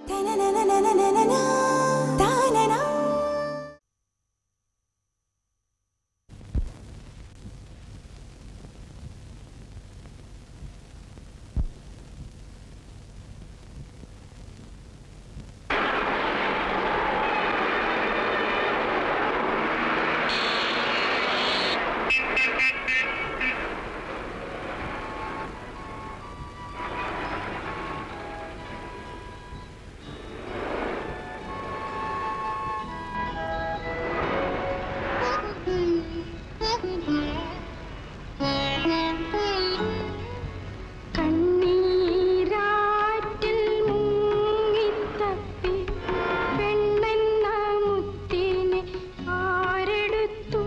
കണ്ണീരാറ്റിൽ മുങ്ങിത്തപ്പി പെണ്ണെന്ന മുത്തിനെ ആരെടുത്തു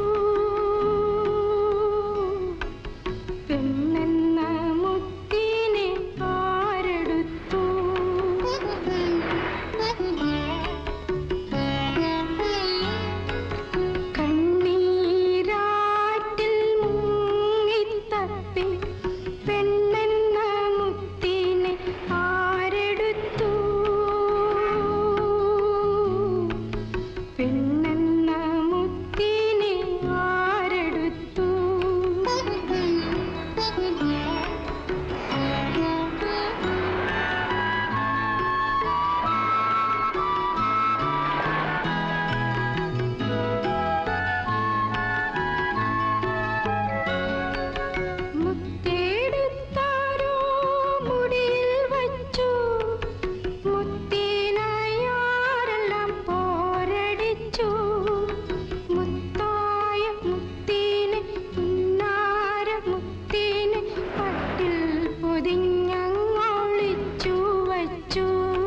പെണ്ണെന്ന മുത്തിനെ ആരെടുത്തു കണ്ണീരാറ്റിൽ മുങ്ങിത്തപ്പി പെണ്ണെന്ന മുത്തിനെ ആരെടുത്തു പെണ്ണെന്ന മുത്തിനെ ആരെടുത്തു മുത്തേടുത്താരോ മുടിയിൽ വച്ചു മുത്തിനായാരെല്ലാം പോരടിച്ചു മുത്തായ മുത്തീനെ പുന്നാര മുത്തീനെ പട്ടിൽ പൊതിഞ്ഞങ്ങൊളിച്ചു വച്ചു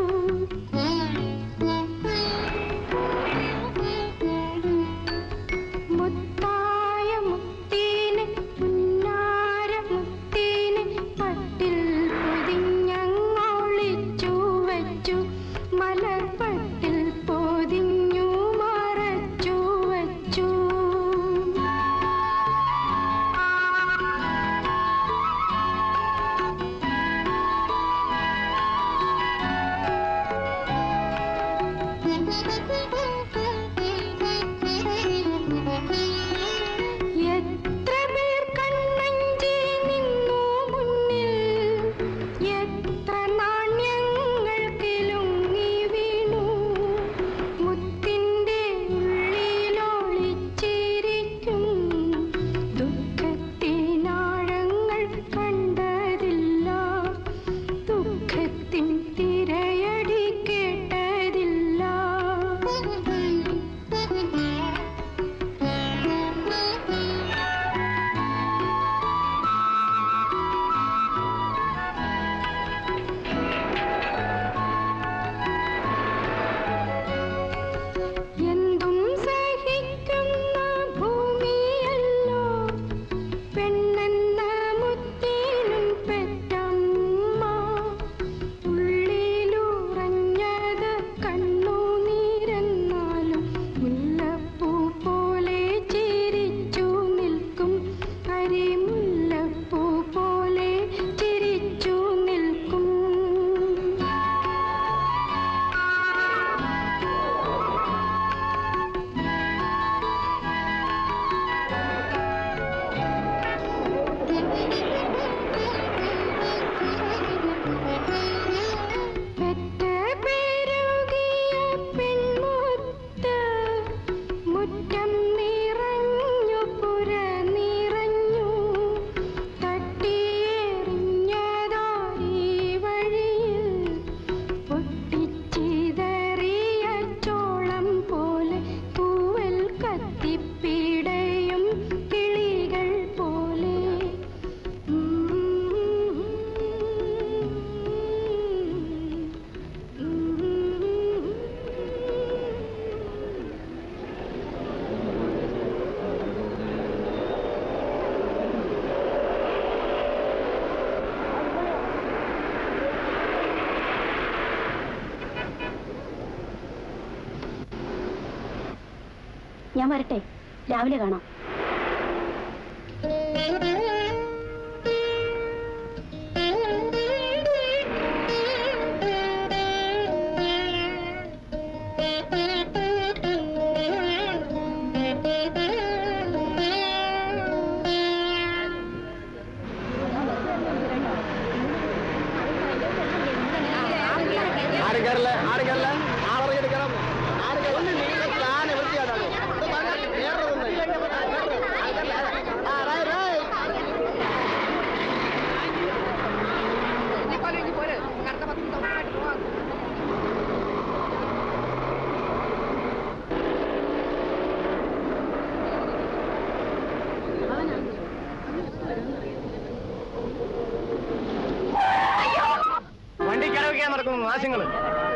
മുത്തായ മുത്തീനെ പുന്നാര മുത്തീനെ പട്ടിൽ പൊതിഞ്ഞങ്ങൊളിച്ചു വച്ചു മലർപ്പട്ടിൽ പൊതിഞ്ഞു മറച്ചു വച്ചു എത്ര പേർ കണ്ണഞ്ചി നിന്നു മുന്നിൽ എത്ര നാണ്യങ്ങൾ കിലുങ്ങി വീണു മുത്തിൻ്റെ ഉള്ളിലൊളിച്ചിരിക്കും ദുഃഖത്തിനാഴങ്ങൾ കണ്ടതില്ല ദുഃഖത്തിൻ തിരയടി കേട്ടതില്ല എന്തും സഹിക്കുന്ന ഭൂമിയല്ലോ പെണ്ണെന്ന മുത്തിനും പെറ്റമ്മ ഉള്ളിലുറഞ്ഞത് കണ്ണുനീരെന്നാലും മുല്ലപ്പൂ പോലെ ചിരിച്ചു നിൽക്കും അരിമുല്ലപ്പൂ പോലെ ചിരിച്ചു നിൽക്കും പെറ്റ പെരുകിയ പെൺമുത്ത് മുറ്റം നിറഞ്ഞു പുര നിറഞ്ഞു തട്ടിയെറിഞ്ഞതായി വഴിയിൽ പൊട്ടിച്ചിതറിയ ചോളം പോലെ തൂവൽ കത്തിപ്പിടയും കിളികൾ പോലെ ഞാൻ വരട്ടെ രാവിലെ കാണാം Thank you. ആരും കയറില്ല ആരും കയറില്ല ആളറിയെടുക്കണം ആരും കയറില്ല താനെ വൃത്തിയാണോ വണ്ടി കിടവയ്ക്കാൻ നടക്കുന്നു നാശങ്ങള്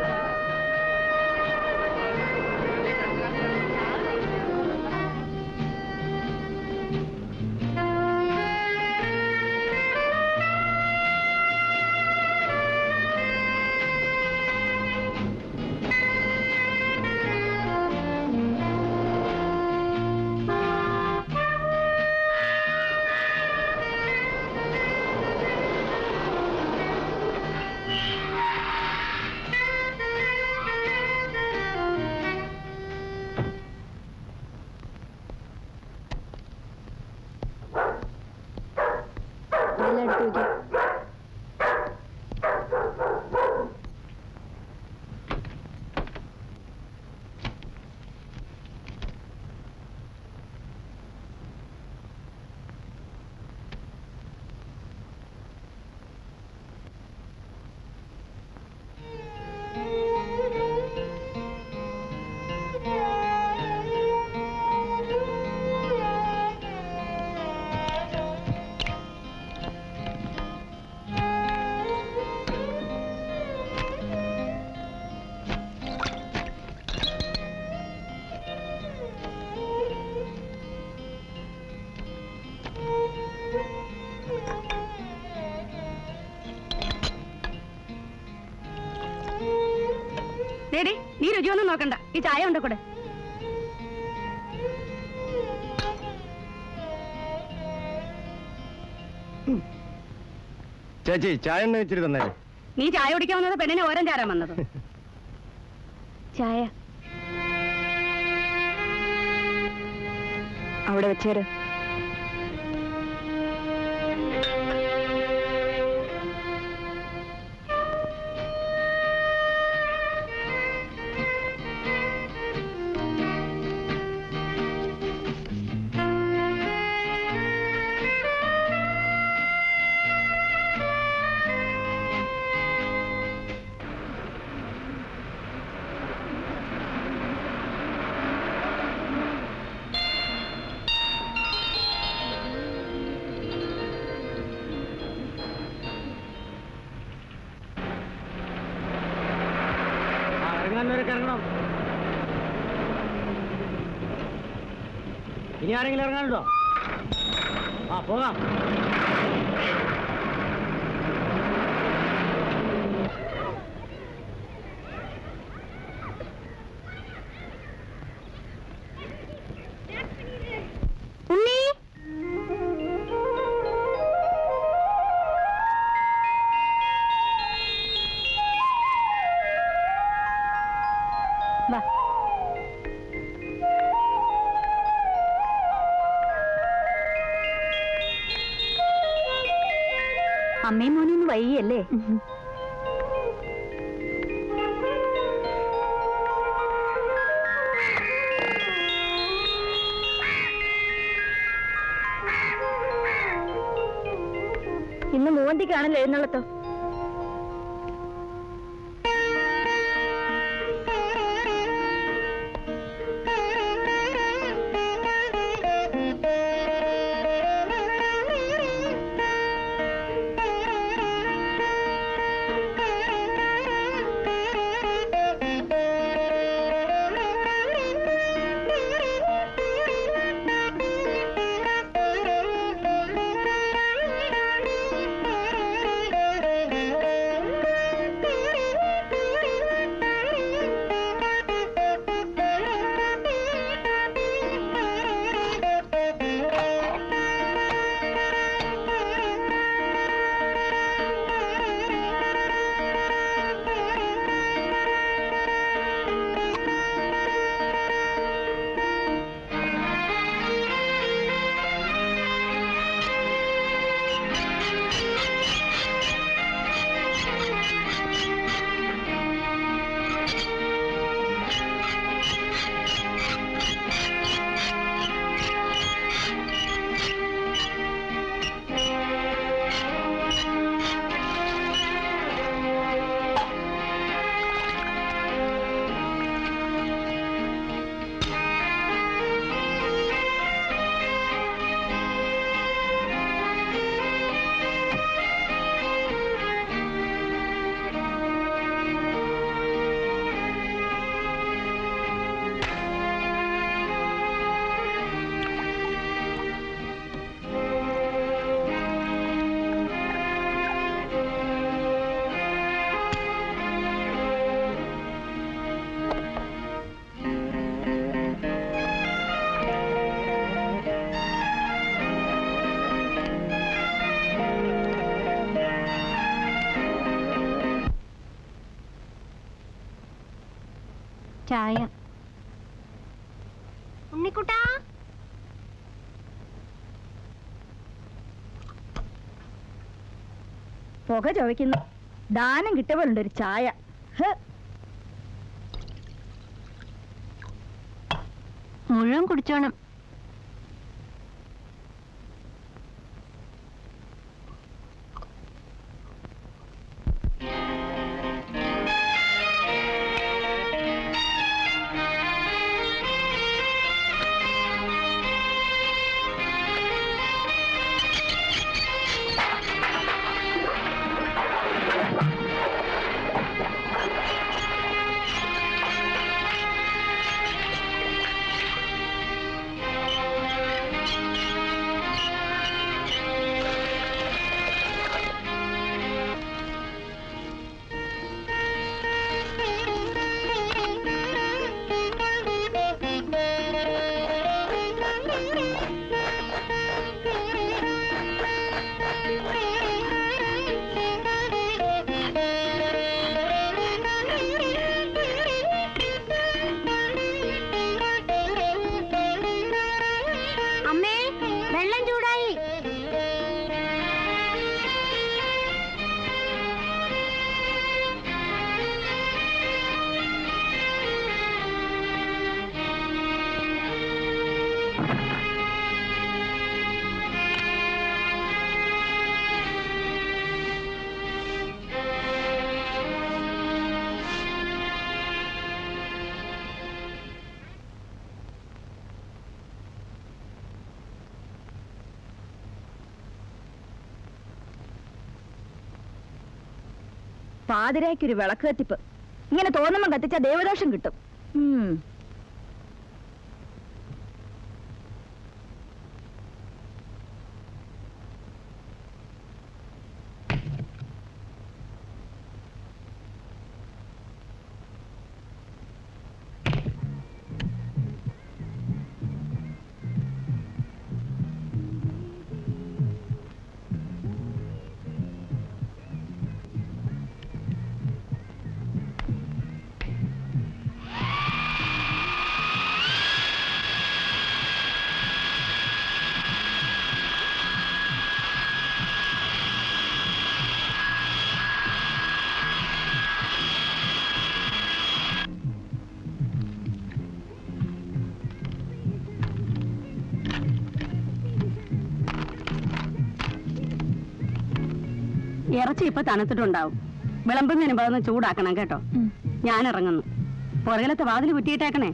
ദേടി നീ രുചിയൊന്നും നോക്കണ്ട ഈ ചായ ഉണ്ട് കൂടെ ചേച്ചി ചായ എണ്ണ വെച്ചിട്ട് തന്നെ നീ ചായ കുടിക്കാൻ വന്നത് പെണ്ണിനെ ഓരം ചാരാൻ വന്നത് ചായ അവിടെ വെച്ചേര് ഇറങ്ങാനവരൊക്കെ ഇറങ്ങണം ഇനി ആരെങ്കിലും ഇറങ്ങാനുണ്ടോ ആ പോകാം ഉണ്ണി വാ അമ്മയും മോനും ഒന്ന് വൈകിയല്ലേ ഇന്ന് മൂവന്തിക്കാണല്ലോ എഴുന്നള്ളത്തോ Thank you. ചായ ഉണ്ണിക്കുട്ടാ പുക ചോദിക്കുന്നു ദാനം കിട്ടിയപ്പോഴുണ്ട് ഒരു ചായ ഹ്. മുഴുവൻ കുടിച്ചോണം അമ്മേ വെള്ളം ചൂടായി പാതിരായ്ക്കൊരു വിളക്ക് കത്തിപ്പ് ഇങ്ങനെ തോന്നുമ്പോ കത്തിച്ച ദേവദോഷം കിട്ടും ഉം. ഇറച്ചി ഇപ്പൊ തണുത്തിട്ടുണ്ടാവും വിളമ്പുന്നതിന് പകർന്ന് ചൂടാക്കണം കേട്ടോ ഞാൻ ഇറങ്ങുന്നു പുറകിലത്തെ വാതിൽ കുറ്റിയിട്ടേക്കണേ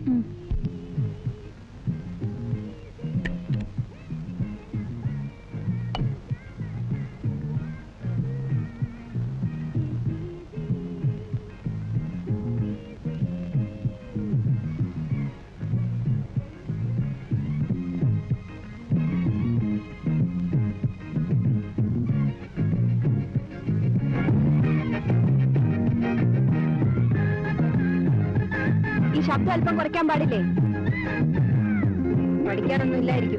ഈ ശബ്ദം അല്പം കുറയ്ക്കാൻ പാടില്ലേ പഠിക്കാനൊന്നും ഇല്ലായിരിക്കും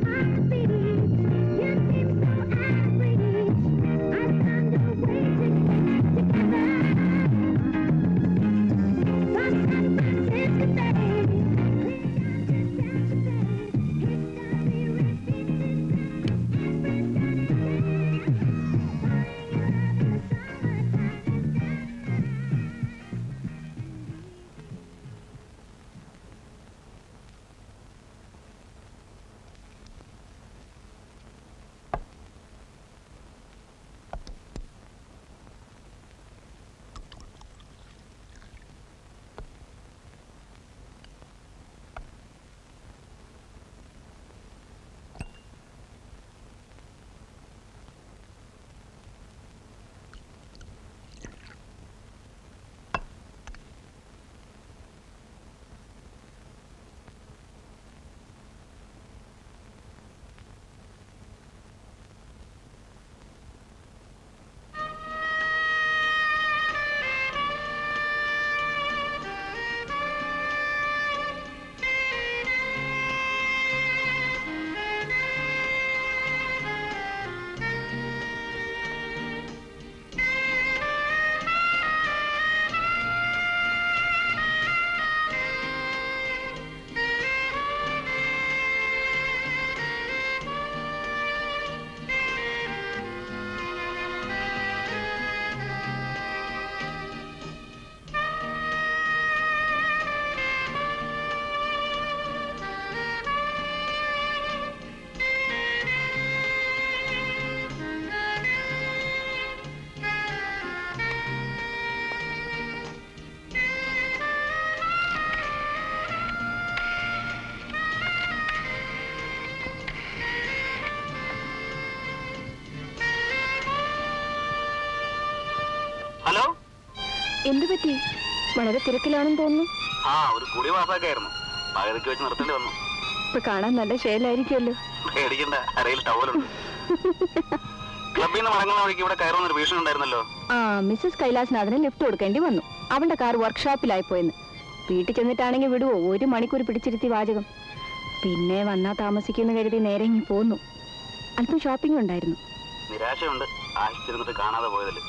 എന്തു പറ്റി വളരെ തിരക്കിലാണെന്ന് തോന്നുന്നു ആ ഒരു കുടി പാസ്സാക്കായിരുന്നു പകുതിക്ക് വെച്ച് നിർത്തേണ്ടി വന്നു ഇപ്പൊ കാണാൻ നല്ല ശേലായിരിക്കുമല്ലോ പേടിക്കണ്ട അരയിൽ ടവലുണ്ട് ക്ലബിൽ നിന്ന് മടങ്ങുന്ന വഴിക്ക് ഇവിടെ കയറുന്ന ഒരു ഭീഷണി ഉണ്ടായിരുന്നല്ലോ ആ മിസ്സസ് കൈലാസനാഥന് ലിഫ്റ്റ് കൊടുക്കേണ്ടി വന്നു അവന്റെ കാർ വർക്ക്ഷോപ്പിലായി പോയെന്ന് വീട്ടിൽ ചെന്നിട്ടാണെങ്കിൽ വിടുവോ ഒരു മണിക്കൂർ പിടിച്ചിരുത്തി വാചകം പിന്നെ വന്നാ താമസിക്കുമെന്ന് കരുതി നേരെ ഇങ്ങി പോന്നു അല്പം ഷോപ്പിംഗ് ഉണ്ടായിരുന്നു നിരാശയുണ്ട് ആശിച്ചിരുന്നിട്ട് കാണാതെ പോയതിൽ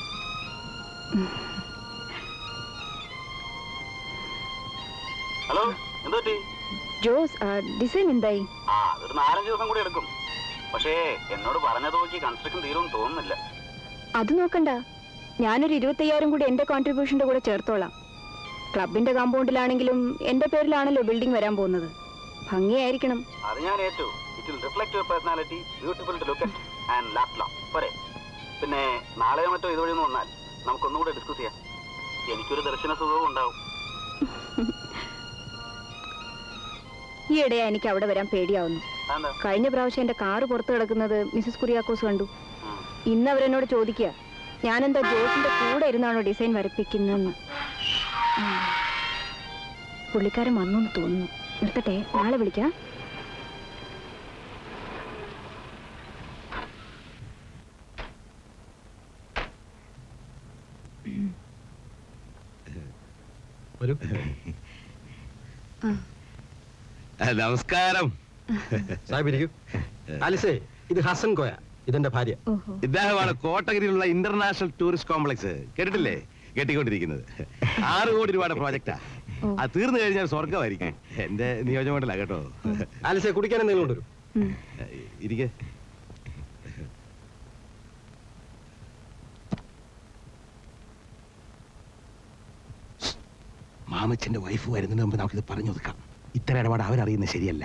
ഹലോ എന്ത് പറ്റി ജോസ് ആ, ഡിസൈൻ എന്തായി ആ അതൊരു നാലഞ്ച് ദിവസം കൂടി എടുക്കും പക്ഷേ എന്നോട് പറഞ്ഞത് നോക്കി കൺസ്ട്രക്ഷൻ തീരുമെന്ന് തോന്നുന്നില്ല അത് നോക്കണ്ട ഞാനൊരു ഇരുപത്തയ്യായിരം കൂടി എന്റെ കോൺട്രിബ്യൂഷന്റെ കൂടെ ചേർത്തോളാം ക്ലബിന്റെ കോമ്പൗണ്ടിലാണെങ്കിലും എന്റെ പേരിലാണല്ലോ ബിൽഡിംഗ് വരാൻ പോകുന്നത് ഭംഗിയായിരിക്കണം അത് ഞാൻ ഏറ്റു it will reflect your personality beautiful to look at and last long പോരെ പിന്നെ നാളെയോ മറ്റോ ഇതുവഴി ഒന്ന് വന്നാൽ നമുക്കൊന്നുകൂടെ ഡിസ്കസ് ചെയ്യാം എനിക്കൊരു ദർശന സുഖവും ഉണ്ടാവും ഈയിടെ എനിക്ക് അവിടെ വരാൻ പേടിയാവുന്നു എന്താ കഴിഞ്ഞ പ്രാവശ്യം എന്റെ കാറ് പുറത്ത് കിടക്കുന്നത് മിസസ് കുര്യാക്കോസ് കണ്ടു ഉം. ഇന്ന് അവരെന്നോട് ചോദിക്കുക ഞാനെന്താ ജോസിന്റെ കൂടെ ഇരുന്നാണോ ഡിസൈൻ വരപ്പിക്കുന്നതെന്ന് ഉം. പുള്ളിക്കാരൻ വന്നു എന്ന് തോന്നുന്നു നിർത്തട്ടെ നാളെ വിളിക്കാം വരൂ നമസ്കാരം സാഹിബ് ഇരിക്കൂ ആലിസേ ഇത് ഹസൻ കോയ ഇതെന്റെ ഭാര്യ ഓഹോ ഇദ്ദേഹമാണ് കോട്ടഗിരിയിലുള്ള ഇന്റർനാഷണൽ ടൂറിസ്റ്റ് കോംപ്ലക്സ് കേട്ടിട്ടില്ലേ കെട്ടിക്കൊണ്ടിരിക്കുന്നത് ആറ് കോടി രൂപയുടെ പ്രോജക്റ്റാ ഓ. അത് തീർന്നു കഴിഞ്ഞാൽ സ്വർഗമായിരിക്കും എന്റെ നിയോജകമണ്ഡല കേട്ടോ ആലിസേ കുടിക്കാൻ എന്തെങ്കിലും കൊണ്ടുവരും ഉം. ഇരിക്കെ മാമച്ചന്റെ വൈഫ് വരുന്നതിന് മുമ്പ് നമുക്കിത് പറഞ്ഞു ഒതുക്കാം ഇത്തരം ഇടപാട് അവരറിയുന്നത് ശരിയല്ല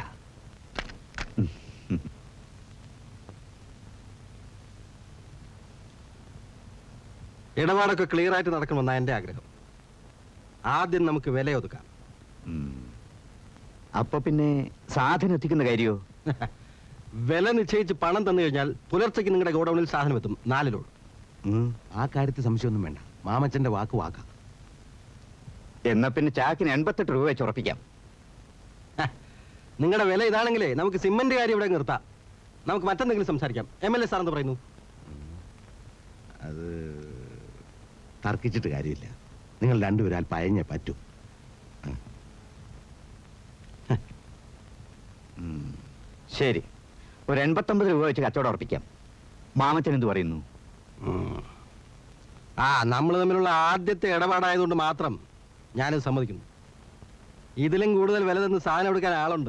ഇടപാടൊക്കെ ക്ലിയർ ആയിട്ട് നടക്കണമെന്നാ എന്റെ ആഗ്രഹം ആദ്യം നമുക്ക് വില ഒതുക്കാം അപ്പൊ പിന്നെ സാധനം എത്തിക്കുന്ന കാര്യോ വില നിശ്ചയിച്ച് പണം തന്നു കഴിഞ്ഞാൽ പുലർച്ചയ്ക്ക് നിങ്ങളുടെ ഗോഡൌണിൽ സാധനം എത്തും നാല് ലോഡ് ഉം, ആ കാര്യത്തിൽ സംശയമൊന്നും വേണ്ട മാമച്ചന്റെ വാക്ക് വാക്കാം എന്നാ പിന്നെ ചാക്കിന് എൺപത്തെട്ട് രൂപ വെച്ച് ഉറപ്പിക്കാം നിങ്ങളുടെ വില ഇതാണെങ്കിലേ നമുക്ക് സിമന്റ് കാര്യം ഇവിടെ നിർത്താം നമുക്ക് മറ്റെന്തെങ്കിലും സംസാരിക്കാം എം എൽ എ സാർ എന്ന് പറയുന്നു അത് തർക്കിച്ചിട്ട് കാര്യമില്ല നിങ്ങൾ രണ്ടുപേരും അല്പം അയഞ്ഞേ പറ്റൂ ഉം. ശരി ഒരു എൺപത്തൊമ്പത് രൂപ വെച്ച് കച്ചവടം ഉറപ്പിക്കാം മാമച്ചൻ എന്ത് പറയുന്നു ഉം. ആ നമ്മൾ തമ്മിലുള്ള ആദ്യത്തെ ഇടപാടായതുകൊണ്ട് മാത്രം ഞാനിത് സമ്മതിക്കുന്നു ഇതിലും കൂടുതൽ വില തന്ന് സാധനം എടുക്കാൻ ആളുണ്ട്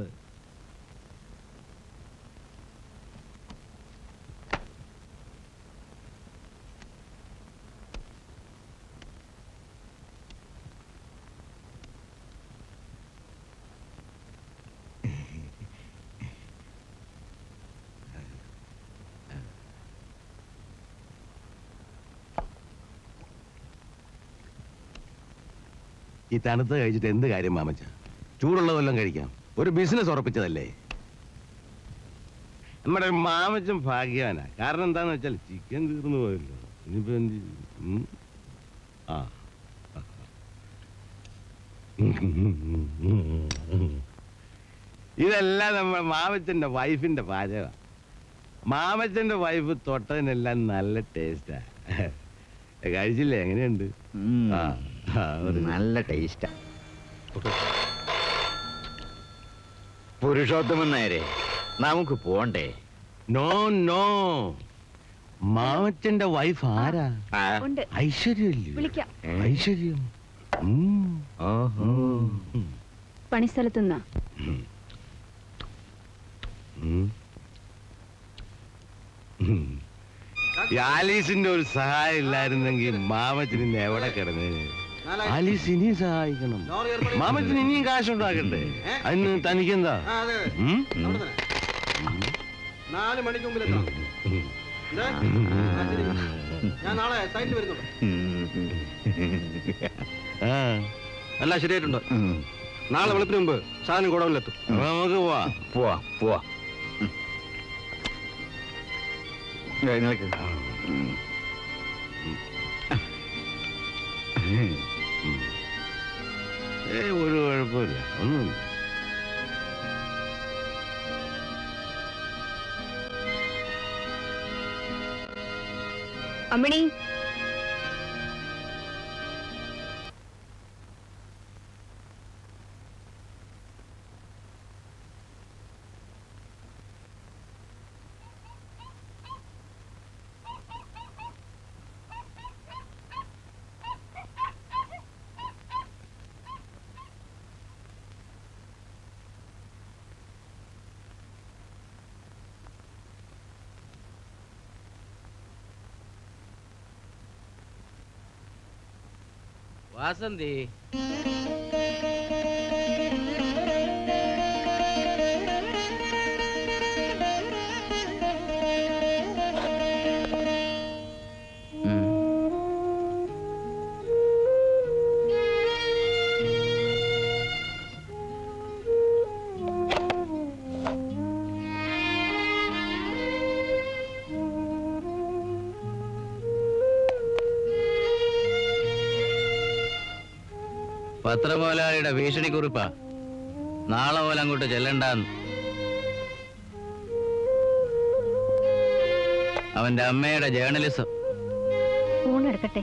ഈ തണുത്ത് കഴിച്ചിട്ട് എന്ത് കാര്യം മാമച്ച ചൂടുള്ളതെല്ലാം കഴിക്കാം ഒരു ബിസിനസ് ഉറപ്പിച്ചതല്ലേ നമ്മുടെ ഒരു മാമച്ചൻ ഭാഗ്യവാനാ കാരണം എന്താന്ന് വെച്ചാൽ ചിക്കൻ തീർന്നു പോയല്ലോ ഇനിയിപ്പോ എന്ത് ചെയ്യും? ഉം? ആ ഇതെല്ലാം നമ്മുടെ മാമച്ചന്റെ വൈഫിന്റെ പാചക മാമച്ചന്റെ വൈഫ് തൊട്ടതിനെല്ലാം നല്ല ടേസ്റ്റാ കഴിച്ചില്ലേ എങ്ങനെയുണ്ട് ഉം. ആ, ആ, ഒരു- നല്ല ടേസ്റ്റാ പുരുഷോത്തമൻ നേരെ നമുക്ക് പോണ്ടേ നോ നോ മാമച്ചന്റെ വൈഫ് ആരാ ആ, ഉണ്ട് ഐശ്വര്യല്ലേ വിളിക്കാം ഐശ്വര്യം ഉം. ഓഹോ ഉം. പണിസ്ഥലത്ത് നിന്നാ ഉം. ഉം. ഈ ആലീസിന്റെ ഒരു സഹായം ഇല്ലായിരുന്നെങ്കിൽ മാമച്ചൻ ഇന്ന് എവിടെ കിടന്നേനെ ആലീസ് ഇനിയും സഹായിക്കണം മാമച്ചൻ ഇനിയും കാശുണ്ടാക്കണ്ടേ അതിന് തനിക്കെന്താ ഉം? നാല് മണിക്ക് മുമ്പിൽ എത്തണം ഉം. ഇത്? ആ, ശരി. ഞാൻ നാളെ സൈറ്റിൽ വരുന്നുണ്ട് ആ എല്ലാം ശരിയായിട്ടുണ്ട് ഉം. നാളെ വെളുപ്പിന് മുമ്പ് സാധനം ഗോഡൌണിലെത്തും അപ്പൊ നമുക്ക് പോവാ പോവാ പോവാ ഉം. എഴുന്നേൽക്ക്. ഉം. ഏ ഒരു കുഴപ്പമില്ല ഒന്നുമില്ല അമ്മിണി വാസന്തി പത്രമോലാളിയുടെ ഭീഷണിക്കുറിപ്പാ നാളെ പോലെ അങ്ങോട്ട് ചെല്ലണ്ടെന്ന് അവന്റെ അമ്മയുടെ ജേർണലിസം ഊണെടുക്കട്ടെ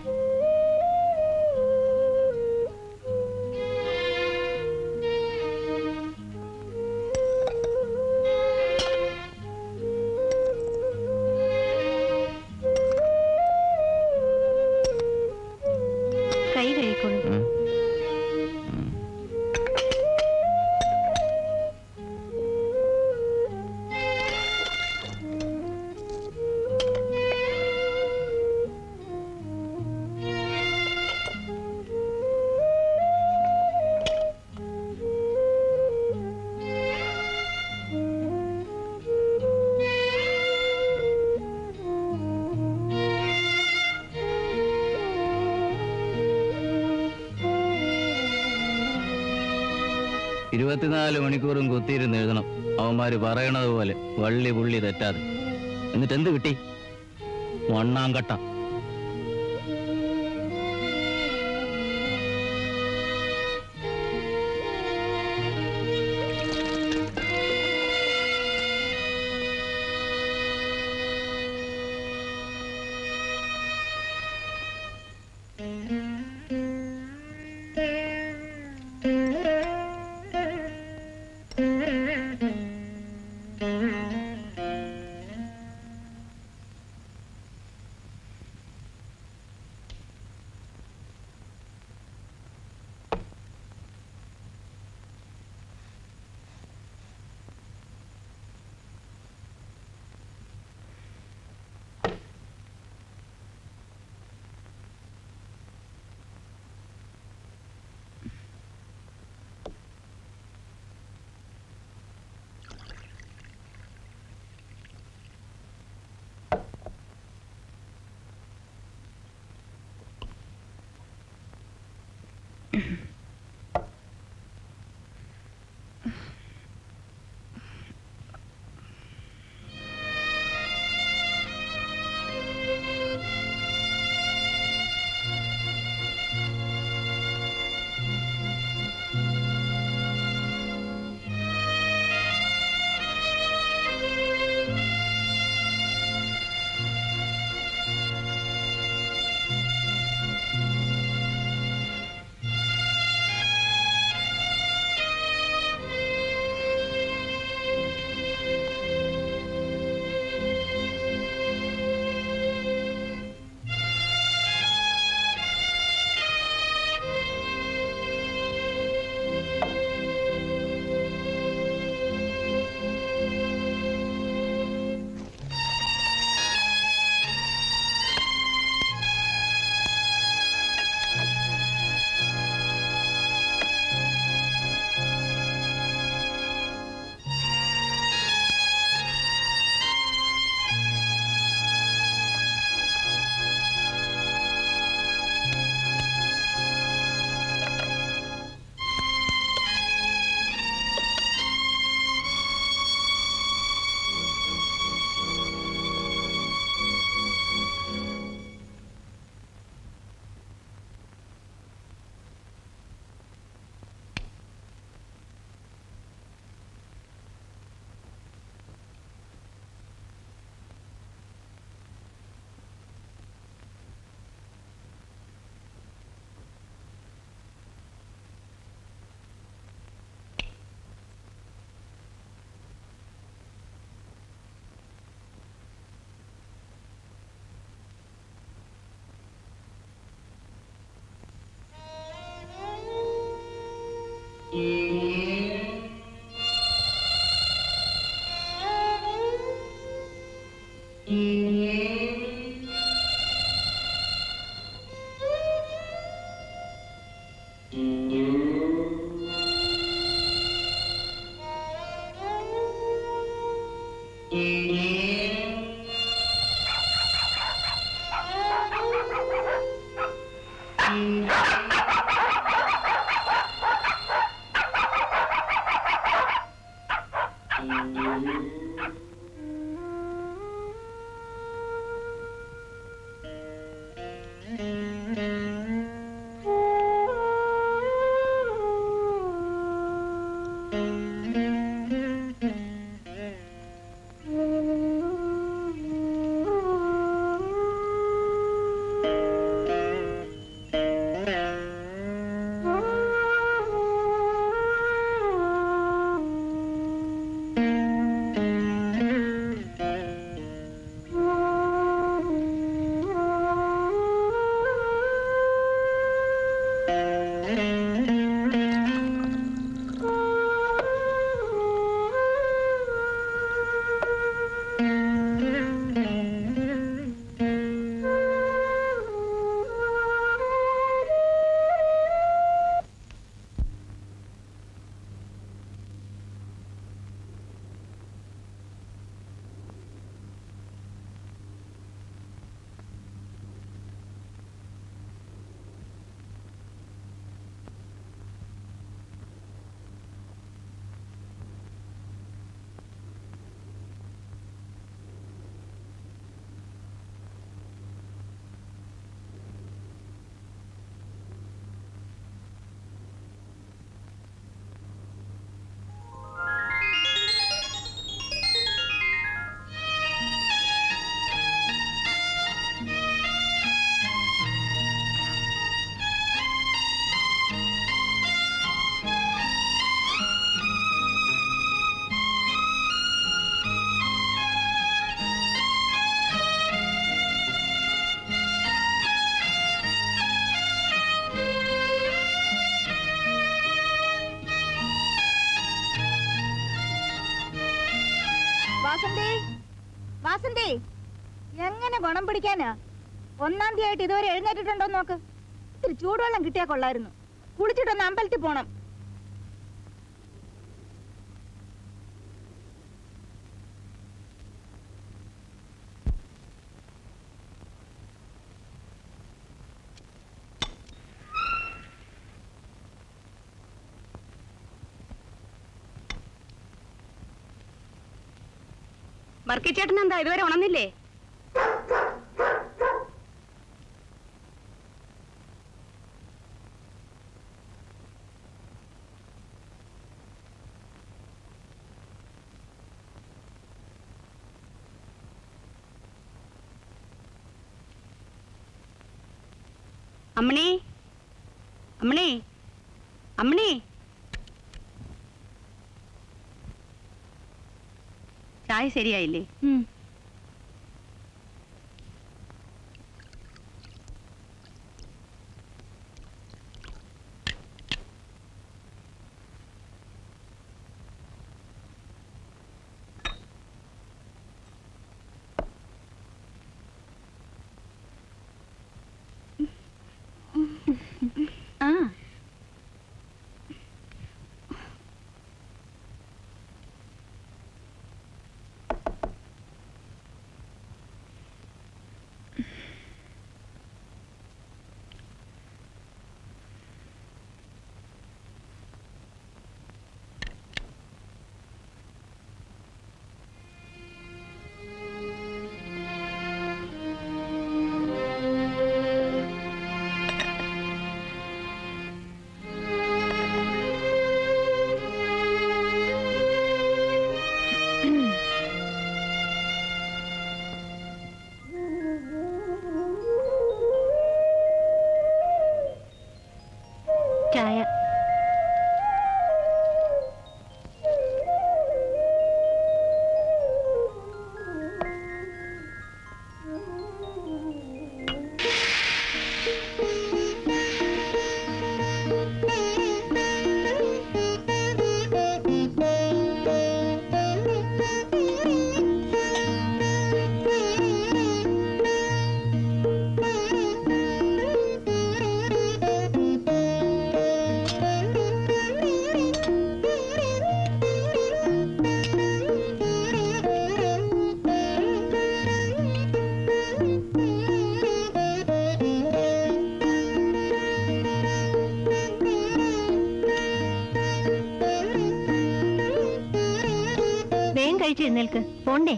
കൈ കഴിക്കോളൂ ഇരുപത്തിനാല് മണിക്കൂറും കുത്തിയിരുന്ന് എഴുതണം അവന്മാര് പറയണത് പോലെ വള്ളി പുള്ളി തെറ്റാതെ എന്നിട്ട് എന്ത് കിട്ടി മണ്ണാങ്കട്ട വാസന്തി വാസന്തി എങ്ങനെ ഗുണം പിടിക്കാനാ ഒന്നാം തീയതി ആയിട്ട് ഇതുവരെ എഴുന്നേറ്റിട്ടുണ്ടോ നോക്ക് ഇത്തിരി ചൂടുവെള്ളം കിട്ടിയാ കൊള്ളായിരുന്നു കുളിച്ചിട്ടൊന്ന് അമ്പലത്തിൽ പോണം വർക്കിച്ചേട്ടൻ എന്താ ഇതുവരെ ഉണർന്നില്ലേ അമ്മണി അമ്മണി അമ്മണി ചായ ശരിയായില്ലേ ആ കഴിച്ച് എഴുന്നേൽക്ക് പോണ്ടേ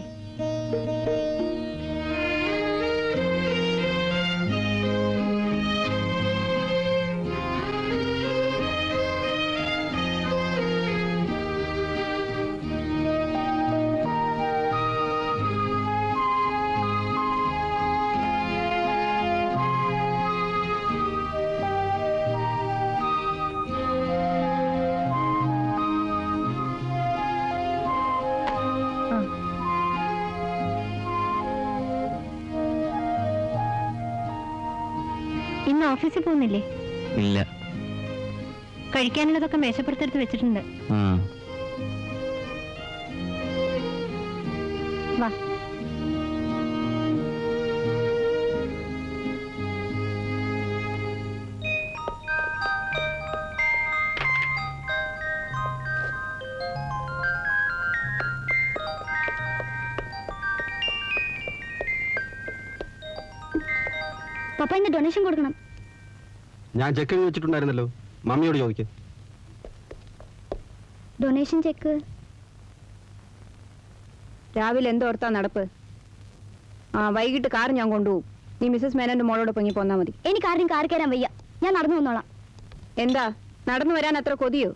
ആ. ഇന്ന് ഓഫീസിൽ പോകുന്നില്ലേ ഇല്ല കഴിക്കാനുള്ളതൊക്കെ മേശപ്പുറത്തെടുത്ത് വെച്ചിട്ടുണ്ട് വാ പപ്പ ഇന്ന് ഡൊണേഷൻ കൊടുക്കണം ഞാൻ ചെക്ക് എഴുതി വെച്ചിട്ടുണ്ടായിരുന്നല്ലോ മമ്മിയോട് ചോദിക്കും ഡൊണേഷൻ ചെക്ക് രാവിലെ എന്തോർത്താ നടപ്പ് ആ വൈകിട്ട് കാർ ഞാൻ കൊണ്ടുപോകും നീ മിസ്സസ് മേനന്റെ മോളോട് പൊങ്ങി പോന്നാ മതി എനിക്ക് ആരും കാർ കയറാൻ വയ്യ ഞാൻ നടന്നു വന്നോളാം എന്താ നടന്നു വരാൻ അത്ര കൊതിയോ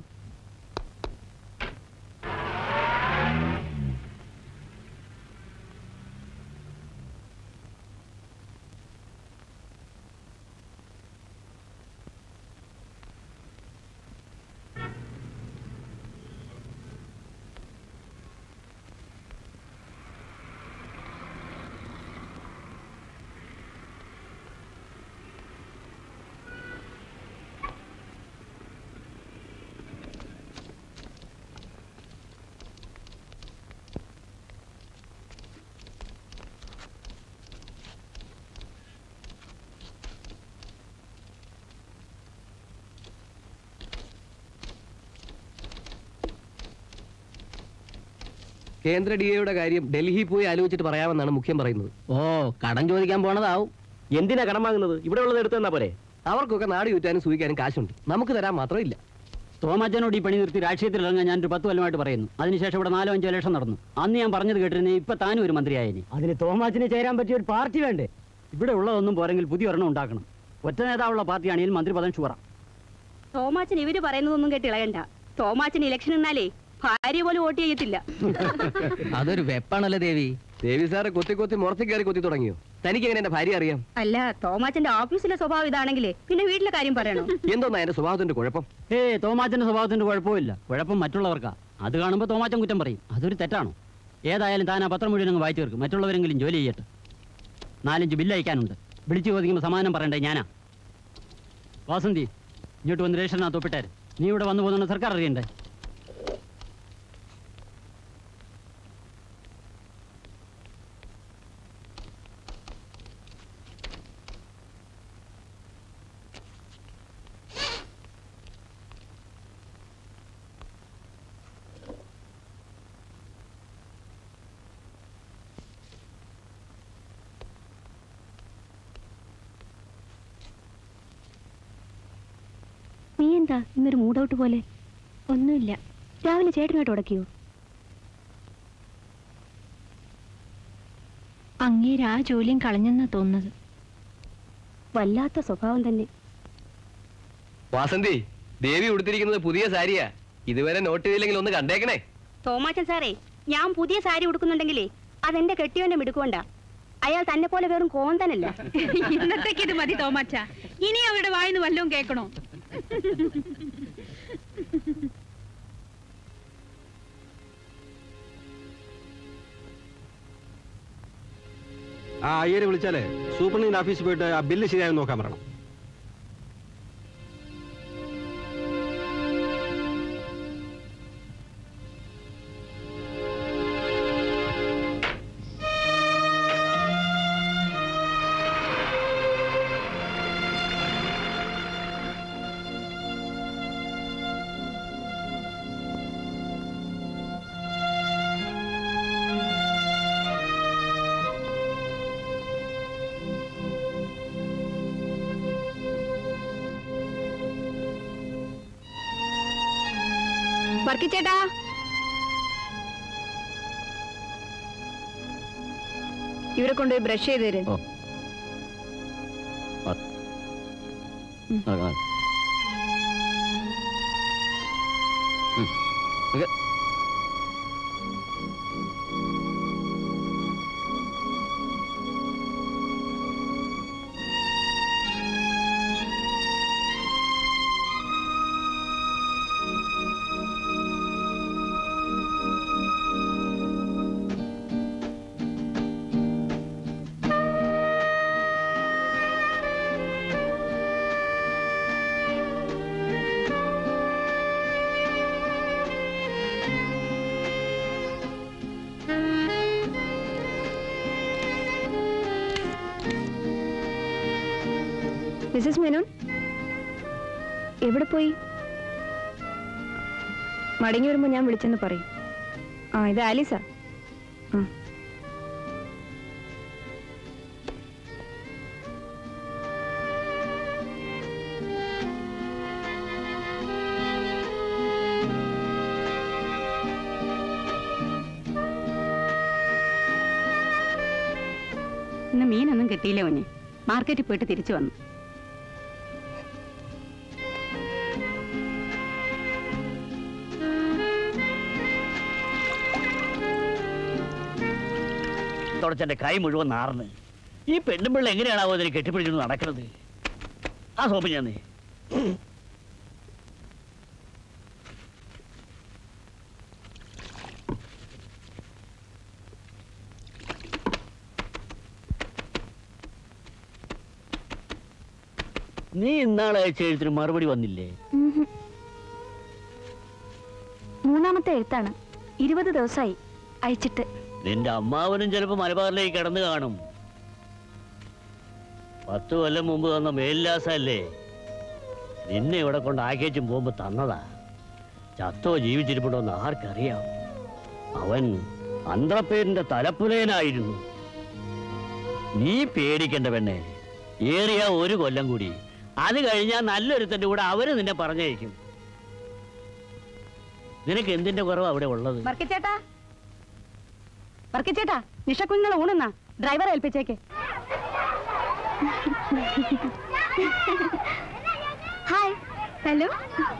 കേന്ദ്ര ഡി എയുടെ കാര്യം ഡൽഹി പോയി ആലോചിച്ചിട്ട് പറയാമെന്നാണ് മുഖ്യം പറയുന്നത് ഓ കടം ചോദിക്കാൻ പോണതാവും എന്തിനാ കടം വാങ്ങുന്നത് ഇവിടെ ഉള്ളത് എടുത്തു തന്നാ പോരെ അവർക്കൊക്കെ നാട് ചുറ്റാനും സൂഹിക്കാനും കാശുണ്ട് നമുക്ക് തരാൻ മാത്രമില്ല തോമാച്ചനോട് ഈ പണി നിർത്തി രാഷ്ട്രീയത്തിൽ ഇറങ്ങാൻ ഞാനൊരു പത്ത് കൊല്ലമായിട്ട് പറയുന്നു അതിനുശേഷം ഇവിടെ നാലോ അഞ്ചോ ഇലക്ഷൻ നടന്നു അന്ന് ഞാൻ പറഞ്ഞത് കേട്ടിരുന്നേ ഇപ്പൊ താനും ഒരു മന്ത്രിയായനി അതിന് തോമാച്ചിന് ചേരാൻ പറ്റിയ ഒരു പാർട്ടി വേണ്ടേ ഇവിടെ ഉള്ളതൊന്നും പോരെങ്കിൽ പുതിയ ഒരെണ്ണം ഉണ്ടാക്കണം ഒറ്റ നേതാവുള്ള പാർട്ടിയാണെങ്കിൽ മന്ത്രി പദം ഷുവറ തോമാച്ചൻ ഇവര് പറയുന്നതൊന്നും കേട്ട് ഇളയണ്ട തോമാച്ചൻ ഇലക്ഷൻ എന്നാലേ ഭാര്യ പോലും വോട്ട് ചെയ്യത്തില്ല അതൊരു വെപ്പാണല്ലോ ദേവി ദേവി സാറ് കൊത്തി കൊത്തി മുറത്തി കയറി കൊത്തി തുടങ്ങിയോ തനിക്ക് എങ്ങനെ എന്റെ ഭാര്യ അറിയാം അല്ല തോമാച്ചന്റെ ഓഫീസിലെ സ്വഭാവം ഇതാണെങ്കിലേ പിന്നെ വീട്ടിലെ കാര്യം പറയണോ എന്തോന്നാ എന്റെ സ്വഭാവത്തിന്റെ കുഴപ്പം ഏ തോമാച്ചന്റെ സ്വഭാവത്തിന്റെ കുഴപ്പമില്ല കുഴപ്പം മറ്റുള്ളവർക്കാ അത് കാണുമ്പോൾ തോമാച്ചൻ കുറ്റം പറയും അതൊരു തെറ്റാണോ ഏതായാലും താൻ ആ പത്രം മുഴുവൻ അങ്ങ് വായിച്ചു തീർക്കും മറ്റുള്ളവരെങ്കിലും ജോലി ചെയ്യട്ടെ നാലഞ്ച് ബില്ല് അയക്കാനുണ്ട് വിളിച്ചു ചോദിക്കുമ്പോൾ സമാനം പറയണ്ടേ ഞാനാ വാസന്തി ഇങ്ങോട്ട് വന്ന് രജിസ്റ്ററിനകത്ത് ഒപ്പിട്ടാര് നീ ഇവിടെ വന്നു പോകുന്ന സർക്കാർ അറിയണ്ടേ നീ എന്താ ഇന്നൊരു മൂഡൌട്ട് പോലെ ഒന്നുമില്ല രാവിലെ ചേട്ടനായിട്ട് ഉടക്കിയോ അങ്ങേര് ആ ജോലിയും കളഞ്ഞെന്നാ തോന്നുന്നത് വല്ലാത്ത സ്വഭാവം തന്നെ വാസന്തി ദേവി ഉടുത്തിരിക്കുന്നത് പുതിയ സാരിയാ ഇതുവരെ നോട്ട് ചെയ്തില്ലെങ്കിൽ ഒന്ന് കണ്ടേക്കണേ തോമാച്ചൻ സാറേ ഞാൻ പുതിയ സാരി ഉടുക്കുന്നുണ്ടെങ്കിലേ അതെന്റെ കെട്ടിയോന്റെ മിടുക്കൊണ്ടാ അയാൾ തന്നെ പോലെ വെറും കോന്തനല്ല ഇന്നത്തേക്ക് ഇത് മതി തോമാച്ച ഇനി അവരുടെ വായിന്ന് വല്ലതും കേൾക്കണോ ആ അയ്യരെ വിളിച്ചാലേ സൂപ്രണ്ടിന്റെ ഓഫീസിൽ പോയിട്ട് ആ ബില്ല് ശരിയായി നോക്കാൻ പറയണം വർക്കിച്ചേട്ടാ ഇവരെ കൊണ്ടുപോയി ബ്രഷ് ചെയ്ത് തരും ഓ. ആ, ആ. ഉം. ഓക്കേ. മിസ്സസ് മേനോൻ എവിടെ പോയി മടങ്ങി വരുമ്പോ ഞാൻ വിളിച്ചെന്ന് പറയും ആ ഇത് ആലീസാ ആ ഇന്ന് മീനൊന്നും കിട്ടിയില്ല കുഞ്ഞെ മാർക്കറ്റിൽ പോയിട്ട് തിരിച്ചു വന്നു തുടച്ചെന്റെ കൈ മുഴുവൻ നാർന്ന് ഈ പെണ്ണുമ്പിള്ള എങ്ങനെയാണാവോ ഇതിനെ കെട്ടിപ്പിടിച്ചിട്ട് നടക്കുന്നത് ആ സോപ്പ് ഞാൻ നീ ഇന്നാളെ അയച്ച എഴുത്തിന് മറുപടി വന്നില്ലേ മൂന്നാമത്തെ എഴുത്താണ് ഇരുപത് ദിവസമായി അയച്ചിട്ട് നിന്റെ അമ്മാവനും ചിലപ്പോ മലബാറിലേക്ക് കിടന്നു കാണും പത്ത് കൊല്ലം മുമ്പ് തന്ന മേൽലാസല്ലേ നിന്നെ ഇവിടെ കൊണ്ട് ആക്കേച്ചും പോകുമ്പോ തന്നതാ ചത്തോ ജീവിച്ചിരിപ്പുണ്ടോ എന്ന് ആർക്കറിയാം അവൻ അന്ത്രപ്പേരിന്റെ തലപ്പുലയനായിരുന്നു നീ പേടിക്കണ്ട പെണ്ണെ ഏറിയ ഒരു കൊല്ലം കൂടി അത് കഴിഞ്ഞാൽ നല്ലൊരുത്തന്റെ കൂടെ അവര് നിന്നെ പറഞ്ഞയക്കും നിനക്ക് എന്തിന്റെ കുറവ് അവിടെ ഉള്ളത് വർക്കിച്ചേട്ടാ വർക്കിച്ചേട്ടാ നിഷക്കുഞ്ഞുങ്ങളെ ഊണെന്നാ ഡ്രൈവറെ ഏൽപ്പിച്ചേക്ക് hi hello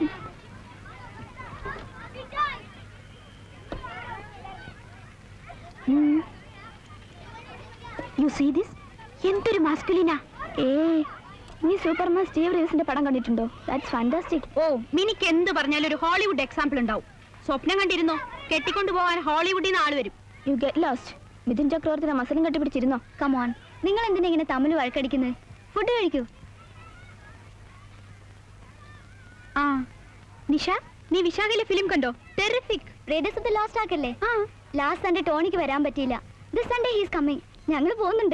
you see this എന്തൊരു മാസ്കുലിനാ ഏ നീ സൂപ്പർമാൻ സ്റ്റീവ് റീവ്സിന്റെ പടം കണ്ടിട്ടുണ്ടോ ദാറ്റ്സ് ഫാന്റാസ്റ്റിക് ഓ മിനിക്ക് എന്ത് പറഞ്ഞാലും ഒരു ഹോളിവുഡ് എക്സാമ്പിൾ ഉണ്ടാവും സ്വപ്നം കണ്ടിരുന്നോ കെട്ടിക്കൊണ്ടു പോകാൻ ഹോളിവുഡിൽ നിന്ന് ആള് വരും യു ഗെറ്റ് ലോസ്റ്റ് മിഥുൻ ചക്രവർത്തിനെ മസലും കെട്ടിപ്പിടിച്ചിരുന്നോ കമോൺ നിങ്ങൾ എന്തിനാ ഇങ്ങനെ തമ്മിൽ വഴക്കടിക്കുന്നത് ഫുഡ് കഴിക്കൂ ആ നിഷ നീ വിശാഖയിലെ ഫിലിം കണ്ടോ terrific radius of the last ആക്കല്ലേ ആ ലാസ്റ്റ് സൺഡേ ടോണിക്ക് വരാൻ പറ്റിയില്ല ദിസ് സൺഡേ ഹീസ് കമ്മിങ് ഞങ്ങൾ പോകുന്നുണ്ട്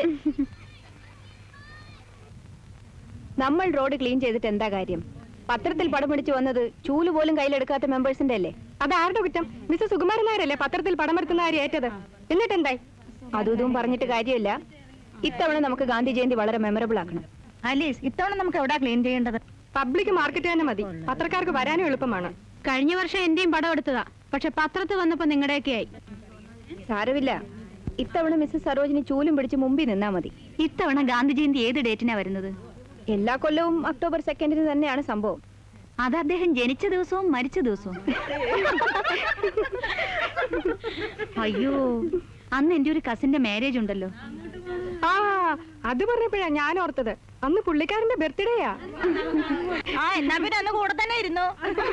നമ്മൾ റോഡ് ക്ലീൻ ചെയ്തിട്ട് എന്താ കാര്യം പത്രത്തിൽ പടം പിടിച്ചു വന്നത് ചൂല് പോലും കയ്യിലെടുക്കാത്ത മെമ്പേഴ്സിന്റെ അല്ലേ അത് ആരുടെ കുറ്റം മിസ് സുകുമാരൻ നായരല്ലേ പത്രത്തിൽ പടം വരുത്തുന്ന കാര്യം ഏറ്റത് എന്നിട്ട് എന്തായി അതും ഇതും പറഞ്ഞിട്ട് കാര്യമില്ല ഇത്തവണ നമുക്ക് ഗാന്ധി ജയന്തി വളരെ മെമ്മറബിൾ ആക്കണം ആലീസ് ഇത്തവണ നമുക്ക് എവിടാ ക്ലീൻ ചെയ്യേണ്ടത് പബ്ലിക് മാർക്കറ്റ് തന്നെ മതി പത്രക്കാർക്ക് വരാനും എളുപ്പമാണ് കഴിഞ്ഞ വർഷം എന്റെയും പടം എടുത്തതാ പക്ഷെ പത്രത്തിൽ വന്നപ്പോ നിങ്ങളുടെയൊക്കെ ആയി സാരമില്ല ഇത്തവണ മിസ്സസ് സരോജിനി ചൂലും പിടിച്ച് മുമ്പിൽ നിന്നാ മതി ഇത്തവണ ഗാന്ധി ജയന്തി ഏത് ഡേറ്റിനാ വരുന്നത് എല്ലാ കൊല്ലവും ഒക്ടോബർ സെക്കൻഡിന് തന്നെയാണ് സംഭവം അത് അദ്ദേഹം ജനിച്ച ദിവസവും മരിച്ച ദിവസവും അയ്യോ അന്ന് എന്റെ ഒരു കസിന്റെ മാരേജ് ഉണ്ടല്ലോ ആ അത് പറഞ്ഞപ്പോഴാ ഞാൻ ഓർത്തത് അന്ന് പുള്ളിക്കാരന്റെ ബർത്ത്ഡേയാ ആ എന്നാ പിന്നെ അന്ന് കൂടെ തന്നെ ഇരുന്നു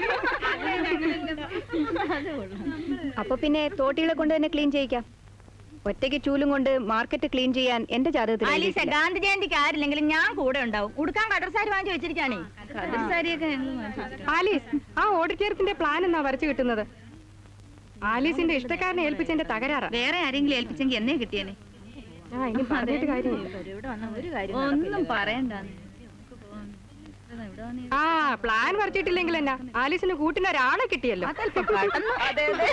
അപ്പൊ പിന്നെ തോട്ടികളെ കൊണ്ട് തന്നെ ക്ലീൻ ചെയ്യിക്കാം ഒറ്റയ്ക്ക് ചൂലും കൊണ്ട് മാർക്കറ്റ് ക്ലീൻ ചെയ്യാൻ എന്റെ ജാതകത്തിൽ ആലീസ എഴുതിയിട്ടില്ല. ഗാന്ധി ജയന്തിക്ക് ആരില്ലെങ്കിലും ഞാൻ കൂടെ ഉണ്ടാവും ഉടുക്കാൻ കടർ സാരി വാങ്ങിച്ചു വെച്ചിരിക്കാണേ കടർ സാരിയൊക്കെ ഞങ്ങൾ വാങ്ങിച്ചു. ആലീസ് ആ ഓഡിറ്റോറിയത്തിന്റെ പ്ലാൻ എന്നാ വരച്ചു കിട്ടുന്നത് ആലീസിന്റെ ഇഷ്ടക്കാരനെ ഏൽപ്പിച്ചതിന്റെ തകരാറാ വേറെ ആരെങ്കിലും ഏൽപ്പിച്ചെങ്കിൽ എന്നേ കിട്ടിയേനെ ആ ഇനി പറഞ്ഞിട്ട് കാര്യമില്ല ഇവിടെ വന്ന ഒരു കാര്യം ഒന്നും പറയണ്ട ആ പ്ലാൻ വരച്ചിട്ടില്ലെങ്കിൽ എന്നാ ആലീസിന് കൂട്ടിന് ഒരാളെ കിട്ടിയല്ലോ അതെ അതെ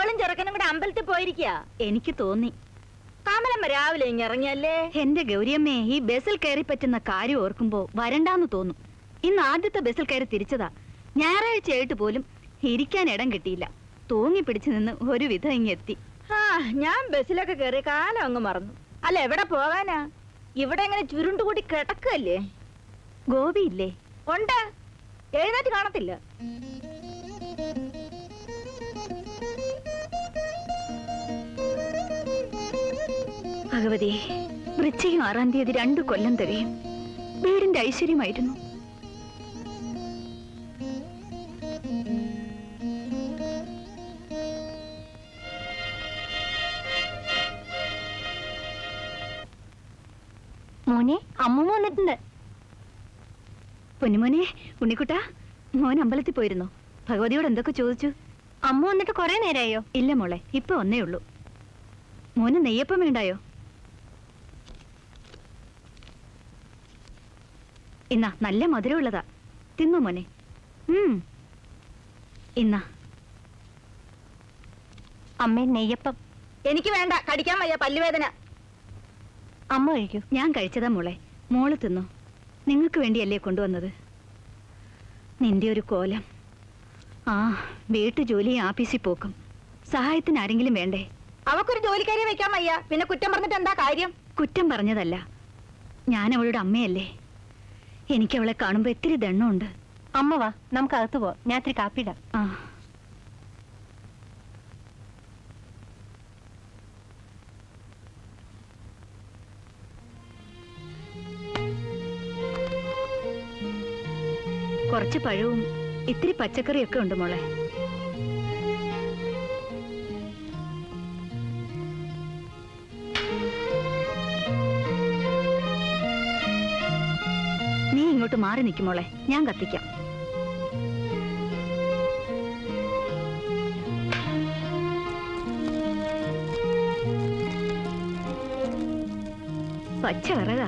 മോളും ചെറുക്കനും കൂടെ അമ്പലത്തിൽ പോയിരിക്കുക എനിക്ക് തോന്നി കമലമ്മ രാവിലെ ഇങ്ങ് ഇറങ്ങിയല്ലേ എന്റെ ഗൗരിയമ്മേ ഈ ബസ്സിൽ കയറി പറ്റുന്ന കാര്യം ഓർക്കുമ്പോ വരണ്ടാന്ന് തോന്നും ഇന്ന് ആദ്യത്തെ ബസ്സിൽ കയറി തിരിച്ചതാ ഞായറാഴ്ചയായിട്ട് പോലും ഇരിക്കാൻ ഇടം കിട്ടിയില്ല തൂങ്ങി പിടിച്ചു നിന്ന് ഒരു വിധം ഇങ്ങെത്തി ആ ഞാൻ ബസ്സിലൊക്കെ കയറി കാലം അങ്ങ് മറന്നു അല്ല എവിടെ പോകാനാ ഇവിടെ ഇങ്ങനെ ചുരുണ്ടുകൂടി കിടക്കല്ലേ ഗോപി ഇല്ലേ ഉണ്ട് എഴുന്നേറ്റ് കാണത്തില്ല ഭഗവതി വൃശ്ചികം ആറാം തീയതി രണ്ടു കൊല്ലം തികയും വീടിന്റെ ഐശ്വര്യമായിരുന്നു മോനെ അമ്മൂമ്മ വന്നിട്ടുണ്ട് പൊന്നുമോനെ ഉണ്ണിക്കുട്ടാ മോൻ അമ്പലത്തിൽ പോയിരുന്നോ ഭഗവതിയോട് എന്തൊക്കെ ചോദിച്ചു അമ്മ വന്നിട്ട് കുറെ നേരമായോ ഇല്ല മോളെ ഇപ്പൊ വന്നേ ഉള്ളൂ മോന് നെയ്യപ്പം വേണ്ടായോ ഇന്നാ നല്ല മധുരമുള്ളതാ തിന്നു മോനെ ഉം. ഇന്നാ അമ്മേ നെയ്യപ്പം എനിക്ക് വേണ്ട കടിക്കാൻ വയ്യ പല്ലുവേദന അമ്മ കഴിക്കൂ ഞാൻ കഴിച്ചതാ മോളെ മോള് തിന്നോ നിങ്ങൾക്ക് വേണ്ടിയല്ലേ കൊണ്ടുവന്നത് നിന്റെ ഒരു കോലം ആ വീട്ടു ജോലി ആഫീസിൽ പോക്കും സഹായത്തിന് ആരെങ്കിലും വേണ്ടേ അവക്കൊരു ജോലിക്കാരിയെ വെക്കാൻ വയ്യ പിന്നെ കുറ്റം പറഞ്ഞിട്ട് എന്താ കാര്യം കുറ്റം പറഞ്ഞതല്ല ഞാൻ അവളുടെ അമ്മയല്ലേ എനിക്ക് അവളെ കാണുമ്പോ ഇത്തിരി ദണ്ണമുണ്ട് അമ്മ വാ നമുക്ക് അകത്ത് പോവാം ഞാൻ ഇത്തിരി കാപ്പിടാം ആ കുറച്ച് പഴവും ഇത്തിരി പച്ചക്കറിയൊക്കെ ഉണ്ട് മോളെ നീ ഇങ്ങോട്ട് മാറി നിൽക്കും മോളെ ഞാൻ കത്തിക്കാം പച്ച വിറകാ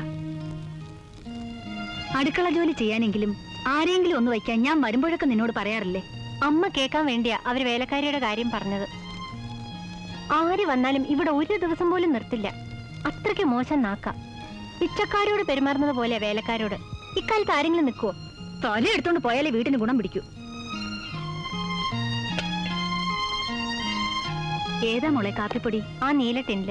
അടുക്കള ജോലി ചെയ്യാനെങ്കിലും ആരെങ്കിലും ഒന്ന് വയ്ക്കാൻ ഞാൻ വരുമ്പോഴൊക്കെ നിന്നോട് പറയാറില്ലേ അമ്മ കേൾക്കാൻ വേണ്ടിയാ അവര് വേലക്കാരിയുടെ കാര്യം പറഞ്ഞത് ആര് വന്നാലും ഇവിടെ ഒരു ദിവസം പോലും നിർത്തില്ല അത്രയ്ക്ക് മോശം നാക്ക പിച്ചക്കാരോട് പെരുമാറുന്നത് പോലെ വേലക്കാരോട് ഇക്കാലത്ത് ആരെങ്കിലും നിൽക്കുവോ തല എടുത്തോണ്ട് പോയാലേ വീട്ടിന് ഗുണം പിടിക്കൂ ഏതാ മോളെ കാപ്പിപ്പൊടി ആ നീല ടിന്നില്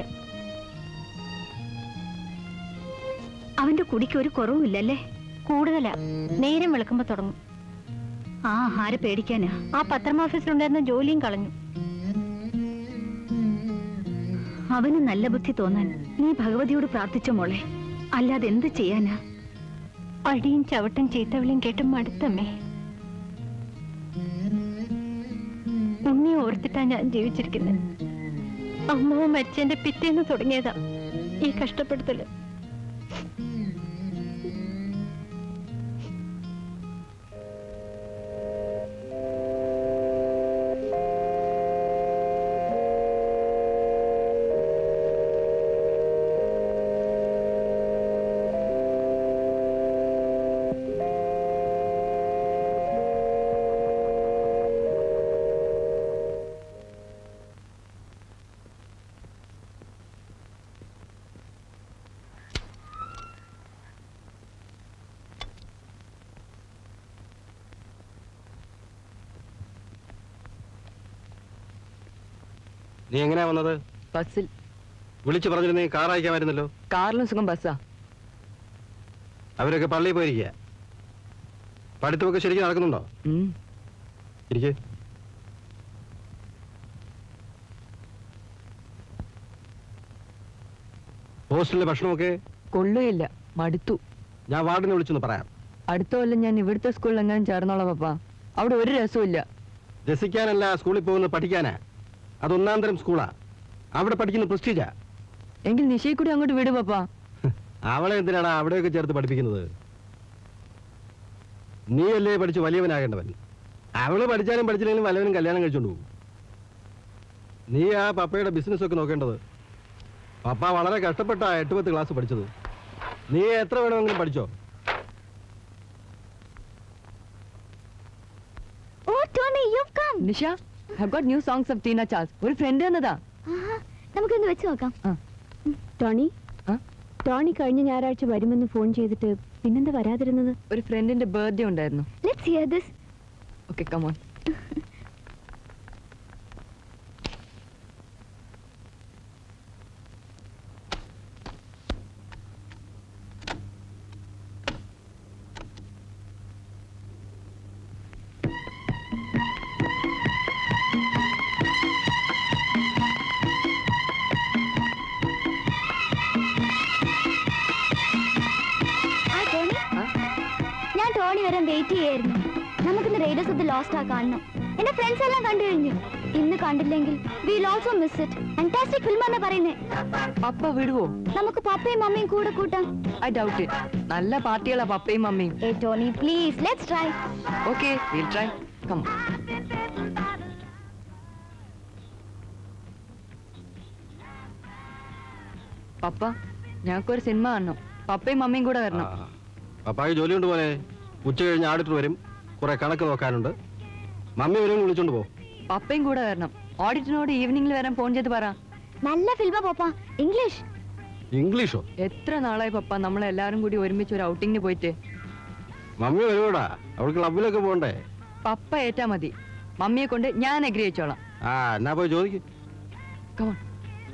അവന്റെ കുടിക്ക് ഒരു കുറവുമില്ലല്ലേ കൂടുതലാ നേരം വെളുക്കുമ്പോ തുടങ്ങും ആ ആരെ പേടിക്കാനാ ആ പത്രം ഓഫീസിലുണ്ടായിരുന്ന ജോലിയും കളഞ്ഞു അവന് നല്ല ബുദ്ധി തോന്നാൻ നീ ഭഗവതിയോട് പ്രാർത്ഥിച്ച മോളെ അല്ലാതെ എന്ത് ചെയ്യാനാ അടിയും ചവിട്ടും ചീത്തവിളിയും കേട്ട് മടുത്തമ്മേ ഉണ്ണിയെ ഓർത്തിട്ടാ ഞാൻ ജീവിച്ചിരിക്കുന്നത് അമ്മ മരിച്ചെന്റെ പിറ്റേന്ന് തുടങ്ങിയതാ ഈ കഷ്ടപ്പെടുത്തല് നീ എങ്ങനെയാ വന്നത് ബസ്സിൽ വിളിച്ചു പറഞ്ഞിരുന്നേ കാർ അയക്കാമായിരുന്നല്ലോ കാറിലും സുഖം ബസ്സാ അവരൊക്കെ പള്ളിയിൽ പോയിരിക്കുക പഠിത്തമൊക്കെ ശരിക്കും നടക്കുന്നുണ്ടോ ഉം. ഇരിക്കേ ഹോസ്റ്റലിലെ ഭക്ഷണമൊക്കെ കൊള്ളുകയില്ല മടുത്തു ഞാൻ വാർഡിനെ വിളിച്ചൊന്ന് പറയാം അടുത്ത കൊല്ലം ഞാൻ ഇവിടുത്തെ സ്കൂളിൽ എങ്ങാനും ചേർന്നോളാം പപ്പ അവിടെ ഒരു രസമില്ല രസിക്കാനല്ല സ്കൂളിൽ പോകുന്നത് പഠിക്കാനാ അത് ഒന്നാം തരം സ്കൂളാ അവിടെ പഠിക്കുന്ന പ്രസ്റ്റീജാ എങ്കിൽ നിശയെ കൂടി അങ്ങോട്ട് വിട് പപ്പ അവളെ എന്തിനാണ് അവിടെയൊക്കെ ചേർത്ത് പഠിപ്പിക്കുന്നത് നീയല്ലേ പഠിച്ച് വലിയവനാകേണ്ടവൻ അവള് പഠിച്ചാലും പഠിച്ചില്ലെങ്കിലും വല്ലവനും കല്യാണം കഴിച്ചോണ്ട് പോകും നീ ആ പപ്പയുടെ ബിസിനസ് ഒക്കെ നോക്കേണ്ടത് പപ്പ വളരെ കഷ്ടപ്പെട്ട എട്ട് പത്ത് ക്ലാസ് പഠിച്ചത് നീ എത്ര വേണമെങ്കിലും പഠിച്ചോ ഓ Tommy you come Nisha have got new songs of Tina Charles ഒരു ഫ്രണ്ട് എന്നതാ നമുക്കൊന്ന് വെച്ച് നോക്കാം ടോണി ടോണി കഴിഞ്ഞ ഞായറാഴ്ച വരുമെന്ന് ഫോൺ ചെയ്തിട്ട് പിന്നെന്താ വരാതിരുന്നത് ഒരു ഫ്രണ്ടിന്റെ ബർത്ത്ഡേ ഉണ്ടായിരുന്നു let's hear this okay come on ആ ടോണി ഞാൻ ടോണി വരാൻ വെയിറ്റ് ചെയ്യായിരുന്നു നമുക്കിന്ന് റേഡിയോസ് ഓഫ് ദി ലോസ്റ്റ് ആ കാണണം എന്റെ ഫ്രണ്ട്സ് എല്ലാം കണ്ടു കഴിഞ്ഞു ഇന്ന് കണ്ടില്ലെങ്കിൽ will also miss it fantastic film എന്ന് പറയുന്നേ പപ്പ വിടുവോ നമുക്ക് പപ്പയും മമ്മിയും കൂടെ കൂട്ടാം ഐ ഡൗട്ട് ഇറ്റ് നല്ല പാർട്ടികളാ പപ്പയും മമ്മിയും ഏ Tony please let's try okay will try come പപ്പ ഞങ്ങൾക്കൊരു സിനിമ കാണണം പപ്പയും മമ്മിയും കൂടെ വരണം പപ്പായ്ക്ക് ജോലിയുണ്ട് പോലെ ഉച്ച കഴിഞ്ഞ് ആഡിറ്റർ വരും കുറെ കണക്ക് നോക്കാനുണ്ട് മമ്മി വരും വിളിച്ചോണ്ട് പോ പപ്പയും കൂടെ വരണം ഓഡിറ്റിനോട് ഈവനിങ്ങിൽ വരാൻ ഫോൺ ചെയ്ത് പറ നല്ല ഫിൽമാ പപ്പ ഇംഗ്ലീഷ് ഇംഗ്ലീഷോ എത്ര നാളായി പപ്പ നമ്മളെല്ലാരും കൂടി ഒരുമിച്ച് ഒരു ഔട്ടിങ്ങിന് പോയിട്ട് മമ്മി വരുവോടാ അവൾക്ക് ക്ലബിലൊക്കെ പോകണ്ടേ പപ്പ ഏറ്റാ മതി മമ്മിയെ കൊണ്ട് ഞാൻ അഗ്രി വെച്ചോളാം ആ എന്നാ പോയി ചോദിക്കും Come on.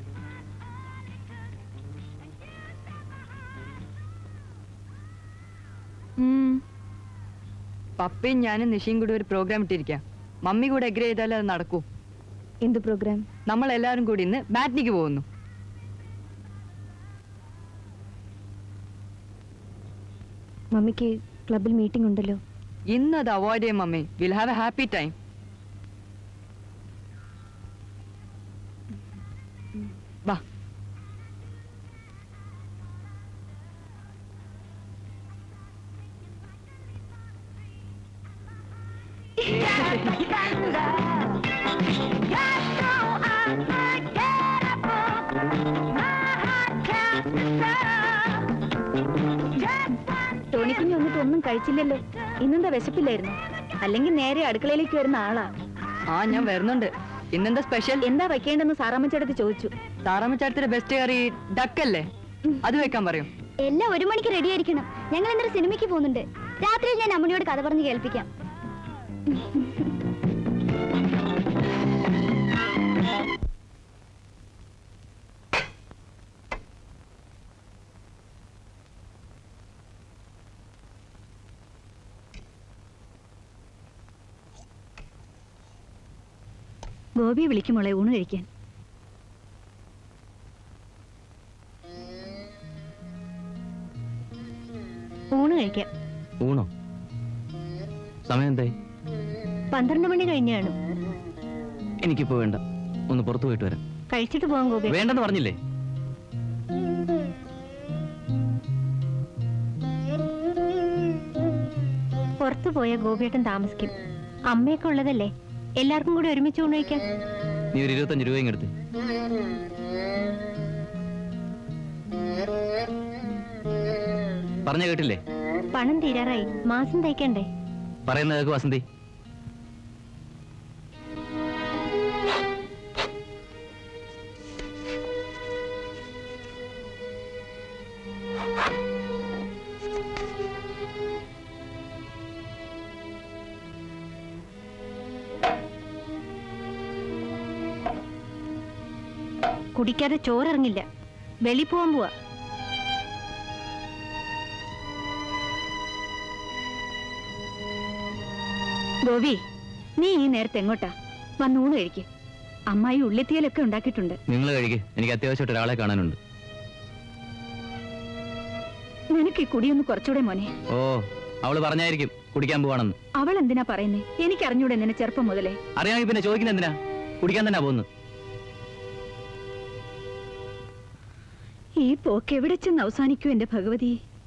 പപ്പയും ഞാനും നിഷയും കൂടി ഒരു പ്രോഗ്രാം ഇട്ടിരിക്കാം മമ്മി കൂടെ അഗ്രി ചെയ്താലേ അത് നടക്കൂ എന്ത് പ്രോഗ്രാം നമ്മൾ എല്ലാവരും കൂടി ഇന്ന് മാറ്റിനിക്ക് പോകുന്നു മമ്മിക്ക് ക്ലബിൽ മീറ്റിംഗ് ഉണ്ടല്ലോ ഇന്ന് അത് അവോയ്ഡ് ചെയ്യും mummy will have a happy time വാ ടോണിക്കുഞ്ഞ് വന്നിട്ട് ഒന്നും കഴിച്ചില്ലല്ലോ ഇന്നെന്താ വിശപ്പില്ലായിരുന്നു അല്ലെങ്കിൽ നേരെ അടുക്കളയിലേക്ക് വരുന്ന ആളാ ആ ഞാൻ വരുന്നുണ്ട് ഇന്നെന്താ സ്പെഷ്യൽ എന്താ വെക്കേണ്ടെന്ന് സാറാമ്മച്ചേടത്ത് ചോദിച്ചു താറാമച്ചാട്ടത്തിന്റെ ബെസ്റ്റ് കറി ഡക്കല്ലേ അത് വെക്കാൻ പറയും എല്ലാം ഒരു മണിക്ക് റെഡി ആയിരിക്കണം ഞങ്ങൾ ഇന്നൊരു സിനിമയ്ക്ക് പോകുന്നുണ്ട് രാത്രിയിൽ ഞാൻ അമ്മണിയോട് കഥ പറഞ്ഞ് കേൾപ്പിക്കാം ഗോപിയെ വിളിക്കുമോളെ ഊണ് കഴിക്കാൻ ഊണ് കഴിക്കാം ഊണോ സമയം എന്തായി പന്ത്രണ്ട് മണി കഴിഞ്ഞ് കാണും എനിക്കിപ്പോ വേണ്ട ഒന്ന് പുറത്തു പോയിട്ട് വരാം കഴിച്ചിട്ട് പോകാം ഗോപി വേണ്ടെന്ന് പറഞ്ഞില്ലേ പുറത്തു പോയ ഗോപിയേട്ടൻ താമസിക്കും അമ്മയൊക്കെ ഉള്ളതല്ലേ എല്ലാവർക്കും കൂടി ഒരുമിച്ച് ഊണ് കഴിക്കാം നീ ഒരു ഇരുപത്തഞ്ച് രൂപ ഇങ്ങെടുത്ത് പറഞ്ഞ കേട്ടില്ലേ പണം തീരാറായി മാസം തയ്ക്കണ്ടേ പറയുന്നത് കേൾക്ക് വസന്തി കുടിക്കാതെ ചോറിറങ്ങില്ല വെളി പോവാൻ പോവാ ഗോപി നീ ഈ നേരത്തെ എങ്ങോട്ടാ വന്ന് ഊണ് കഴിക്ക് അമ്മായി ഉള്ളിത്തീയലൊക്കെ ഉണ്ടാക്കിയിട്ടുണ്ട് നിങ്ങൾ കഴിക്ക് എനിക്ക് അത്യാവശ്യമായിട്ട് ഒരാളെ കാണാനുണ്ട് നിനക്ക് ഈ കുടിയൊന്ന് കുറച്ചുകൂടെ മോനെ ഓ അവള് പറഞ്ഞായിരിക്കും കുടിക്കാൻ പോവാണെന്ന് അവൾ എന്തിനാ പറയുന്നേ എനിക്ക് അറിഞ്ഞൂടെ നിന്നെ ചെറുപ്പം മുതലേ അറിയാമെങ്കിൽ പിന്നെ ചോദിക്കുന്ന എന്തിനാ കുടിക്കാൻ തന്നെ പോകുന്നു ഈ പോക്ക് എവിടെ ചെന്ന് അവസാനിക്കൂ എന്റെ ഭഗവതി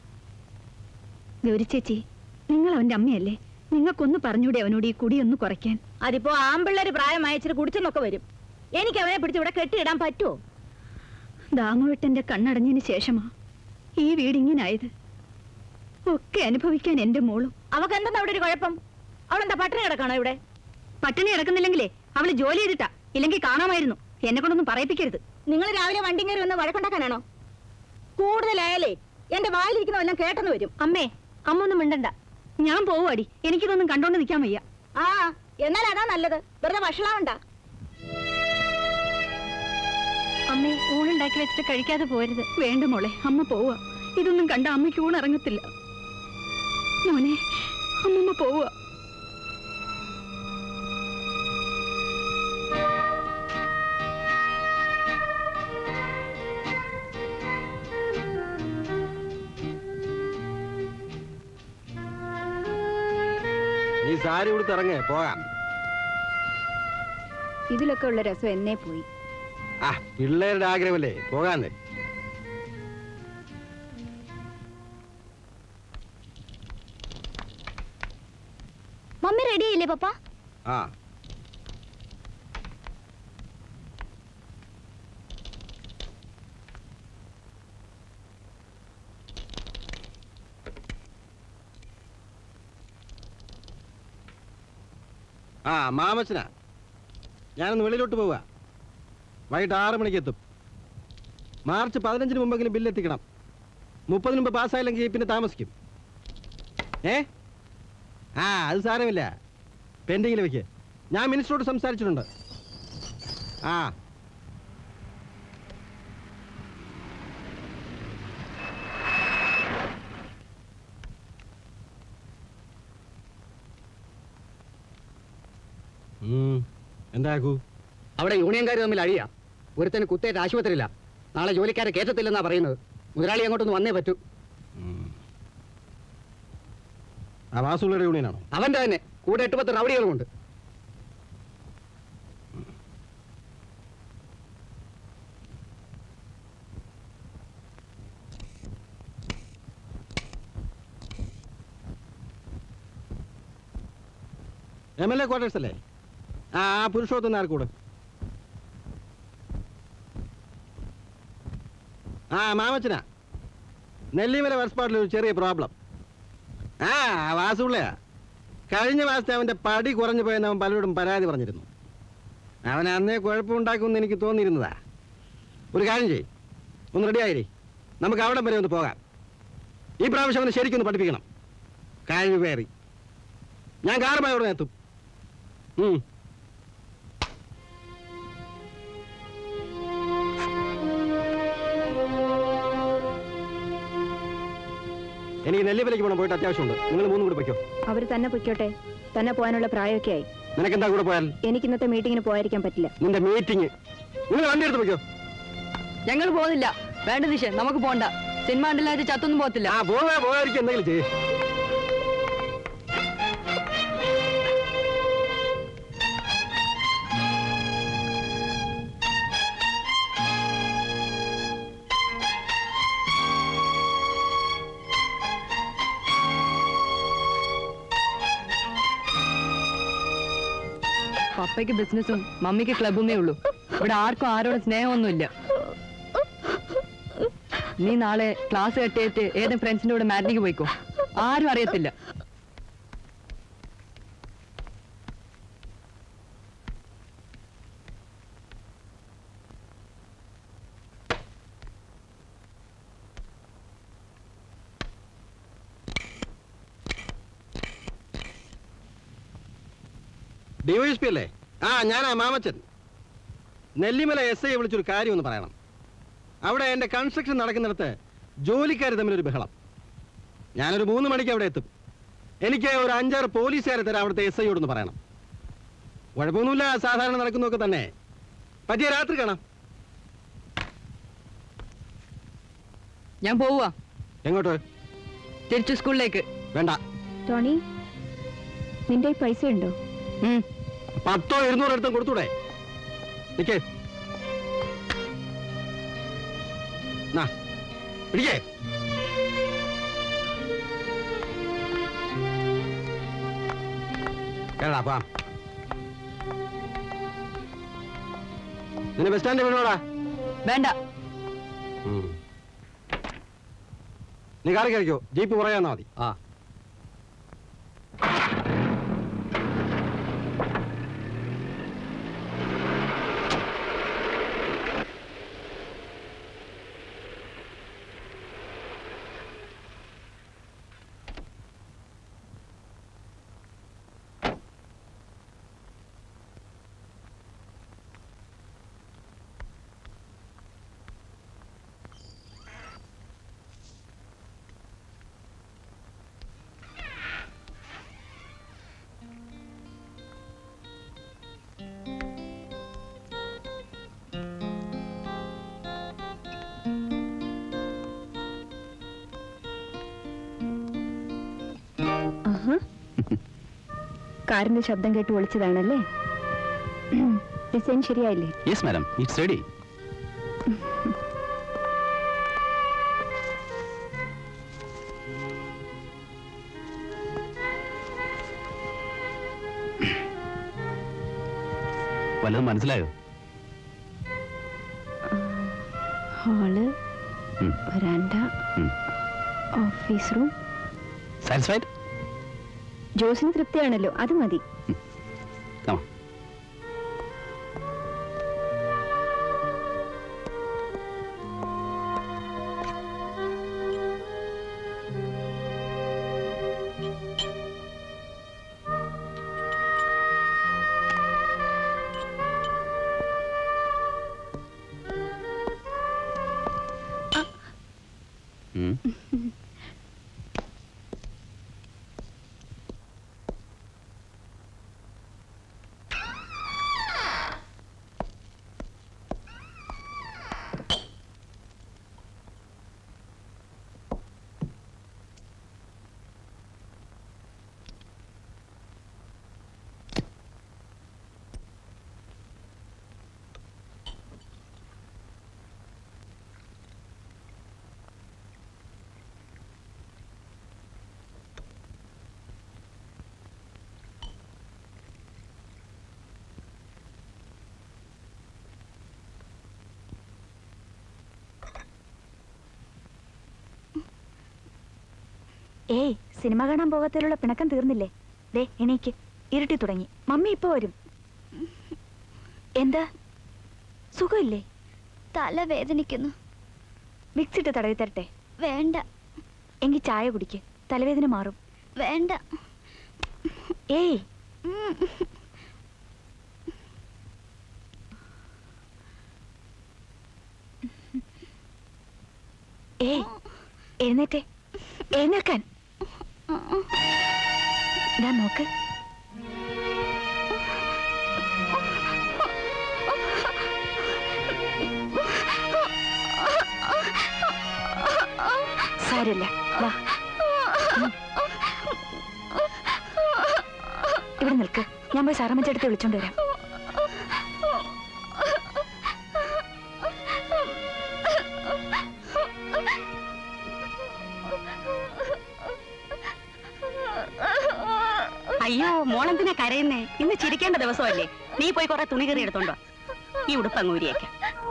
ഗൗരി ചേച്ചി നിങ്ങൾ അവന്റെ അമ്മയല്ലേ നിങ്ങൾക്കൊന്ന് പറഞ്ഞൂടെ അവനോട് ഈ കുടിയൊന്ന് കുറയ്ക്കാൻ അതിപ്പോ ആമ്പിള്ളേര് പ്രായമായച്ചിട്ട് കുടിച്ചെന്നൊക്കെ വരും എനിക്ക് അവനെ പിടിച്ച് ഇവിടെ കെട്ടിയിടാൻ പറ്റുമോ ദാമുവെട്ടന്റെ കണ്ണടഞ്ഞതിന് ശേഷമാ ഈ വീടിങ്ങനായത് ഒക്കെ അനുഭവിക്കാൻ എന്റെ മോളും അവക്ക് എന്തെന്നാ അവിടെ ഒരു കുഴപ്പം അവളെന്താ പട്ടിണി കിടക്കണോ ഇവിടെ പട്ടിണി കിടക്കുന്നില്ലെങ്കിലേ അവള് ജോലി ചെയ്തിട്ടാ ഇല്ലെങ്കിൽ കാണാമായിരുന്നു എന്നെ കൊണ്ടൊന്നും പറയിപ്പിക്കരുത് നിങ്ങൾ രാവിലെ വണ്ടി കയറി വന്ന് വഴക്കുണ്ടാക്കാനാണോ കൂടുതലായാലേ എന്റെ വായിലിരിക്കുന്നതെല്ലാം കേട്ടെന്ന് വരും അമ്മേ അമ്മ ഒന്നും മിണ്ടണ്ട ഞാൻ പോവാടി എനിക്കിതൊന്നും കണ്ടോണ്ട് നിൽക്കാൻ വയ്യ ആ എന്നാൽ അതാ നല്ലത് വെറുതെ വഷളാവണ്ട അമ്മേ ഊണുണ്ടാക്കി വെച്ചിട്ട് കഴിക്കാതെ പോരുത് വേണ്ട മോളെ അമ്മ പോവാ ഇതൊന്നും കണ്ട അമ്മയ്ക്ക് ഊണ് ഇറങ്ങത്തില്ല മോനെ അമ്മമ്മ പോവാ നീ സാരി കൊടുത്ത് ഇറങ്ങേ പോകാം ഇതിലൊക്കെ ഉള്ള രസം എന്നേ പോയി ആ പിള്ളേരുടെ ആഗ്രഹമല്ലേ പോകാന്ന് മമ്മി റെഡിയായില്ലേ പപ്പ ആ ആ മാമച്ചനാ ഞാനൊന്ന് വെളിയിലോട്ട് പോവുക വൈകിട്ട് ആറ് മണിക്ക് എത്തും മാർച്ച് പതിനഞ്ചിന് മുമ്പെങ്കിലും ബില്ല് എത്തിക്കണം മുപ്പതിന് മുമ്പ് പാസ്സായില്ലെങ്കിൽ പിന്നെ താമസിക്കും ഏ ആ അത് സാരമില്ല പെൻഡിങ്ങിൽ വെക്ക് ഞാൻ മിനിസ്റ്ററോട് സംസാരിച്ചിട്ടുണ്ട് ആ ഉം. എന്താക്കൂ അവിടെ യൂണിയൻകാർ തമ്മിൽ അഴിയാ ഒരുത്തന് കുത്തേറ്റ് ആശുപത്രിയില്ല നാളെ ജോലിക്കാരെ കയറ്റത്തില്ലെന്നാ പറയുന്നത് മുതലാളി അങ്ങോട്ടൊന്ന് വന്നേ പറ്റൂ ആ വാസുള്ളയുടെ യൂണിയനാണോ അവന്റെ തന്നെ കൂടെ എട്ട് പത്ത് റൗഡികളുമുണ്ട് എം എൽ എ ക്വാർട്ടേഴ്സ് അല്ലേ ആ ആ പുരുഷോത്തം ആർക്കൂടെ ആ മാമച്ചനാ നെല്ലിമല വർസ്പാട്ടിൽ ഒരു ചെറിയ പ്രോബ്ലം ആ വാസുള്ളയാ കഴിഞ്ഞ മാസത്തെ അവന്റെ പടി കുറഞ്ഞു പോയെന്ന് അവൻ പലരോടും പരാതി പറഞ്ഞിരുന്നു അവൻ അന്നേ കുഴപ്പമുണ്ടാക്കുമെന്ന് എനിക്ക് തോന്നിയിരുന്നതാ ഒരു കാര്യം ചെയ് ഒന്ന് റെഡിയായിരേ നമുക്ക് അവിടം വരെ ഒന്ന് പോകാം ഈ പ്രാവശ്യം അവനെ ശരിക്കൊന്ന് പഠിപ്പിക്കണം കഴിവേറി ഞാൻ കാറുമായി ഉടനെ എത്തും ഉം. എനിക്ക് നെല്ലിപ്പലേക്ക് പോകണം പോയിട്ട് അത്യാവശ്യമുണ്ട് നിങ്ങൾ മൂന്നും കൂടി പൊയ്ക്കോ അവർ തന്നെ പൊയ്ക്കോട്ടെ തന്നെ പോകാനുള്ള പ്രായമൊക്കെ ആയി നിനക്കെന്താ കൂടെ പോയാൽ എനിക്ക് ഇന്നത്തെ മീറ്റിങ്ങിന് പോയിരിക്കാൻ പറ്റില്ല നിന്റെ മീറ്റിംഗ് നിങ്ങൾ വണ്ടി എടുത്ത് പൊയ്ക്കോ ഞങ്ങൾ പോകുന്നില്ല വേണ്ട ദിശ നമുക്ക് പോണ്ട സിനിമ കണ്ടില്ലാതെ ചത്തൊന്നും പോകത്തില്ല ആ പോവാ പോകാതിരിക്കും എന്തെങ്കിലും ചെയ്യേ പപ്പയ്ക്ക് ബിസിനസ്സും മമ്മിക്ക് ക്ലബുമേ ഉള്ളൂ ഇവിടെ ആർക്കും ആരോടും സ്നേഹമൊന്നുമില്ല നീ നാളെ ക്ലാസ് കെട്ടിയിട്ട് ഏതെങ്കിലും ഫ്രണ്ട്സിന്റെ കൂടെ മാറ്റിനിക്ക് പോയിക്കോ ആരും അറിയത്തില്ല ഡിവൈഎസ്പി അല്ലേ ആ ഞാനാ മാമച്ചൻ നെല്ലിമല എസ് ഐ വിളിച്ചൊരു കാര്യം ഒന്ന് പറയണം അവിടെ എൻ്റെ കൺസ്ട്രക്ഷൻ നടക്കുന്നിടത്ത് ജോലിക്കാർ തമ്മിലൊരു ബഹളം ഞാനൊരു മൂന്ന് മണിക്ക് അവിടെ എത്തും എനിക്ക് ഒരു അഞ്ചാറ് പോലീസുകാരെ തരാം അവിടുത്തെ എസ് ഐയോടൊന്ന് പറയണം കുഴപ്പമൊന്നുമില്ല സാധാരണ നടക്കുന്നതൊക്കെ തന്നെ പറ്റിയ രാത്രി കാണാം ഞാൻ പോവുക എങ്ങോട്ട് തിരിച്ചു സ്കൂളിലേക്ക് വേണ്ട ടോണി നിന്റെ കയ്യിൽ പൈസ ഉണ്ടോ പത്തോ ഇരുന്നൂറോ അടുത്തും കൊടുത്തൂടെ നിക്കേ നാ പിടിക്കേ കേടാ പോവാം നിന്നെ ബസ് സ്റ്റാൻഡിൽ വീണോടാ വേണ്ട നീ കാറി കഴിക്കോ ജീപ്പ് പുറകെ വന്നാ മതി ആ കാറിന്റെ ശബ്ദം കേട്ട് വിളിച്ചതാണല്ലേ ഡിസൈൻ ശരിയായില്ലേ യെസ് മാഡം ഇറ്റ്സ് റെഡി വല്ലതും മനസ്സിലായോ ഹാള് ഉം. വരാണ്ട ഉം. ഓഫീസ് റൂം സാറ്റിസ്ഫൈഡ് ജോസിന് തൃപ്തിയാണല്ലോ അത് മതി Come on. ഉം. ഏയ് സിനിമ കാണാൻ പോകാത്തതിലുള്ള പിണക്കം തീർന്നില്ലേ ദേ എണീക്ക് ഇരുട്ടി തുടങ്ങി മമ്മി ഇപ്പൊ വരും എന്താ സുഖമില്ലേ തല വേദനിക്കുന്നു വിക്സ് ഇട്ട് തടവി തരട്ടെ വേണ്ട എങ്കിൽ ചായ കുടിക്ക് തലവേദന മാറും വേണ്ട ഏയ് ഏയ് എഴുന്നേറ്റേ എഴുന്നേൽക്കാൻ ഞാൻ നോക്ക് സാരമില്ല വാ ഉം. ഇവിടെ നിൽക്ക് ഞാൻ പോയി സാറമ്മച്ചടുത്ത് വിളിച്ചോണ്ട് വരാം അയ്യോ മോളെന്തിനാ കരയുന്നേ ഇന്ന് ചിരിക്കേണ്ട ദിവസമല്ലേ നീ പോയി കുറെ തുണി കയറി എടുത്തോണ്ടോ ഈ ഉടുപ്പ് അങ്ങൂരിയേക്ക്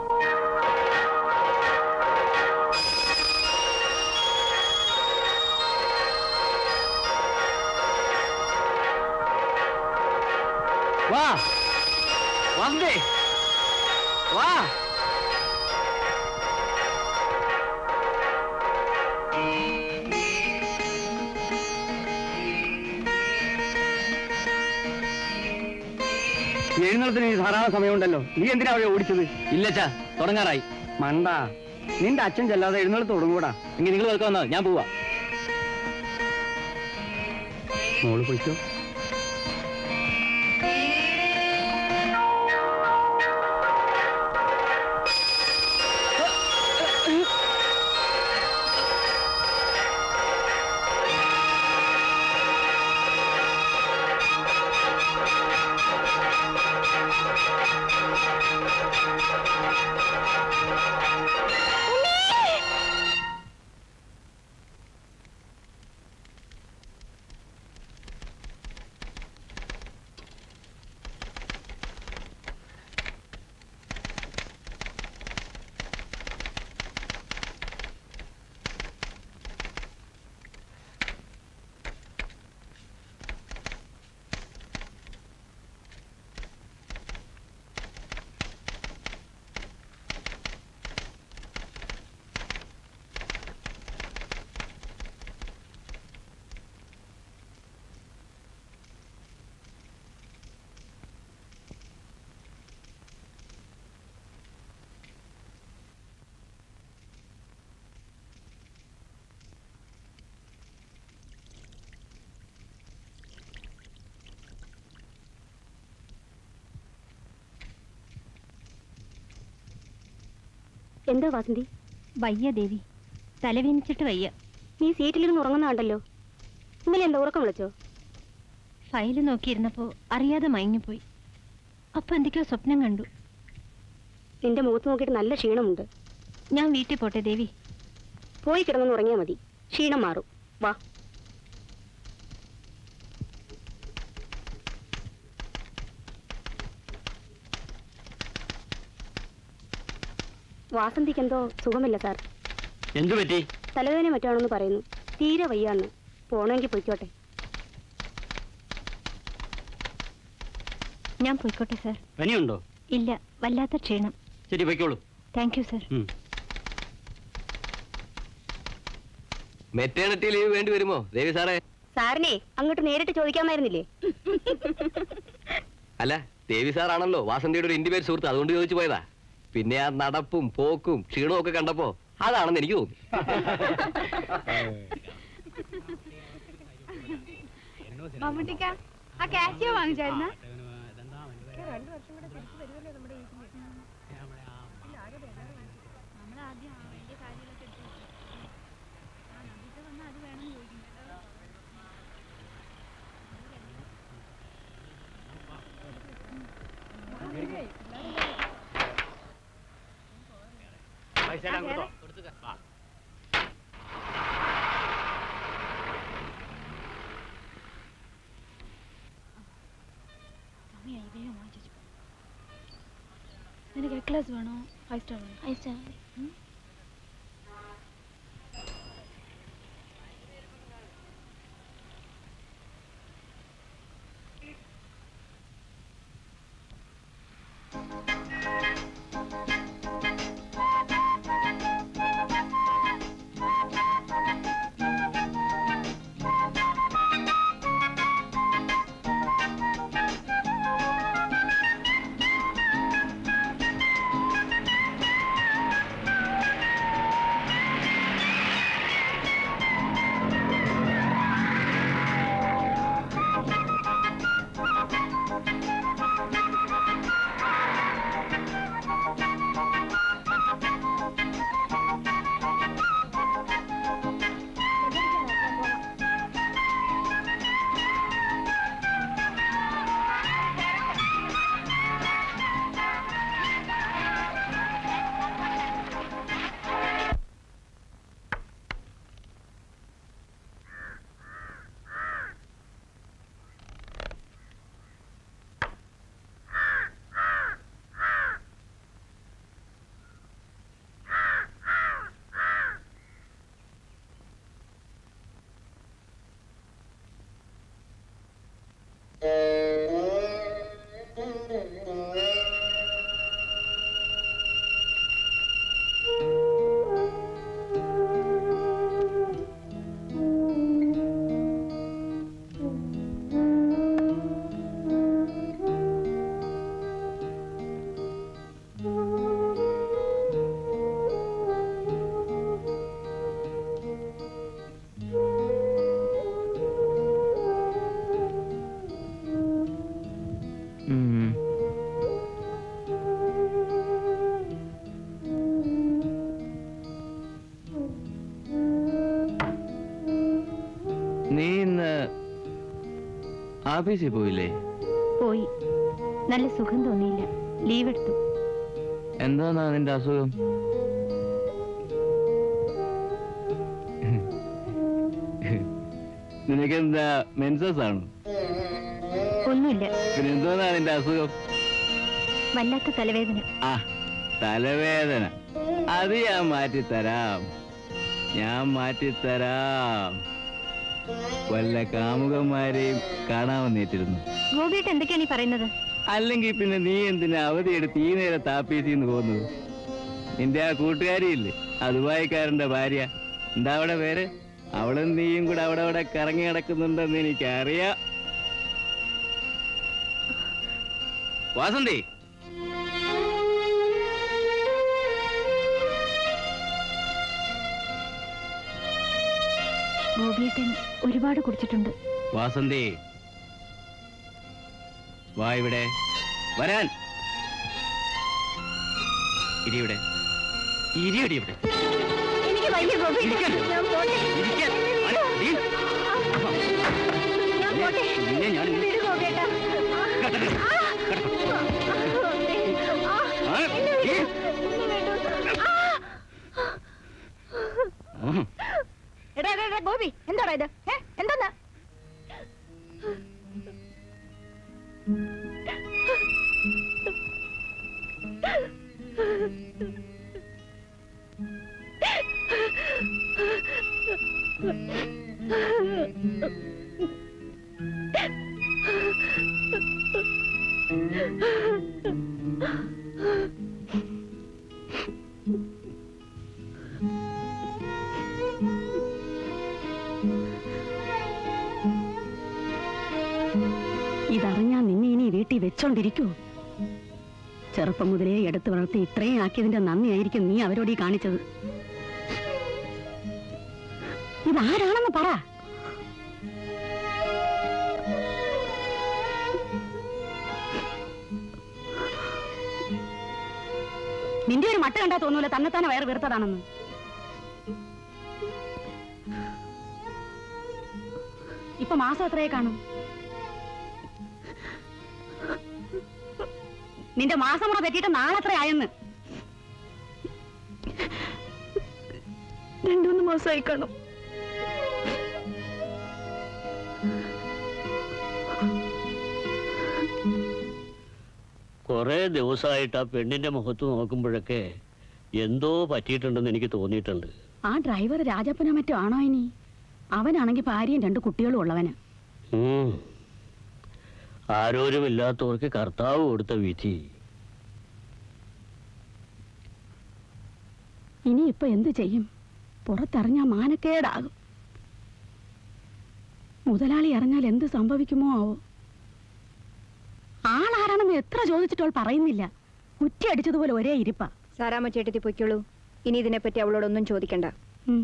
വാ വന്നേ വാ എഴുന്നള്ളത്തിന് ഇനി ധാരാളം സമയമുണ്ടല്ലോ നീ എന്തിനാ അവിടെ ഓടിച്ചത് ഇല്ലച്ചാ തുടങ്ങാറായി മണ്ട നിന്റെ അച്ഛൻ ചെല്ലാതെ എഴുന്നള്ളത്ത് തുടങ്ങൂടാ എങ്കിൽ നിങ്ങൾ വെക്കാൻ വന്നാൽ ഞാൻ പോവാ മോള് പോയിക്കോ എന്താ വാസന്തി വയ്യ ദേവി തലവേനിച്ചിട്ട് വയ്യ നീ സീറ്റിലിരുന്ന് ഉറങ്ങുന്ന കണ്ടല്ലോ ഇന്നലെ എന്താ ഉറക്കം വിളിച്ചോ ഫയല് നോക്കിയിരുന്നപ്പോ അറിയാതെ മയങ്ങിപ്പോയി അപ്പൊ എന്തൊക്കെയോ സ്വപ്നം കണ്ടു നിന്റെ മുഖത്ത് നോക്കിയിട്ട് നല്ല ക്ഷീണമുണ്ട് ഞാൻ വീട്ടിൽ പോട്ടെ ദേവി പോയി കിടന്നു ഉറങ്ങിയാൽ മതി ക്ഷീണം മാറും വാ വാസന്തിക്ക് എന്തോ സുഖമില്ല സാർ എന്തു പറ്റി തലവേദന മറ്റാണെന്ന് പറയുന്നു തീരെ വയ്യാന്ന് പോണമെങ്കിൽ പൊയ്ക്കോട്ടെ ഞാൻ പോയിക്കോട്ടെ സാർ പനിയുണ്ടോ ഇല്ല വല്ലാത്ത ക്ഷീണം ശരി പൊയ്ക്കോളൂ thank you sir maternity leave വേണ്ടി വരുമോ ദേവി സാറേ സാറിനെ അങ്ങോട്ട് നേരിട്ട് ചോദിക്കാമായിരുന്നില്ലേ അല്ല ദേവി സാറാണല്ലോ വാസന്തിയുടെ ഒരു ഇന്റിമേറ്റ് സുഹൃത്ത് അതുകൊണ്ട് ചോദിച്ചു പോയതാ പിന്നെ ആ നടപ്പും പോക്കും ക്ഷീണവും ഒക്കെ കണ്ടപ്പോ അതാണെന്ന് എനിക്ക് തോന്നി മമ്മൂട്ടിക്ക ആ കാശിയോ വാങ്ങിച്ചായിരുന്ന നിനക്ക് എക്ലാസ് വേണോ ഫൈവ് സ്റ്റാർ വേണോ ഫൈവ് സ്റ്റാർ നീ ഇന്ന് ആഫീസിൽ പോയില്ലേ പോയി നല്ല സുഖം തോന്നിയില്ല ലീവ് എടുത്തു എന്താന്നാ നിന്റെ അസുഖം നിനക്കെന്താ മെൻസസ് ആണോ ഒന്നുമില്ല പിന്നെ എന്തോന്നാ നിന്റെ അസുഖം വല്ലാത്ത തലവേദന ആ തലവേദന അത് ഞാൻ മാറ്റിത്തരാം ഞാൻ മാറ്റിത്തരാം വല്ല കാമുകന്മാരെയും കാണാൻ വന്നിട്ടിരുന്നു ഗോപിയിട്ട് എന്തൊക്കെയാണ് ഈ പറയുന്നത് അല്ലെങ്കിൽ പിന്നെ നീ എന്തിനാ അവധി എടുത്ത് ഈ നേരം താപ്പീസിന്ന് പോകുന്നത് നിന്റെ ആ കൂട്ടുകാരിയില്ലേ ആ ദുബായിക്കാരന്റെ ഭാര്യ എന്താ അവിടെ പേര് അവളും നീയും കൂടെ അവിടെ അവിടെ കറങ്ങി നടക്കുന്നുണ്ടെന്ന് എനിക്കറിയാം വാസന്തി ഗോപിയേട്ടൻ ഒരുപാട് കുടിച്ചിട്ടുണ്ട് വാസന്തി വാ ഇവിടെ വരാൻ ഇരി ഇവിടെ ഇരിയടി ഇവിടെ എനിക്ക് വയ്യ ഗോപി ഇരിക്കാൻ. ഞാൻ പോട്ടെ ഇരിക്കാൻ. അരെ, നീ. നിന്നെ ഞാൻ എടാ എടാ, എടാ ഗോപി എന്താടാ ഇത് ഏ എന്താ ഇതറിഞ്ഞാ നിന്നെ ഇനി വീട്ടിൽ വെച്ചോണ്ടിരിക്കൂ ചെറുപ്പം മുതലേ എടുത്തു വളർത്തി ഇത്രയും ആക്കിയതിന്റെ നന്ദിയായിരിക്കും നീ അവരോട് ഈ കാണിച്ചത് ഇതാരാണെന്ന് പറ നിന്റെ ഒരു മട്ട കണ്ടാ തോന്നൂല തന്നെത്താനെ വയറ് വീർത്തതാണെന്ന് ഇപ്പൊ മാസം എത്രയെ കാണും നിന്റെ മാസം കൂടെ തെറ്റിയിട്ട് നാളെ എത്ര ആയെന്ന് രണ്ടുമൂന്ന് മാസമായി കാണും കുറെ ദിവസമായിട്ട് ആ പെണ്ണിന്റെ മുഖത്ത് നോക്കുമ്പോഴൊക്കെ എന്തോ പറ്റിയിട്ടുണ്ടെന്ന് എനിക്ക് തോന്നിയിട്ടുണ്ട് ആ ഡ്രൈവർ രാജപ്പനോ മറ്റോ ആണോ ഇനി അവനാണെങ്കിൽ ഭാര്യയും രണ്ട് കുട്ടികളും ഉള്ളവന് ഉം. ആരോരുമില്ലാത്തവർക്ക് കർത്താവ് കൊടുത്ത വിധി ഇനി ഇപ്പൊ എന്ത് ചെയ്യും പുറത്തിറങ്ങാ മാനക്കേടാകും മുതലാളി അറിഞ്ഞാൽ എന്ത് സംഭവിക്കുമോ ആവോ ആളാരാണെന്ന് എത്ര ചോദിച്ചിട്ടവൾ പറയുന്നില്ല കുറ്റി അടിച്ചതുപോലെ ഒരേ ഇരിപ്പാ സാരാമ്മ ചേട്ടത്തി പൊയ്ക്കോളൂ ഇനി ഇതിനെപ്പറ്റി അവളോടൊന്നും ചോദിക്കണ്ട ഉം.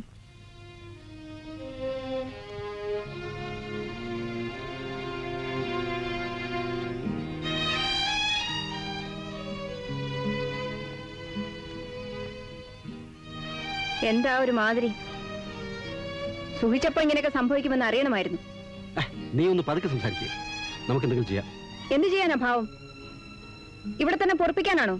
എന്താ ഒരു മാതിരി സുഖിച്ചപ്പോ ഇങ്ങനെയൊക്കെ സംഭവിക്കുമെന്ന് അറിയണമായിരുന്നു നീ ഒന്ന് പതുക്കെ സംസാരിക്കുക നമുക്ക് എന്തെങ്കിലും ചെയ്യാം എന്ത് ചെയ്യാനാ ഭാവം ഇവിടെ തന്നെ പൊറപ്പിക്കാനാണോ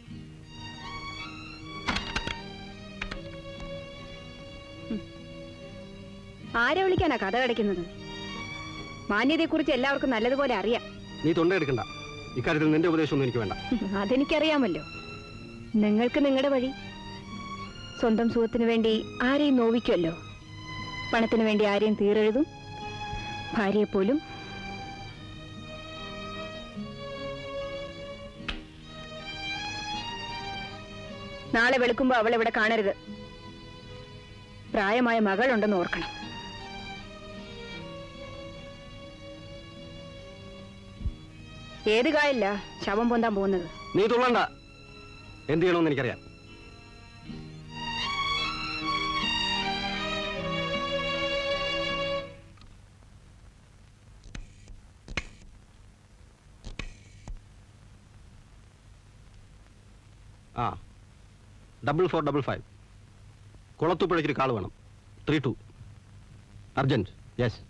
ഉം. ആരെ വിളിക്കാനാ കഥ കടയ്ക്കുന്നത് മാന്യതയെക്കുറിച്ച് എല്ലാവർക്കും നല്ലതുപോലെ അറിയാം നീ തൊണ്ടയെടുക്കണ്ട ഇക്കാര്യത്തിൽ നിന്റെ ഉപദേശമൊന്നും എനിക്ക് വേണ്ട അതെനിക്കറിയാമല്ലോ നിങ്ങൾക്ക് നിങ്ങളുടെ വഴി സ്വന്തം സുഖത്തിന് വേണ്ടി ആരെയും നോവിക്കുമല്ലോ പണത്തിന് വേണ്ടി ആരെയും തീരെഴുതും ഭാര്യയെപ്പോലും നാളെ വെളുക്കുമ്പോ അവൾ ഇവിടെ കാണരുത് പ്രായമായ മകളുണ്ടെന്ന് ഓർക്കണം ഏത് കായല്ല ശവം പൊന്താൻ പോകുന്നത് നീ തുള്ളണ്ട എന്ത് ചെയ്യണമെന്ന് എനിക്കറിയാം ആ ഡബിൾ ഫോർ ഡബിൾ ഫൈവ് കുളത്തുപുഴയ്ക്കൊരു കാൾ വേണം three two urgent yes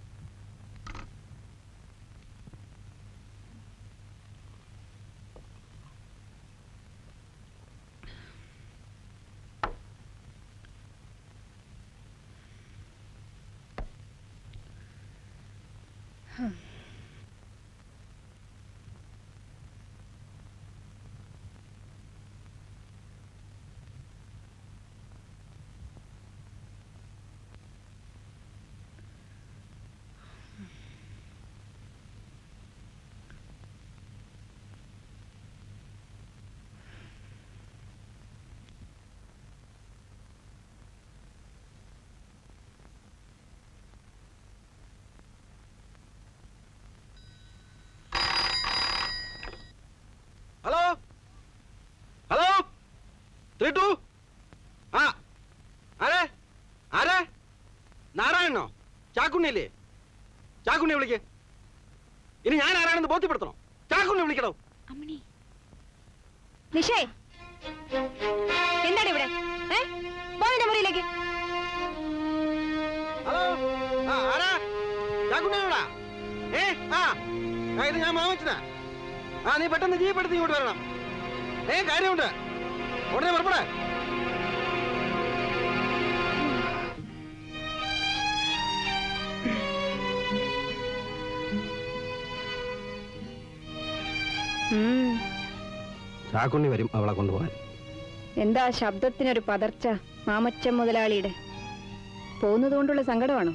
hello hello three two ആ ആരെ ആരെ നാരായണനോ ചാക്കുണ്ണിയല്ലേ ചാക്കുണ്ണിയെ വിളിക്ക് ഇനി ഞാൻ ആരാണെന്ന് ബോധ്യപ്പെടുത്തണോ ചാക്കുണ്ണി വിളിക്കണോ നിഷേ എന്താണ് ഇവിടെ ഏ പോയിന്റെ മുറിയിലേക്ക് ഹലോ ആ ആരാ ചാക്കുണ്ണിയോടാ ആ ഇത് ഞാൻ മാമച്ചനാ ആ നീ പെട്ടെന്ന് ജീപ്പ് എടുത്ത് ഇങ്ങോട്ട് വരണം ഏ കാര്യമുണ്ട് ഉടനെ പുറപ്പെടാ ഉം. ചാക്കുണ്ണി വരും അവളെ കൊണ്ടുപോകാൻ എന്താ ശബ്ദത്തിനൊരു പതർച്ച മാമച്ചൻ മുതലാളിയുടെ പോകുന്നത് കൊണ്ടുള്ള സങ്കടമാണോ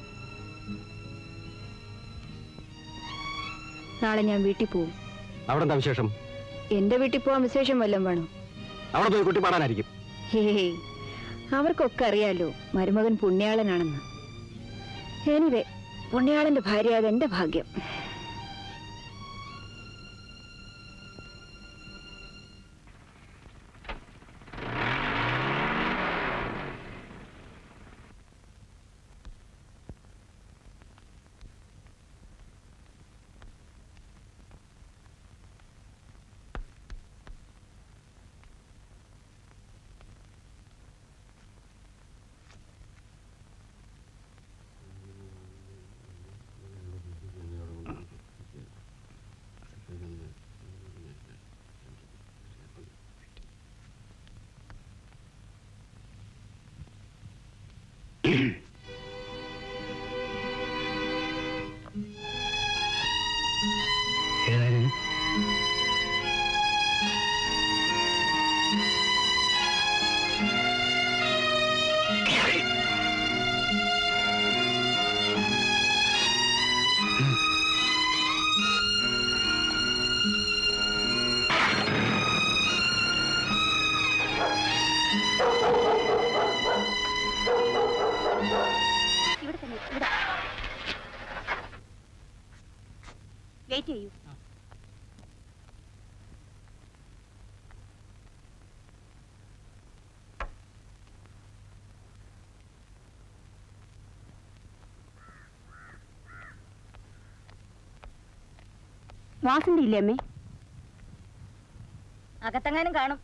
നാളെ ഞാൻ വീട്ടിൽ പോവും അവിടെ എന്താ വിശേഷം എന്റെ വീട്ടിൽ പോവാൻ വിശേഷം വല്ലതും വേണോ അവിടെ പോയി കുട്ടി പാടാനായിരിക്കും ഹേ അവർക്കൊക്കെ അറിയാലോ മരുമകൻ പുണ്യാളനാണെന്ന് എനിവേ പുണ്യാളന്റെ ഭാര്യ അതെന്റെ ഭാഗ്യം ഏതായാലും ഇവിടെ തന്നെ ഇവിടെ വെയിറ്റ് ചെയ്യൂ വാസന്തി ഇല്ലേ അമ്മേ അകത്തെങ്ങാനും കാണും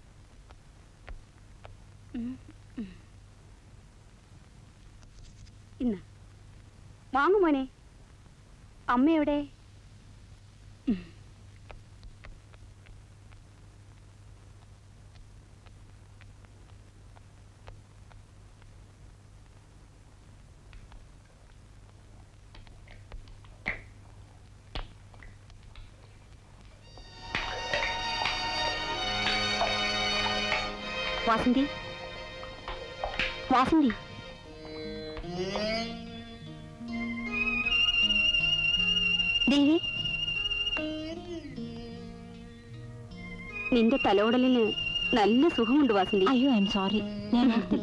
ഇന്ന് വാങ്ങു മോനെ അമ്മ എവിടെ വാസന്തി വാസന്തി ദേവി നിന്റെ തലോടലിന് നല്ല സുഖമുണ്ട് വാസന്തി അയ്യോ ഐ എം സോറി ഞാൻ ഓർത്തില്ല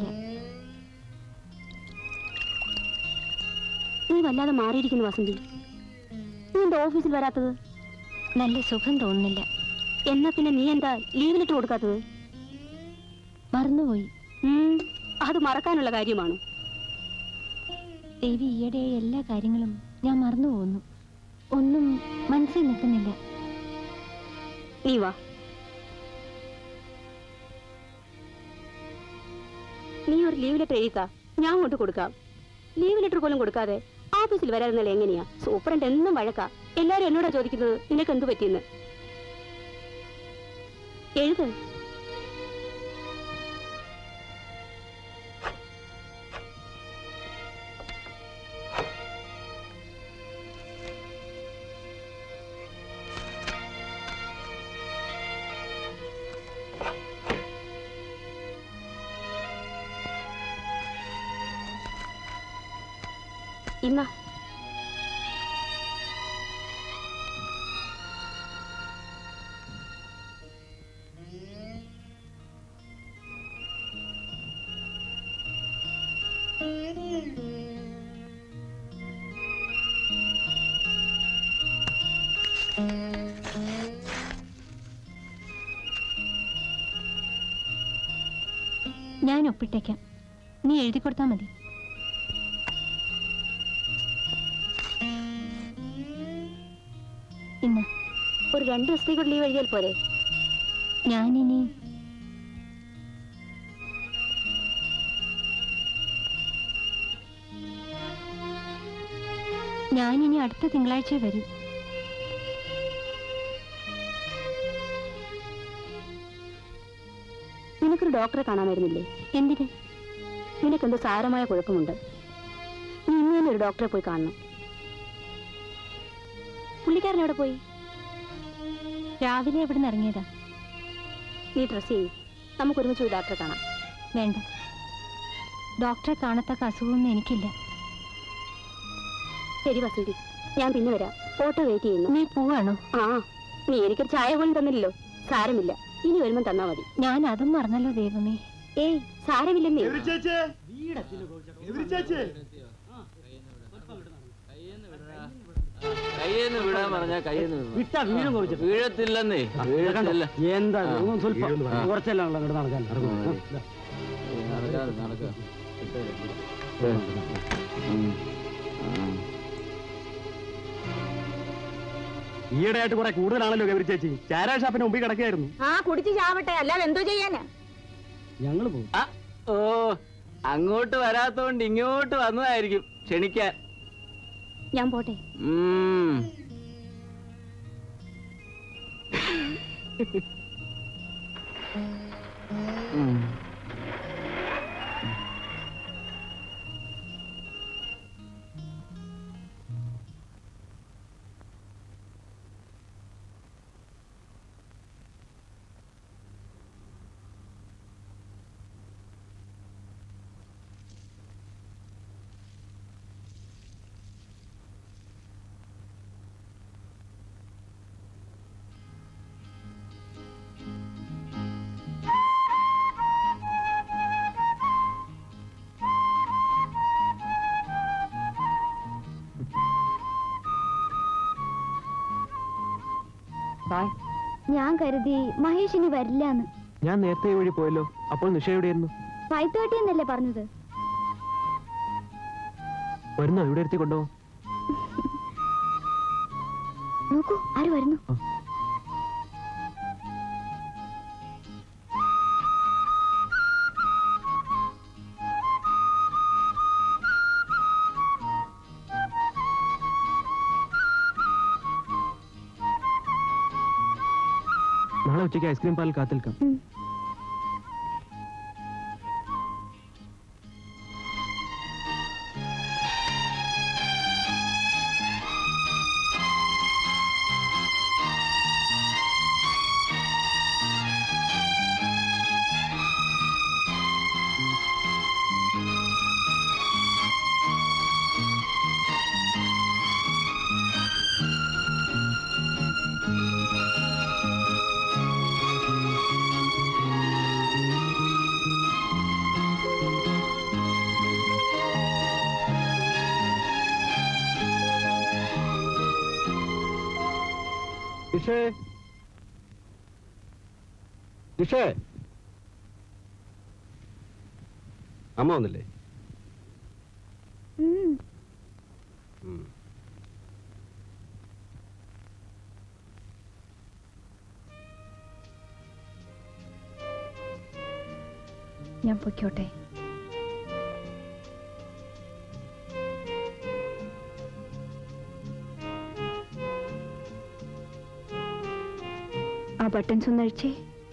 നീ വല്ലാതെ മാറിയിരിക്കുന്നു വാസന്തി നീ എന്താ ഓഫീസിൽ വരാത്തത് നല്ല സുഖം തോന്നുന്നില്ല എന്നാ പിന്നെ നീ എന്താ ലീവിലിട്ട് കൊടുക്കാത്തത് മറന്നുപോയി അത് മറക്കാനുള്ള കാര്യമാണോ ദേവി ഈയിടെ എല്ലാ കാര്യങ്ങളും ഞാൻ മറന്നു പോകുന്നു ഒന്നും മനസ്സിൽ നിൽക്കുന്നില്ല നീ വാ നീ ഒരു ലീവ് ലെറ്റർ എഴുതാ ഞാൻ കൊണ്ട് കൊടുക്കാം ലീവ് ലെറ്റർ പോലും കൊടുക്കാതെ ഓഫീസിൽ വരാതിരുന്നാൽ എങ്ങനെയാ സൂപ്രണ്ട് എന്നും വഴക്കാ എല്ലാരും എന്നോടാ ചോദിക്കുന്നത് നിനക്ക് എന്ത് പറ്റിയെന്ന് എഴുത് ഇന്ന ഞാൻ ഒപ്പിട്ടേക്കാം നീ എഴുതി കൊടുത്താൽ മതി ഇന്ന് ഒരു രണ്ട് ദിവസത്തേക്ക് ലീവ് എഴുതിയാൽ പോരെ ഞാനിനി ഞാനിനി അടുത്ത തിങ്കളാഴ്ച വരും ഡോക്ടറെ കാണാൻ വരുന്നില്ലേ എന്തിന് നിനക്കെന്തോ സാരമായ കുഴപ്പമുണ്ട് നീ ഇന്ന് തന്നെ ഒരു ഡോക്ടറെ പോയി കാണണം പുള്ളിക്കാരൻ എവിടെ പോയി രാവിലെ എവിടെ നിന്ന് ഇറങ്ങിയതാ നീ ഡ്രസ് ചെയ്യ് നമുക്ക് ഒരുമിച്ച് പോയി ഡോക്ടറെ കാണാം വേണ്ട ഡോക്ടറെ കാണത്തക്ക അസുഖമൊന്നും എനിക്കില്ല ശരി വസന്തി ഞാൻ പിന്നെ വരാം ഓട്ടോ വെയിറ്റ് ചെയ്യുന്നു നീ പോവാണോ ആ നീ എനിക്കൊരു ചായ പോലും തന്നില്ലല്ലോ സാരമില്ല ഇനി വരുമ്പം തന്നാ മതി ഞാൻ അതും മറന്നല്ലോ ദൈവമേ ഏയ് സാരമില്ലെന്നേ കയ്യെന്ന് വിടാൻ പറഞ്ഞാ കയ്യെന്ന് വിട്ടാ വീഴും കുറച്ച് വീഴത്തില്ലെന്നേ വീഴത്തില്ല എന്താ ഒന്ന് സ്വല്പം വീഴുന്നു പറ. കുറച്ചെല്ലാം ഉള്ള അങ്ങോട്ട് നടക്കാൻ നടക്കാതെ നടക്കാം ഈയിടെയായിട്ട് കുറെ കൂടുതലാണല്ലോ ഗൗരി ചേച്ചി ചാരാ ഷാപ്പിന് മുമ്പിൽ കിടക്കുകയായിരുന്നു ആ കുടിച്ച് ചാവട്ടെ അല്ലാതെ എന്തോ ചെയ്യാനാ ഞങ്ങൾ പോകും ഓ അങ്ങോട്ട് വരാത്തോണ്ട് ഇങ്ങോട്ട് വന്നതായിരിക്കും ക്ഷണിക്കാൻ ഞാൻ പോട്ടെ ഉം. ഉം. ഞാൻ കരുതി മഹേഷ് ഇനി വരില്ലാന്ന് ഞാൻ നേരത്തെ ഈ വഴി പോയല്ലോ അപ്പോൾ നിഷ എവിടെയായിരുന്നു ഫൈവ് തേർട്ടി എന്നല്ലേ പറഞ്ഞത് വരുന്നോ ഇവിടെ എടുത്തി കൊണ്ടോ നോക്കൂ ആര് വരുന്നു നാളെ ഉച്ചയ്ക്ക് ഐസ്ക്രീം പാലിൽ കാത്തിൽക്കാം നിഷേ നിഷേ അമ്മ വന്നില്ലേ ഉം. ഉം. ഞാൻ പൊയ്ക്കോട്ടെ ആ ബട്ടൺസ് ഒന്ന് അഴിച്ചേ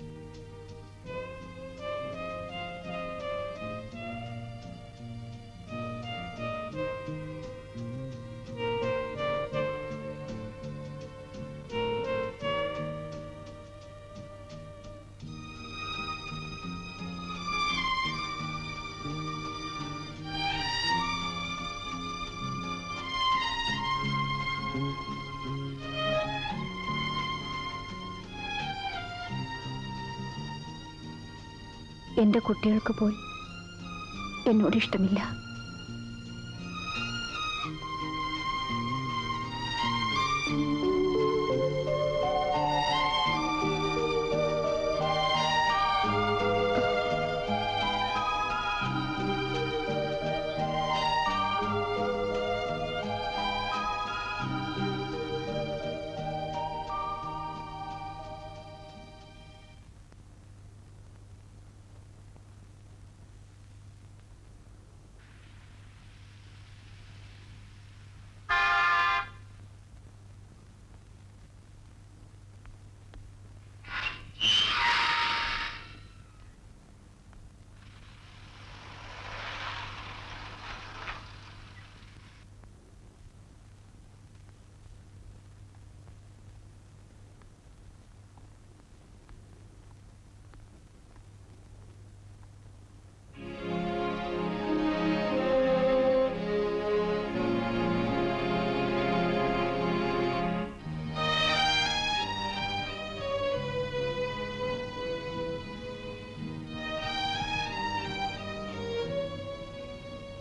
എന്റെ കുട്ടികൾക്ക് പോൽ എന്നോട് ഇഷ്ടമില്ല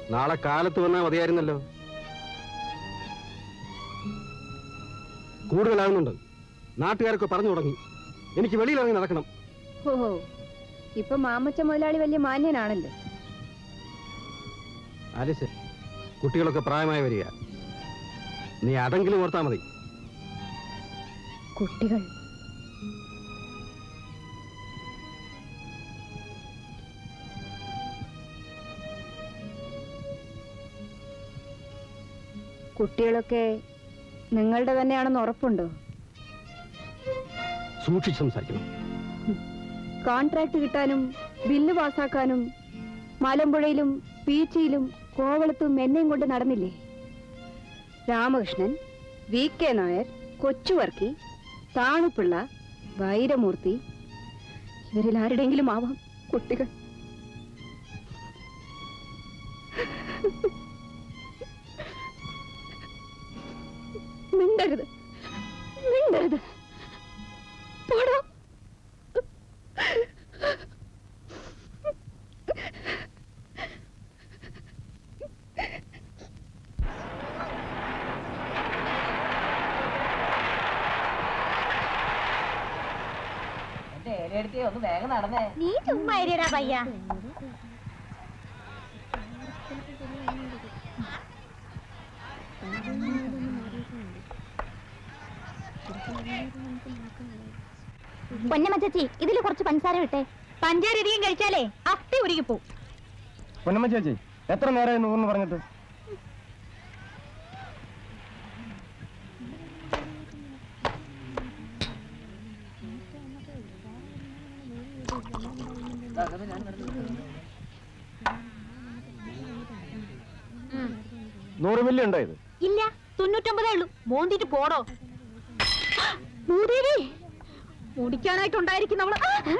നാളെ കാലത്ത് വന്നാൽ മതിയായിരുന്നല്ലോ കൂടുതലാകുന്നുണ്ട് നാട്ടുകാരൊക്കെ പറഞ്ഞു തുടങ്ങി എനിക്ക് വെളിയിലിറങ്ങി നടക്കണം ഓഹോ ഇപ്പൊ മാമച്ച മുതലാളി വലിയ മാന്യനാണല്ലോ ആലിസ് കുട്ടികളൊക്കെ പ്രായമായി വരിക നീ അതെങ്കിലും ഓർത്താ മതി കുട്ടികൾ കുട്ടികളൊക്കെ നിങ്ങളുടെ തന്നെയാണെന്ന് ഉറപ്പുണ്ടോ സൂക്ഷിച്ച് സംസാരിക്കണം കോൺട്രാക്ട് കിട്ടാനും ബില്ല് പാസ്സാക്കാനും മലമ്പുഴയിലും പീച്ചിയിലും കോവളത്തും എന്നെയും കൊണ്ട് നടന്നില്ലേ രാമകൃഷ്ണൻ വി കെ നായർ കൊച്ചുവർക്കി താണുപിള്ള വൈരമൂർത്തി ഇവരിൽ ആരുടെയെങ്കിലും ആവാം കുട്ടികൾ മിണ്ടരുത് മിണ്ടരുത് പോടോ ഒന്ന് വേഗം നടന്നേ നീ ചുമ്മാ ഇരിടാ പയ്യ പൊന്നമ്മ ചേച്ചി ഇതിൽ കുറച്ച് പഞ്ചസാര ഇട്ടേ പഞ്ചാര അധികം കഴിച്ചാലേ അസ്ഥി ഉരുകി പോവും പൊന്നമ്മ ചേച്ചി എത്ര നേരമായി നൂറിന് പറഞ്ഞിട്ട് നൂറ് മില്ലി ഉണ്ടോ ഇത് ഇല്ല തൊണ്ണൂറ്റൊമ്പതേ ഉള്ളൂ മോന്തിട്ട് പോടോ ഭൂദേവി മുടിക്കാനായിട്ടുണ്ടായിരിക്കും നമ്മള്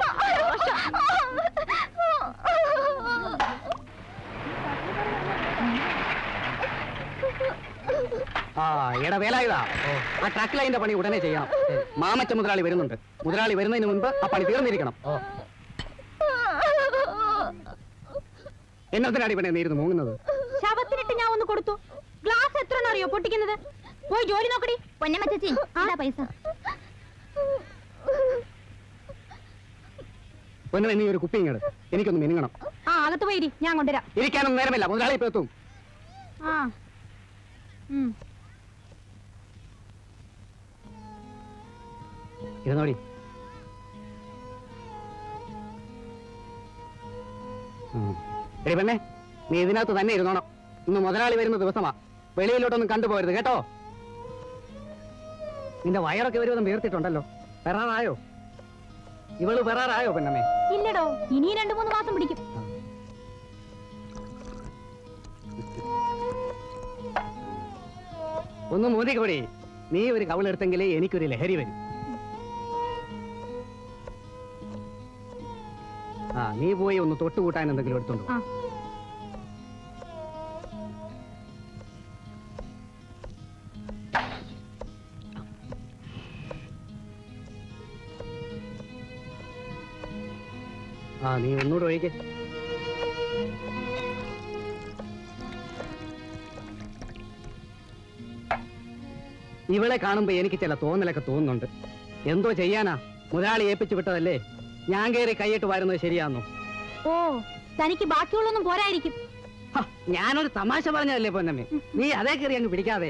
ആ എടാ വേലായുധാ ആ ട്രാക്ക് ലൈനിന്റെ പണി ഉടനെ ചെയ്യണം മാമച്ച മുതലാളി വരുന്നുണ്ട് മുതലാളി വരുന്നതിന് മുൻപ് ആ പണി തീർന്നിരിക്കണം എന്നതിനാടി പണി നേരുന്നു മൂങ്ങുന്നത് ശവത്തിനിട്ട് ഞാൻ ഒന്ന് കൊടുത്തു ഗ്ലാസ് എത്ര അറിയോ പൊട്ടിക്കുന്നത് പോയി ജോലി നോക്കടി പൊന്നമ്മ ചേച്ചി ഇതാ പൈസ പൊന്നു നീ ഒരു കുപ്പി ഇങ്ങട് എനിക്കൊന്ന് മിനുങ്ങണം ആ അകത്ത് പോയിരി ഞാൻ കൊണ്ടുവരാം ഇരിക്കാനൊന്നും നേരമില്ല മുതലാളി ഇപ്പൊ എത്തും ആ ഉം ഇരുന്നോടി ഉം. എടി പെണ്ണേ നീ ഇതിനകത്ത് തന്നെ ഇരുന്നോണം ഇന്ന് മുതലാളി വരുന്ന ദിവസമാ വെളിയിലോട്ടൊന്നും കണ്ടുപോകരുത് കേട്ടോ നിന്റെ വയറൊക്കെ ഒരുവിധം വീർത്തിട്ടുണ്ടല്ലോ പെറാറായോ ഇവള് പെറാറായോ പെണ്ണമ്മേ ഇല്ലടോ ഇനി രണ്ടു മൂന്ന് മാസം പിടിക്കും ഒന്ന് മോദിക്കോടി നീ ഒരു കവിളെടുത്തെങ്കിലേ എനിക്കൊരു ലഹരി വരും ആ നീ പോയി ഒന്ന് തൊട്ടുകൂട്ടാൻ എന്തെങ്കിലും എടുത്തോണ്ട് വാ. ആ. ആ നീ ഒന്നുകൂടെ ഒഴിക്കേ ഇവളെ കാണുമ്പോ എനിക്ക് ചില തോന്നലൊക്കെ തോന്നുന്നുണ്ട് എന്തോ ചെയ്യാനാ മുതലാളി ഏൽപ്പിച്ചു വിട്ടതല്ലേ ഞാൻ കയറി കൈയിട്ട് വരുന്നത് ശരിയാന്നോ ഓ തനിക്ക് ബാക്കിയുള്ളൊന്നും പോരായിരിക്കും ഹ, ഞാനൊരു തമാശ പറഞ്ഞതല്ലേ പൊന്നമ്മേ നീ അതേ കയറി അങ്ങ് പിടിക്കാതെ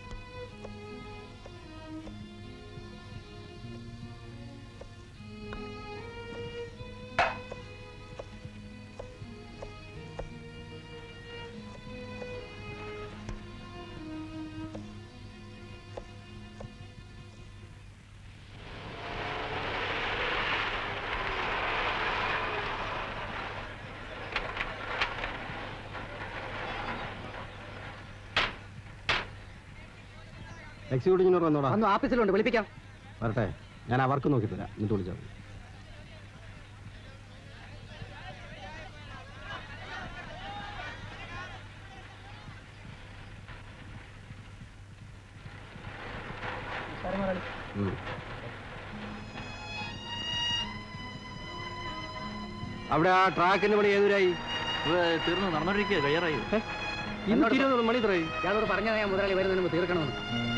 എക്സിക്യൂട്ടീവ് ഇങ്ങോട്ട് വന്നോടാ ഒന്ന് ഓഫീസിലുണ്ട് വിളിപ്പിക്കാം വരട്ടെ ഞാൻ ആ വർക്ക് നോക്കി തരാം എന്നിട്ട് വിളിച്ചാൽ മതി ഉം. അവിടെ ആ ട്രാക്കിന്റെ പണി ഏതുവരായി തീർന്നു നടന്നോണ്ടിരിക്കുക കഴിയാറായി ഇന്ന് ഇരുപത് മണി ഇത്രയായി ഞാനോട് പറഞ്ഞതാ ഞാൻ മുതലാളി വരുന്നതിന് മുമ്പ് തീർക്കണമെന്ന്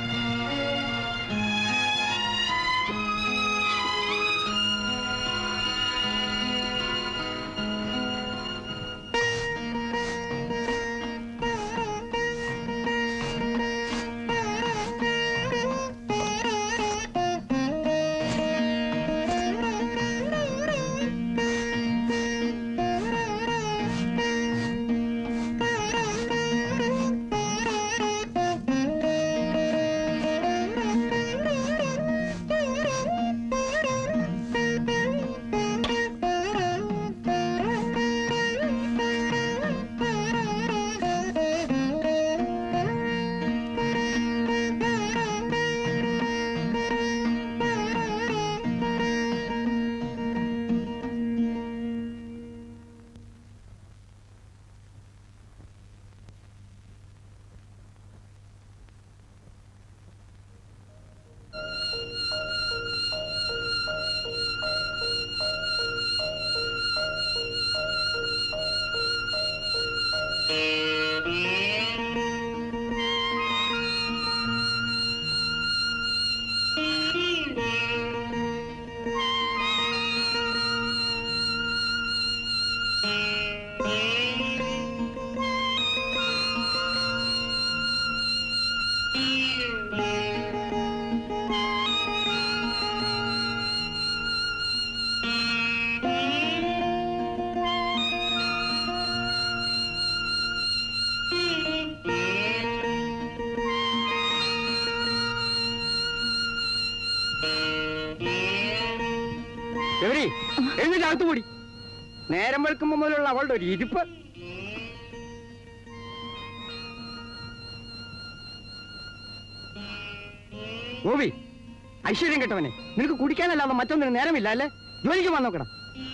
എവരി എഴുന്നേറ്റ് അകത്ത് കൂടി നേരം വെളുക്കുമ്പോ മുതലുള്ള അവളുടെ ഒരു ഇരിപ്പ് ഗോപി ഐശ്വര്യം കെട്ടവനെ നിനക്ക് കുടിക്കാനല്ലാതെ മറ്റൊന്നിന് നേരമില്ല അല്ലേ ജോലിക്ക് വന്നോക്കണം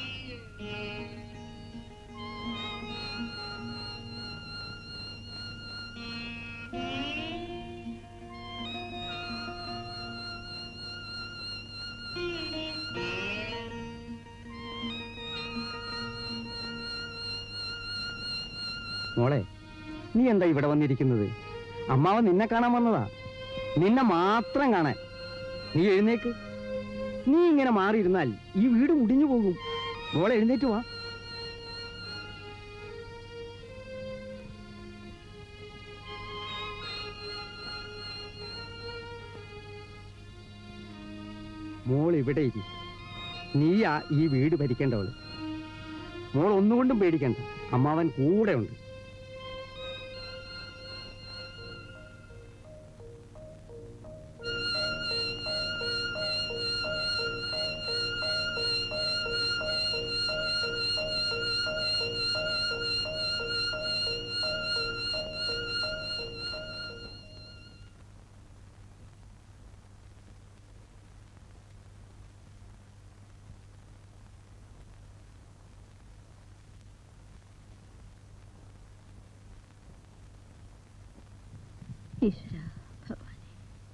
മോളെ നീ എന്താ ഇവിടെ വന്നിരിക്കുന്നത് അമ്മാവൻ നിന്നെ കാണാൻ വന്നതാ നിന്നെ മാത്രം കാണാൻ നീ എഴുന്നേക്ക് നീ ഇങ്ങനെ മാറിയിരുന്നാൽ ഈ വീട് മുടിഞ്ഞു പോകും മോളെ എഴുന്നേറ്റ് വാ മോൾ ഇവിടെ ഇരി നീയാ ഈ വീട് ഭരിക്കേണ്ടവള് മോൾ ഒന്നുകൊണ്ടും പേടിക്കണ്ട അമ്മാവൻ കൂടെ ഉണ്ട് ഈശ്വര ഭഗവാനെ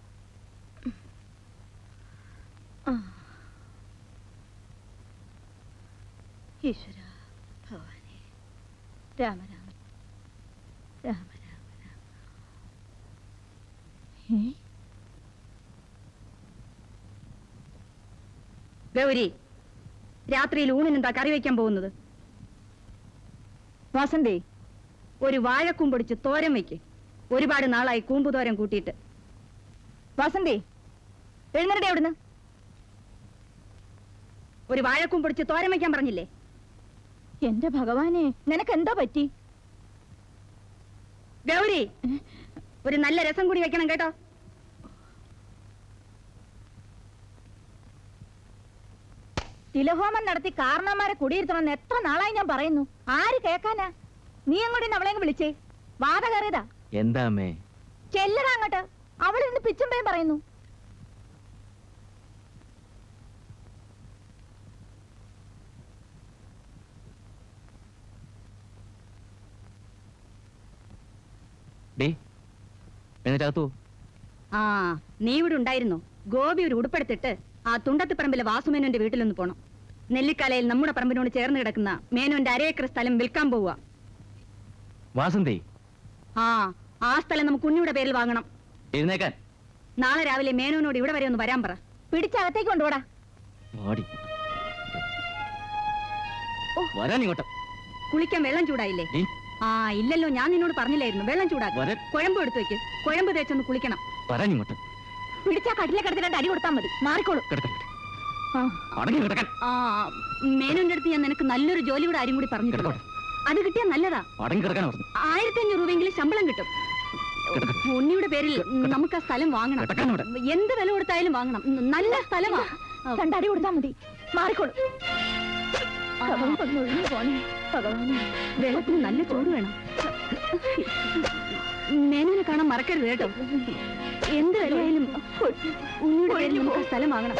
ആ. ഈശ്വര ഭഗവാനെ രാമ രാമ രാമ രാമ രാമ ഏ? ഗൗരി രാത്രിയിൽ ഊണിനെന്താ കറി വയ്ക്കാൻ പോകുന്നത് വാസന്തി ഒരു വാഴക്കൂമ്പ് പൊടിച്ച് തോരൻ വയ്ക്ക് ഒരുപാട് നാളായി കൂമ്പ് തോരൻ കൂട്ടിയിട്ട് വാസന്തി എഴുന്നേരടെ അവിടുന്ന് ഒരു വാഴക്കൂമ്പ് പൊടിച്ച് തോരൻ വയ്ക്കാൻ പറഞ്ഞില്ലേ എന്റെ ഭഗവാനെ നിനക്ക് എന്താ പറ്റി ഗൗരി ഒരു നല്ല രസം കൂടി വെക്കണം കേട്ടോ തിലഹോമം നടത്തി കാരണന്മാരെ കുടിയിരുത്തണമെന്ന് എത്ര നാളായി ഞാൻ പറയുന്നു ആര് കേക്കാനാ നീ അങ്ങോട്ട് അവളെ വിളിച്ചേ വാത കയറിയതാ എന്താ അമ്മേ ചെല്ലടാ അങ്ങോട്ട് അവളിരുന്ന് പിച്ചുമ്പേം പറയുന്നു ഡേ എന്നിട്ടകത്തു ആ നീ ഇവിടെ ഉണ്ടായിരുന്നു ഗോപി ഒരു ഉടുപ്പെടുത്തിട്ട് ആ തുണ്ടത്തിപ്പറമ്പിലെ വാസുമേനോന്റെ വീട്ടിലൊന്ന് പോണം നെല്ലിക്കാലയിൽ നമ്മുടെ പറമ്പിനോട് ചേർന്ന് കിടക്കുന്ന മേനോന്റെ അരേക്കർ സ്ഥലം വിൽക്കാൻ പോവുക വാസന്തി ആ ആ സ്ഥലം നമുക്ക് ഉണ്ണിയുടെ പേരിൽ വാങ്ങണം എഴുന്നേക്കാൻ നാളെ രാവിലെ മേനോനോട് ഇവിടെ വരെ ഒന്ന് വരാൻ പറ പിടിച്ചകത്തേക്ക് കൊണ്ടുപോടാ ഓടി വരാൻ ഇങ്ങോട്ട് കുളിക്കാൻ വെള്ളം ചൂടായില്ലേ ഡീ. ആ ഇല്ലല്ലോ ഞാൻ നിന്നോട് പറഞ്ഞില്ലായിരുന്നു വെള്ളം ചൂടാക്കും വരാൻ കുഴമ്പ് എടുത്തു വെക്ക് കുഴമ്പ് തേച്ചൊന്ന് കുളിക്കണം വരാൻ ഇങ്ങോട്ട് പിടിച്ചാ കട്ടിലെ കിടത്തി രണ്ട് അടി കൊടുത്താൽ മതി മാറിക്കോളൂ കിടക്കാൻ ആ. അടങ്ങി കിടക്കാൻ ആ മേനോന്റെ അടുത്ത് ഞാൻ നിനക്ക് നല്ലൊരു ജോലി കൂടെ ആരും കൂടി പറഞ്ഞിട്ടുണ്ട് അത് കിട്ടിയാൽ നല്ലതാ അടങ്ങി കിടക്കാൻ പറഞ്ഞു ആയിരത്തി അഞ്ഞൂറ് രൂപയെങ്കിലും ശമ്പളം കിട്ടും ഉണ്ണിയുടെ പേരിൽ നമുക്ക് ആ സ്ഥലം വാങ്ങണം എന്ത് വില കൊടുത്തായാലും വാങ്ങണം നല്ല സ്ഥലമാ രണ്ടടി കൊടുത്താൽ മതി മാറിക്കോളൂ ഭഗവാൻ ഒന്ന് ഒഴിഞ്ഞു പോണേ ഭഗവാനെ വെള്ളത്തിന് നല്ല ചൂട് വേണം മേനോനെ കാണാൻ മറക്കരുത് കേട്ടോ എന്ത് വിലയായാലും ഉണ്ണിയുടെ പേരിൽ നമുക്ക് ആ സ്ഥലം വാങ്ങണം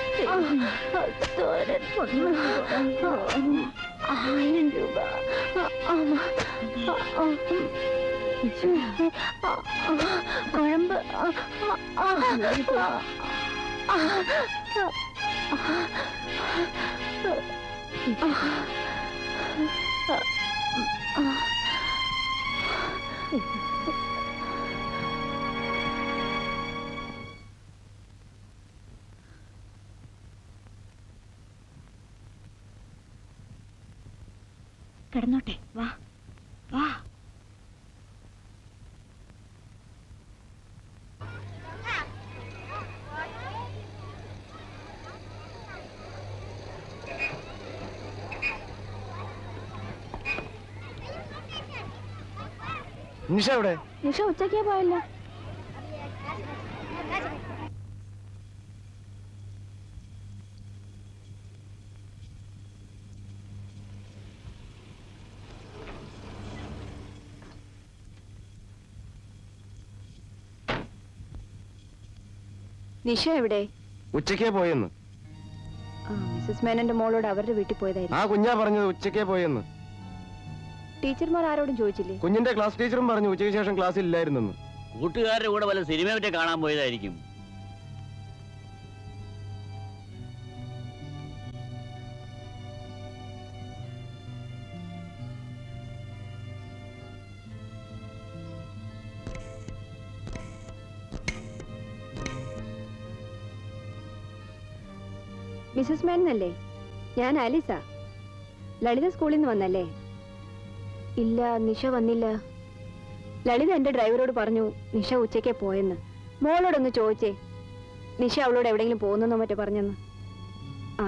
ആയിരം രൂപ കുഴമ്പ് കിടന്നോട്ടെ വാ വാ നിഷ എവിടെ നിഷ ഉച്ചക്കേ പോയല്ലോ നിഷ എവിടെ ഉച്ചക്കേ പോയെന്ന് ആ മിസ്സസ് മേനന്റെ മോളോട് അവരുടെ വീട്ടിൽ പോയതായിരുന്നു ആ കുഞ്ഞാ പറഞ്ഞത് ഉച്ചക്കേ പോയെന്ന് ടീച്ചർമാർ ആരോടും ചോദിച്ചില്ലേ കുഞ്ഞിന്റെ ക്ലാസ് ടീച്ചറും പറഞ്ഞു ഉച്ചയ്ക്ക് ശേഷം ക്ലാസ്സിൽ ഇല്ലായിരുന്നെന്ന് കൂട്ടുകാരുടെ കൂടെ വല്ല സിനിമ മറ്റേ കാണാൻ പോയതായിരിക്കും മിസ്സസ് മേനല്ലേ ഞാൻ ആലിസ ലളിത സ്കൂളിൽ നിന്ന് വന്നല്ലേ ഇല്ല നിഷ വന്നില്ല ലളിത എന്റെ ഡ്രൈവറോട് പറഞ്ഞു നിഷ ഉച്ചയ്ക്ക് പോയെന്ന് മോളോടൊന്ന് ചോദിച്ചേ നിഷ അവളോട് എവിടെയെങ്കിലും പോകുന്നെന്നോ മറ്റോ പറഞ്ഞെന്ന് ആ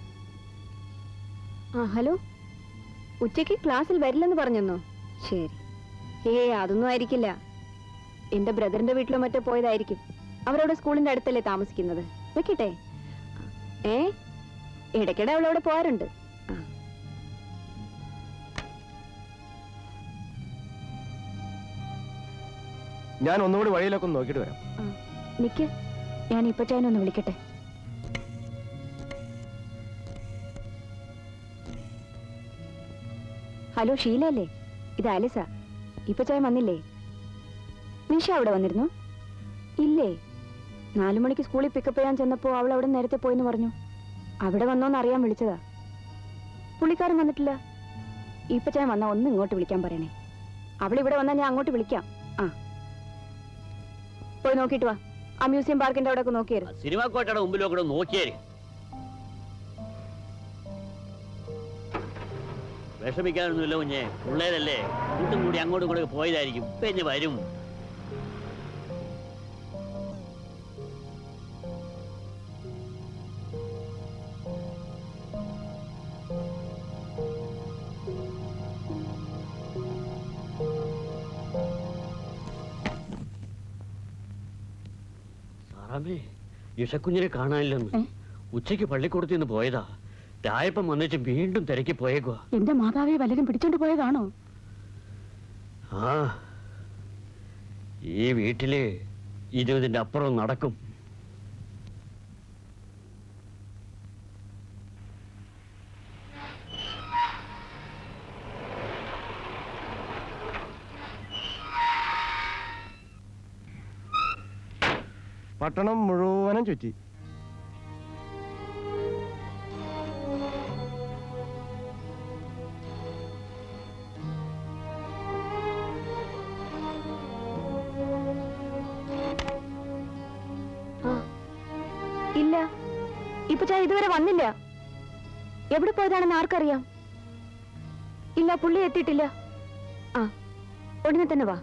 ആ ഹലോ ഉച്ചയ്ക്ക് ക്ലാസ്സിൽ വരില്ലെന്ന് പറഞ്ഞെന്നോ ശരി ഏ അതൊന്നും ആയിരിക്കില്ല എന്റെ ബ്രദറിന്റെ വീട്ടിലോ മറ്റോ പോയതായിരിക്കും അവരവിടെ സ്കൂളിന്റെ അടുത്തല്ലേ താമസിക്കുന്നത് വെക്കട്ടെ ഏ ഇടയ്ക്കിടെ അവളവിടെ പോകാറുണ്ട് ആ. ഞാൻ ഒന്നുകൂടി വഴിയിലൊക്കെ ഒന്ന് നോക്കിയിട്ട് വരാം നിക്ക് ഞാൻ ഇപ്പൊ ഒന്ന് വിളിക്കട്ടെ ഹലോ ഷീല അല്ലേ ഇത് ആലിസ ഇപ്പൊ ചായ വന്നില്ലേ നിഷ അവിടെ വന്നിരുന്നു ഇല്ലേ നാലു മണിക്ക് സ്കൂളിൽ പിക്കപ്പ് ചെയ്യാൻ ചെന്നപ്പോ അവൾ അവിടെ നേരത്തെ പോയെന്ന് പറഞ്ഞു അവിടെ വന്നോന്ന് അറിയാൻ വിളിച്ചതാ പുള്ളിക്കാരൻ വന്നിട്ടില്ല ഇപ്പൊ ചായ വന്നാ ഒന്ന് ഇങ്ങോട്ട് വിളിക്കാൻ പറയണേ അവൾ ഇവിടെ വന്നാൽ ഞാൻ അങ്ങോട്ട് വിളിക്കാം ആ പോയി നോക്കിയിട്ട് വാ ആ മ്യൂസിയം പാർക്കിന്റെ അവിടെ ഒക്കെ നോക്കിയായിരുന്നു സിനിമ കോട്ടയുടെ മുമ്പിലൊക്കെ നോക്കിയേര് വിഷമിക്കാനൊന്നുമില്ല കുഞ്ഞെ പിള്ളേരല്ലേ കൂട്ടും കൂടി അങ്ങോട്ടും ഇങ്ങോട്ടും പോയതായിരിക്കും ഇപ്പൊ ഇനി വരും സാറാമേ ഇഷക്കുഞ്ഞിനെ കാണാനില്ലെന്ന് ഉച്ചയ്ക്ക് പള്ളിക്കൂടത്തിൽ നിന്ന് പോയതാ രായപ്പം വന്നിട്ട് വീണ്ടും തിരക്കി പോയേക്കുവാ എന്റെ മാതാവെ വല്ലരും പിടിച്ചോണ്ട് പോയതാണോ ആ ഈ വീട്ടില് ഇരുപതിന്റെ അപ്പുറം നടക്കും പട്ടണം മുഴുവനും ചുറ്റി ഈപ്പച്ചായ ഇതുവരെ വന്നില്ല എവിടെ പോയതാണെന്ന് ആർക്കറിയാം ഇല്ല പുള്ളി എത്തിയിട്ടില്ല ആ ഉടനെ തന്നെ വാ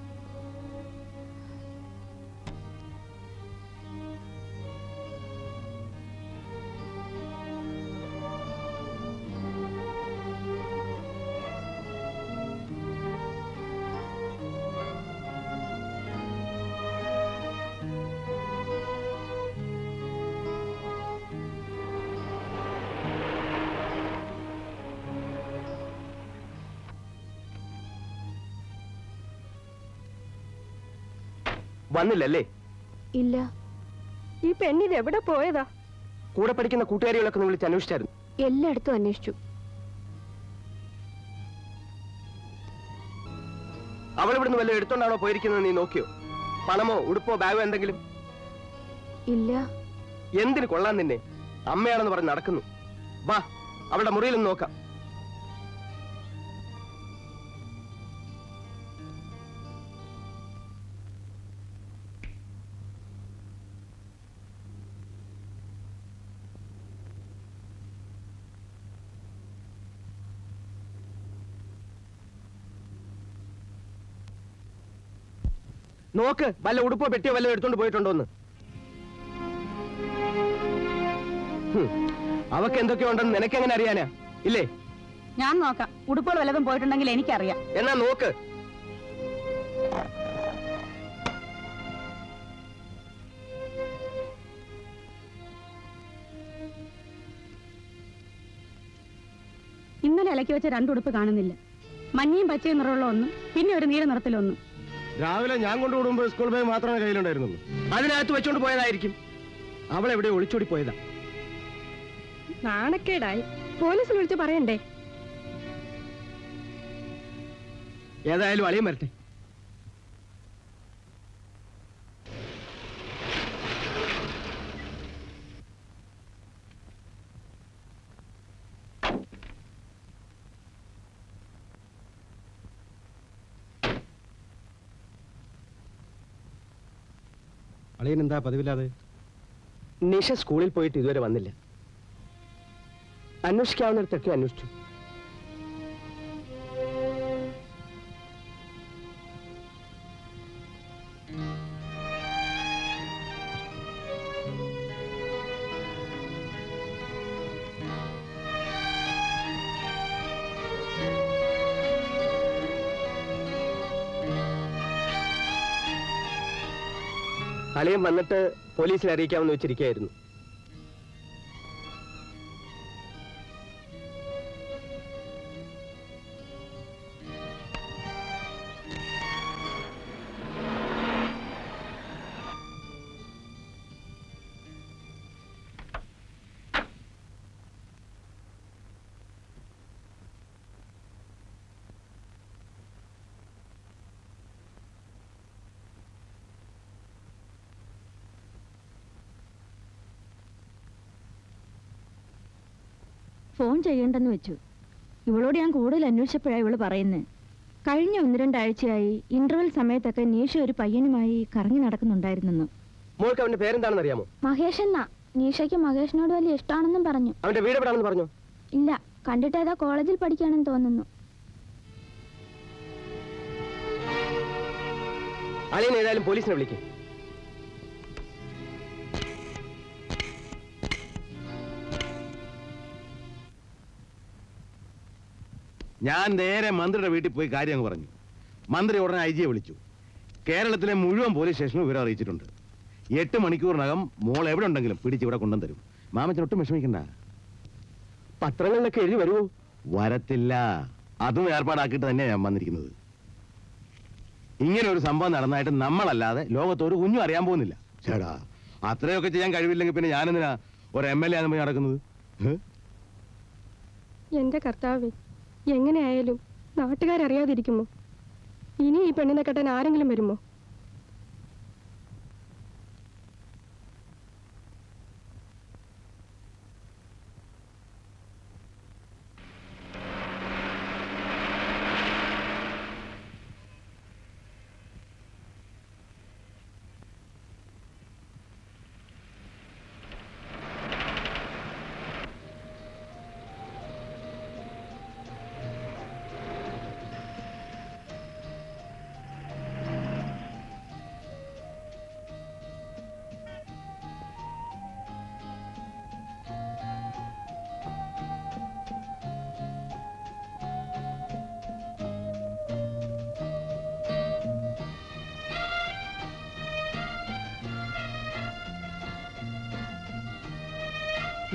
വന്നില്ലല്ലേ ഇല്ല ഈ പെണ്ണിത് എവിടെ പോയതാ കൂടെ പഠിക്കുന്ന കൂട്ടുകാരികളൊക്കെ ഒന്ന് വിളിച്ച് അന്വേഷിച്ചായിരുന്നു എല്ലായിടത്തും അന്വേഷിച്ചു അവൾ ഇവിടുന്ന് വല്ല എടുത്തോണ്ടാണോ പോയിരിക്കുന്നത് നീ നോക്കിയോ പണമോ ഉടുപ്പോ ബാഗോ എന്തെങ്കിലും ഇല്ല എന്തിന് കൊള്ളാൻ നിന്നെ അമ്മയാണെന്ന് പറഞ്ഞ് നടക്കുന്നു വാ അവളുടെ മുറിയിലൊന്ന് നോക്കാം നോക്ക് വല്ല ഉടുപ്പോ പെട്ടിയോ വല്ല എടുത്തോണ്ട് പോയിട്ടുണ്ടോന്ന് ഹും, അവക്ക് എന്തൊക്കെയോ ഉണ്ടെന്ന് നിനക്കെങ്ങനെ അറിയാനാ ഇല്ലേ ഞാൻ നോക്കാം ഉടുപ്പുകൾ വല്ലതും പോയിട്ടുണ്ടെങ്കിൽ എനിക്കറിയാം എന്നാ നോക്ക് ഇന്നലെ ഇലക്കി വെച്ച രണ്ട് ഉടുപ്പ് കാണുന്നില്ല മഞ്ഞയും പച്ചയും നിറമുള്ള ഒന്നും പിന്നെ ഒരു നീല നിറത്തിലൊന്നും രാവിലെ ഞാൻ കൊണ്ടുവിടുമ്പോൾ സ്കൂൾ ബാഗ് മാത്രമേ കയ്യിലുണ്ടായിരുന്നുള്ളൂ അതിനകത്ത് വെച്ചോണ്ട് പോയതായിരിക്കും അവൾ എവിടെ ഒളിച്ചോടി പോയതാ നാണക്കേടായി പോലീസിൽ വിളിച്ച് പറയണ്ടേ ഏതായാലും അളിയും വരട്ടെ അളിയൻ എന്താ പതിവില്ലാതെ നിഷ സ്കൂളിൽ പോയിട്ട് ഇതുവരെ വന്നില്ല അന്വേഷിക്കാവുന്നിടത്തൊക്കെ അന്വേഷിച്ചു അളിയൻ വന്നിട്ട് പോലീസിൽ അറിയിക്കാമെന്ന് വെച്ചിരിക്കുകയായിരുന്നു ഫോൺ ചെയ്യണ്ടെന്ന് വെച്ചു ഇവളോട് ഞാൻ കൂടുതൽ അന്വേഷിച്ചപ്പോഴാണ് ഇവള് പറയുന്നത് കഴിഞ്ഞ ഒന്ന് രണ്ടാഴ്ചയായി ഇന്റർവെൽ സമയത്തൊക്കെ നീഷ ഒരു പയ്യനുമായി കറങ്ങി നടക്കുന്നുണ്ടായിരുന്നെന്ന് മോൾക്ക് അവന്റെ പേരെന്താണെന്ന് അറിയാമോ മഹേഷ് എന്നാ നീഷയ്ക്ക് മഹേഷിനോട് വലിയ ഇഷ്ടമാണെന്നും പറഞ്ഞു അവന്റെ വീട് എവിടാണെന്ന് പറഞ്ഞോ ഇല്ല കണ്ടിട്ട് ഏതാ കോളേജിൽ പഠിക്കുകയാണെന്ന് തോന്നുന്നു അളിയൻ ഏതായാലും പോലീസിനെ വിളിക്കും ഞാൻ നേരെ മന്ത്രിയുടെ വീട്ടിൽ പോയി കാര്യം അങ്ങ് പറഞ്ഞു മന്ത്രി ഉടനെ ഐ ജിയെ വിളിച്ചു കേരളത്തിലെ മുഴുവൻ പോലീസ് സ്റ്റേഷനും വിവരം അറിയിച്ചിട്ടുണ്ട് എട്ട് മണിക്കൂറിനകം മോൾ എവിടെ ഉണ്ടെങ്കിലും പിടിച്ച് ഇവിടെ കൊണ്ടുവന്ന് തരും മാമച്ചൻ ഒട്ടും വിഷമിക്കണ്ട പത്രങ്ങളിലൊക്കെ എഴുതി വരുമോ വരത്തില്ല അതും ഏർപ്പാടാക്കിയിട്ട് തന്നെയാണ് ഞാൻ വന്നിരിക്കുന്നത് ഇങ്ങനെ ഒരു സംഭവം നടന്നായിട്ട് നമ്മളല്ലാതെ ലോകത്ത് ഒരു കുഞ്ഞും അറിയാൻ പോകുന്നില്ല ചേടാ അത്രയൊക്കെ ചെയ്യാൻ കഴിവില്ലെങ്കിൽ പിന്നെ ഞാനെന്തിനാ ഒരു എം എൽ എ ആണെന്ന് നടക്കുന്നത് ഏ? എന്റെ കർത്താവേ എങ്ങനെയായാലും നാട്ടുകാരറിയാതിരിക്കുമോ ഇനി ഈ പെണ്ണിനെ കെട്ടാൻ ആരെങ്കിലും വരുമോ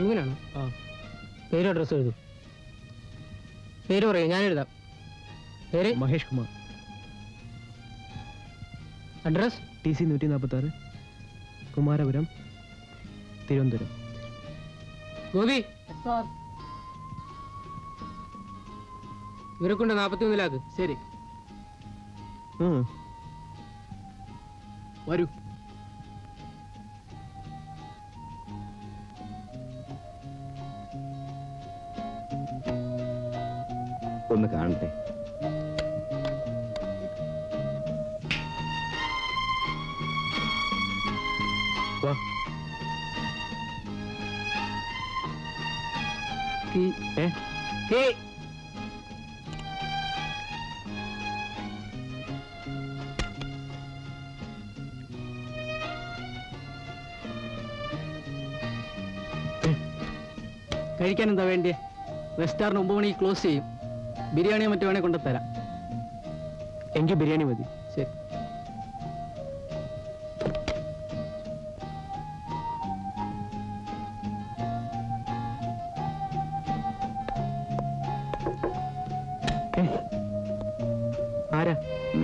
റൂമിനാണ് ആ പേരും അഡ്രസ്സും എഴുതും പേര് പറയൂ ഞാൻ എഴുതാം പേര് Mahesh Kumar address T C നൂറ്റി നാൽപ്പത്തി ആറ് കുമാരപുരം തിരുവനന്തപുരം ഗോപി ഇവരെ കൊണ്ട് നാൽപ്പത്തി ഒന്നിലാക്ക് ശരി ഉം. വരൂ ഒന്ന് കാണട്ടെ വാ ഏ കഴിക്കാൻ എന്താ വേണ്ടിയേ റെസ്റ്റോറൻറ്റ് ഒമ്പത് മണിക്ക് ക്ലോസ് ചെയ്യും ബിരിയാണിയോ മറ്റോ വേണേൽ കൊണ്ടുതരാം എങ്കിൽ ബിരിയാണി മതി ശരി ആരാ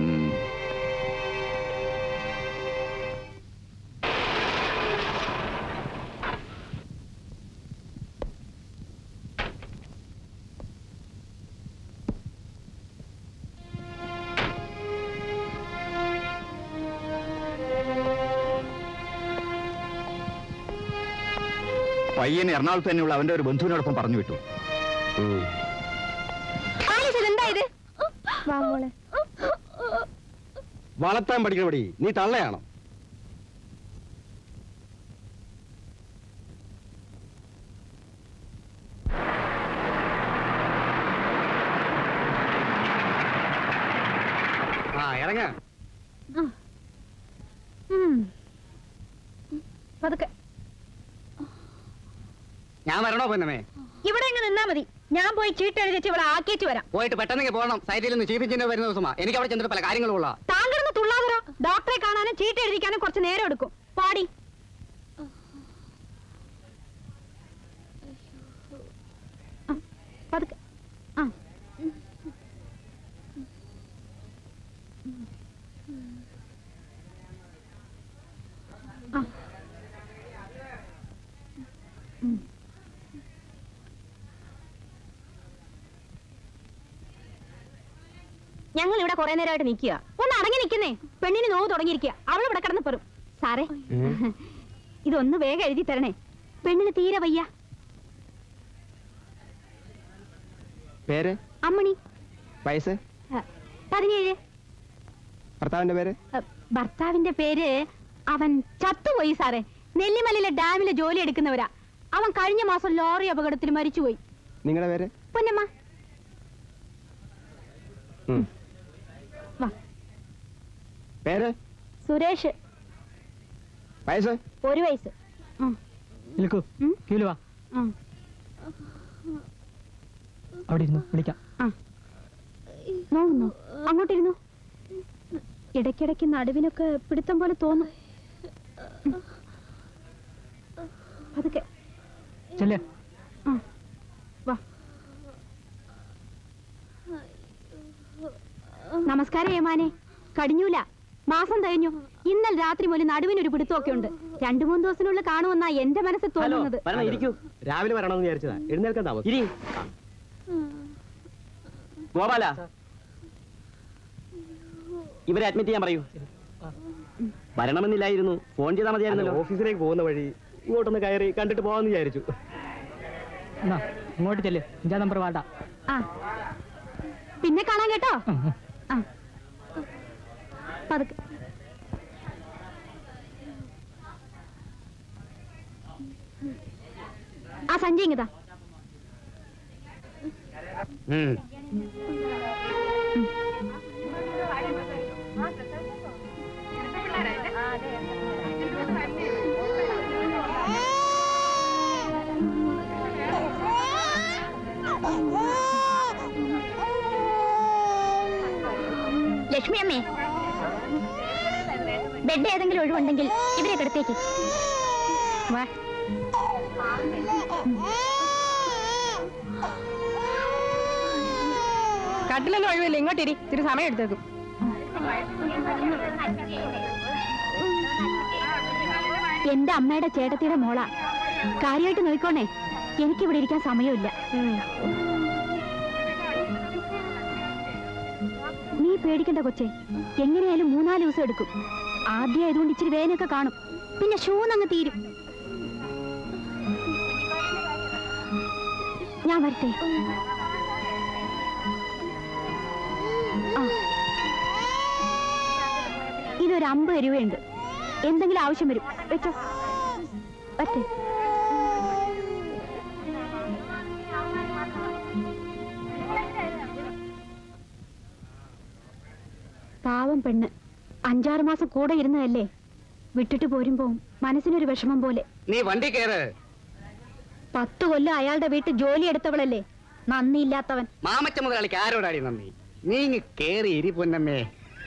പയ്യൻ എറണാകുളത്ത് തന്നെയുള്ള അവന്റെ ഒരു ബന്ധുവിനോടൊപ്പം പറഞ്ഞു വിട്ടു എന്തായത് വാ മോളെ വളർത്താൻ പഠിക്കണ പടി നീ തള്ളയാണോ ആ ഇറങ്ങ പതുക്കെ ഞാൻ വരണോ പൊന്നമേ ഇവിടെ ഇങ്ങ് നിന്നാ മതി ഞാൻ പോയി ചീട്ട് എഴുതിച്ച് ഇവിടെ ആക്കിയിട്ട് വരാം പോയിട്ട് പെട്ടെന്ന് പോകണം സൈറ്റിൽ നിന്ന് ചീഫ് എഞ്ചിനീയർ വരുന്ന ദിവസമാ എനിക്ക് അവിടെ ചെന്നിട്ട് പല കാര്യങ്ങളും ഉള്ള താങ്കളൊന്ന് തുള്ളാതരോ ഡോക്ടറെ കാണാനും ചീട്ട് എഴുതിക്കാനും കുറച്ച് നേരം എടുക്കും പാടി ആ, പതുക്കെ ആ ആ ഞങ്ങൾ ഇവിടെ കുറെ നേരമായിട്ട് നിൽക്കുക ഒന്ന് അടങ്ങി നിൽക്കുന്നേ പെണ്ണിന് നോവ് തുടങ്ങിയിരിക്കുക അവൾ ഇവിടെ കിടന്ന് പെറും സാറേ ഇതൊന്ന് വേഗം എഴുതി തരണേ പെണ്ണിന് തീരെ വയ്യ പേര് അമ്മണി വയസ്സ് അ, പതിനേഴ് ഭർത്താവിന്റെ പേര് അ, ഭർത്താവിന്റെ പേര് അവൻ ചത്തുപോയി സാറേ നെല്ലിമലയിലെ ഡാമിലെ ജോലി എടുക്കുന്നവരാ അവൻ കഴിഞ്ഞ മാസം ലോറി അപകടത്തിൽ മരിച്ചുപോയി നിങ്ങളുടെ പേര് പൊന്നമ്മ ഉം. വാ പേര് സുരേഷ് വയസ്സ് ഒരു വയസ്സ് ഉം, നിൽക്കൂ കീഴ് വാ ഉം. അവിടെ ഇരുന്നു വിളിക്കാം നോവുന്നു അങ്ങോട്ടിരുന്നു ഇടയ്ക്കിടയ്ക്ക് നടുവിനൊക്കെ പിടുത്തം പോലെ തോന്നും ഉം. പതുക്കെ ചെല്ലേ ആ. വാ നമസ്കാരം ഏമാനെ കടിഞ്ഞൂല മാസം കഴിഞ്ഞു ഇന്നലെ രാത്രി മുതൽ നടുവിനൊരു പിടുത്തമൊക്കെ ഉണ്ട് രണ്ടു മൂന്ന് ദിവസത്തിനുള്ളിൽ കാണുമെന്നാ എന്റെ മനസ്സിൽ തോന്നുന്നത് രാവിലെ വരണമെന്ന് വിചാരിച്ചതാ എഴുന്നേൽക്കാൻ താമസം ഗോപാല ഇവരെ അഡ്മിറ്റ് ചെയ്യാൻ പറയൂ വരണമെന്നില്ലായിരുന്നു ഫോൺ ചെയ്താൽ മതിയായിരുന്നല്ലോ ഓഫീസിലേക്ക് പോകുന്ന വഴി ഇങ്ങോട്ടൊന്ന് കയറി കണ്ടിട്ട് പോകാമെന്ന് വിചാരിച്ചു എന്നാ ഇങ്ങോട്ട് ചെല്ല് അഞ്ചാം നമ്പർ വാണ്ട ആ പിന്നെ കാണാൻ കേട്ടോ ആ പതുക്കെ ആ സഞ്ജയ് ഇങ്ങതാ ലക്ഷ്മി അമ്മേ ബെഡ് ഏതെങ്കിലും ഒഴിവുണ്ടെങ്കിൽ ഇവരെ കിടത്തേക്ക് വാ കട്ടിലൊന്നും ഒഴിവില്ല ഇങ്ങോട്ടിരി ഇത്തിരി സമയം എടുത്തേക്കും എന്റെ അമ്മയുടെ ചേട്ടത്തിയുടെ മോളാ കാര്യമായിട്ട് നോക്കോണേ എനിക്കിവിടെ ഇരിക്കാൻ സമയമില്ല നീ പേടിക്കണ്ട കൊച്ചേ എങ്ങനെയായാലും മൂന്നാല് ദിവസം എടുക്കും ആദ്യം ആയതുകൊണ്ട് ഇച്ചിരി വേനൊക്കെ കാണും പിന്നെ ഷൂന്നങ്ങ് തീരും ഞാൻ വരട്ടെ ആ ഇതൊരു അമ്പത് രൂപയുണ്ട് എന്തെങ്കിലും ആവശ്യം വരും വെച്ചോ പറ്റേ പാവം പെണ്ണ് അഞ്ചാറ് മാസം കൂടെ ഇരുന്നതല്ലേ വിട്ടിട്ട് പോരുമ്പോ മനസ്സിനൊരു വിഷമം പോലെ നീ വണ്ടി കയറ് പത്ത് കൊല്ലം അയാളുടെ വീട്ടിൽ ജോലി എടുത്തവളല്ലേ നന്ദിയില്ലാത്തവൻ മാമച്ച മുതലാളിക്ക് ആരോടാടി നന്ദി നീ ഇങ്ങ് കേറി ഇരി പൊന്നമ്മേ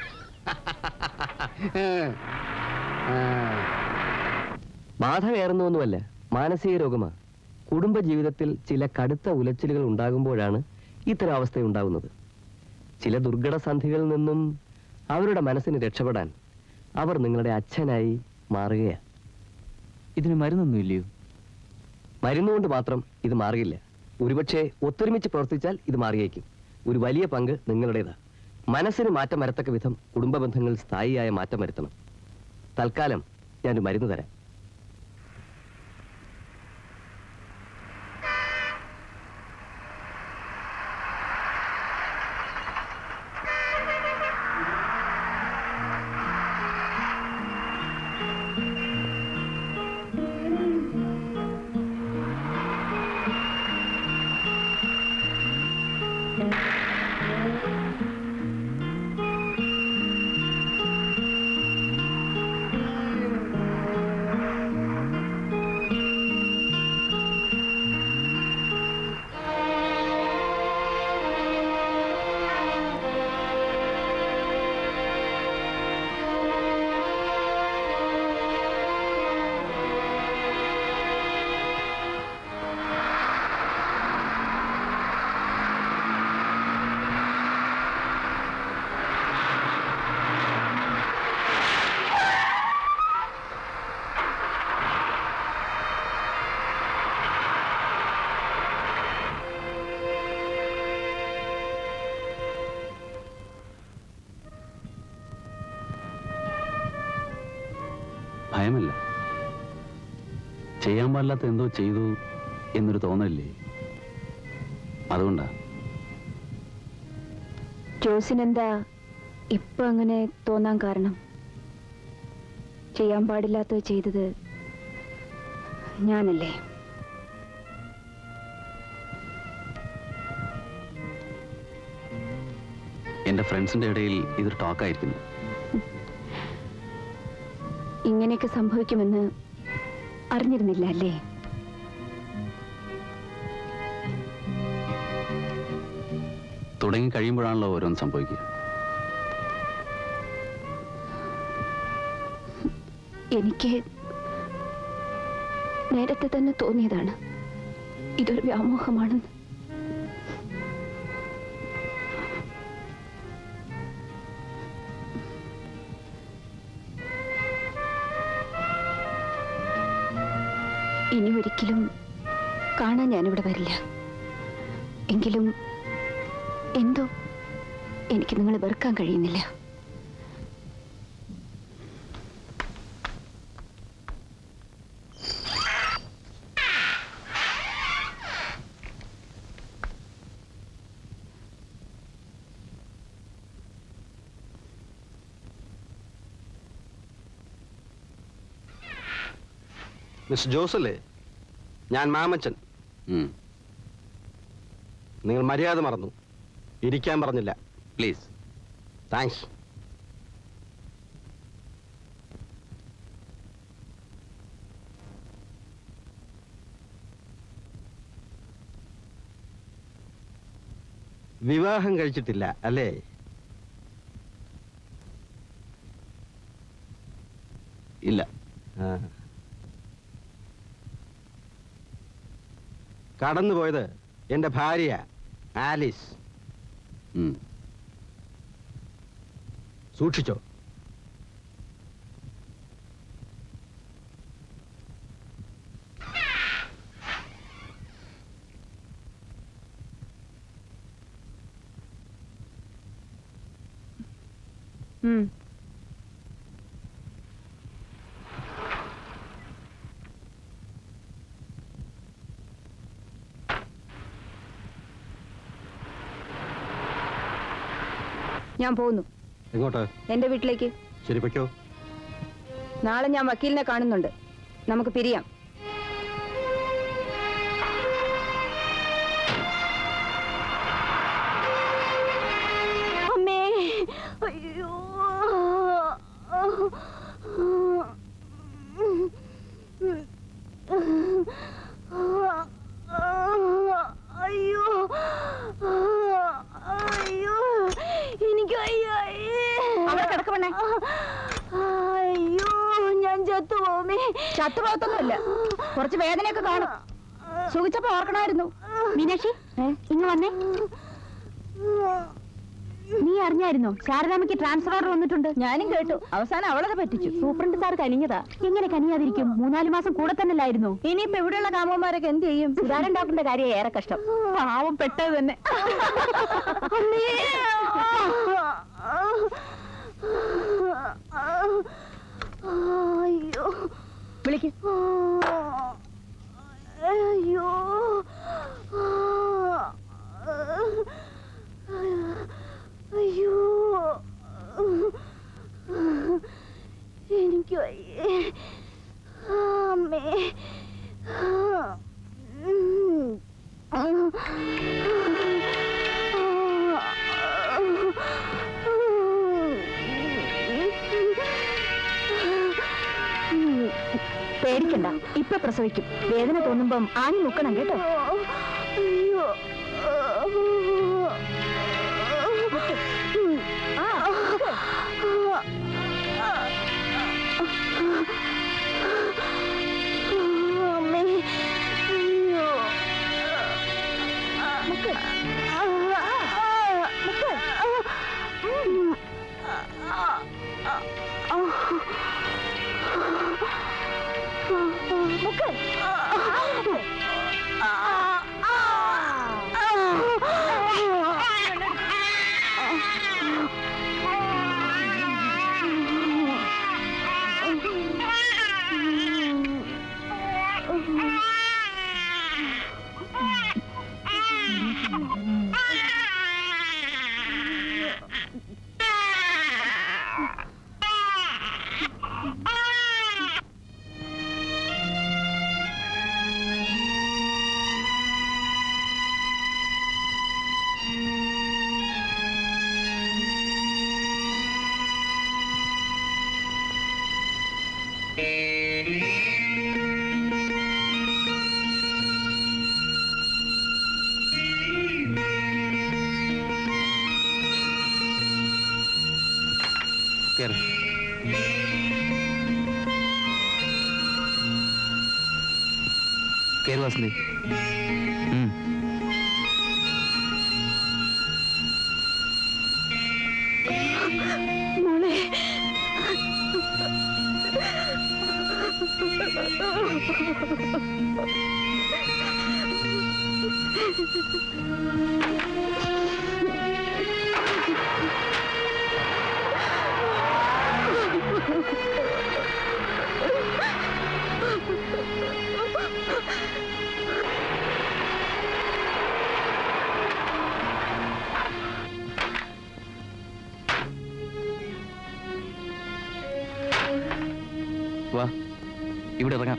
ബാധ കയറുന്നൊന്നുമല്ല മാനസിക രോഗമാ കുടുംബ ജീവിതത്തിൽ ചില കടുത്ത ഉലച്ചിലുകൾ ഉണ്ടാകുമ്പോഴാണ് ഇത്തരം അവസ്ഥ ഉണ്ടാകുന്നത് ചില ദുർഘട സന്ധികളിൽ നിന്നും അവരുടെ മനസ്സിന് രക്ഷപ്പെടാൻ അവർ നിങ്ങളുടെ അച്ഛനായി മാറുകയാണ് ഇതിന് മരുന്നൊന്നും ഇല്ലയോ മരുന്നുകൊണ്ട് മാത്രം ഇത് മാറിയില്ല ഒരുപക്ഷെ ഒത്തൊരുമിച്ച് പ്രവർത്തിച്ചാൽ ഇത് മാറിയേക്കും ഒരു വലിയ പങ്ക് നിങ്ങളുടേതാ മനസ്സിന് മാറ്റം വരത്തക്ക വിധം കുടുംബ ബന്ധങ്ങൾ സ്ഥായിയായ മാറ്റം വരുത്തണം തൽക്കാലം ഞാനൊരു മരുന്ന് തരാം ഭയമല്ല ചെയ്യാൻ പാടില്ലാത്ത എന്തോ ചെയ്തു എന്നൊരു തോന്നലില്ലേ അതുകൊണ്ടാ ജോസിനെന്താ ഇപ്പൊ അങ്ങനെ തോന്നാൻ കാരണം ചെയ്യാൻ പാടില്ലാത്തത് ചെയ്തത് ഞാനല്ലേ എന്റെ ഫ്രണ്ട്സിന്റെ ഇടയിൽ ഇതൊരു ടോക്കായിരിക്കുന്നു ഇങ്ങനെയൊക്കെ സംഭവിക്കുമെന്ന് അറിഞ്ഞിരുന്നില്ല അല്ലേ തുടങ്ങി കഴിയുമ്പോഴാണല്ലോ ഓരോന്ന് സംഭവിക്കുക എനിക്ക് നേരത്തെ തന്നെ തോന്നിയതാണ് ഇതൊരു വ്യാമോഹമാണെന്ന് ഇനി ഒരിക്കലും കാണാൻ ഞാനിവിടെ വരില്ല എങ്കിലും എന്തോ എനിക്ക് നിങ്ങളെ വെറുക്കാൻ കഴിയുന്നില്ല മിസ്റ്റർ ജോസല്ലേ ഞാൻ മാമച്ചൻ നിങ്ങൾ മര്യാദ മറന്നു ഇരിക്കാൻ പറഞ്ഞില്ല പ്ലീസ് താങ്ക്സ് വിവാഹം കഴിച്ചിട്ടില്ല അല്ലേ ഇല്ല ആ. കടന്നുപോയത് എന്റെ ഭാര്യ ആലിസ് സൂക്ഷിച്ചോ ഉം. ഞാൻ പോകുന്നു എങ്ങോട്ട് എന്റെ വീട്ടിലേക്ക് ശരി പൊയ്ക്കോ നാളെ ഞാൻ വക്കീലിനെ കാണുന്നുണ്ട് നമുക്ക് പിരിയാം അമ്മേ അയ്യോ അയ്യോ അയ്യോ എനിക്ക് അയ്യോ അവിടെ കിടക്കണേ അയ്യോ ഞാൻ ചത്തുപോമേ ചത്തുപോകത്തൊന്നുമില്ല കുറച്ച് വേദനയൊക്കെ കാണും സുഖിച്ചപ്പോ ഓർക്കണമായിരുന്നു മീനാക്ഷി ഇങ്ങ് വന്നേ നീ അറിഞ്ഞായിരുന്നോ ശാരദാമ്മയ്ക്ക് ട്രാൻസ്ഫർ ഓർഡർ വന്നിട്ടുണ്ട് ഞാനും കേട്ടു അവസാനം അവളെ പറ്റിച്ചു സൂപ്രണ്ട് സാർ കനിഞ്ഞതാ എങ്ങനെ കനിയാതിരിക്കും മൂന്നാല് മാസം കൂടെ തന്നെയല്ലായിരുന്നോ ഇനിയിപ്പോ ഇവിടെയുള്ള കാമന്മാരൊക്കെ എന്ത് ചെയ്യും സുധാരൻ ഡോക്ടറിന്റെ കാര്യം ഏറെ കഷ്ടം പാവം പെട്ടത് തന്നെ അയ്യോ വിളിക്ക് അയ്യോ അയ്യോ എനിക്ക് വയ്യേ അമ്മേ പേടിക്കണ്ട ഇപ്പൊ പ്രസവിക്കും വേദന തോന്നുമ്പം ആണി മുക്കണം കേട്ടോ അയ്യോ അമ്മേ അയ്യോ മുക്ക് മുക്ക് മുക്ക് കേറ് കേറ് വാസന്തി ഉം. മോളെ വാ ഇവിടെ ഇറങ്ങാം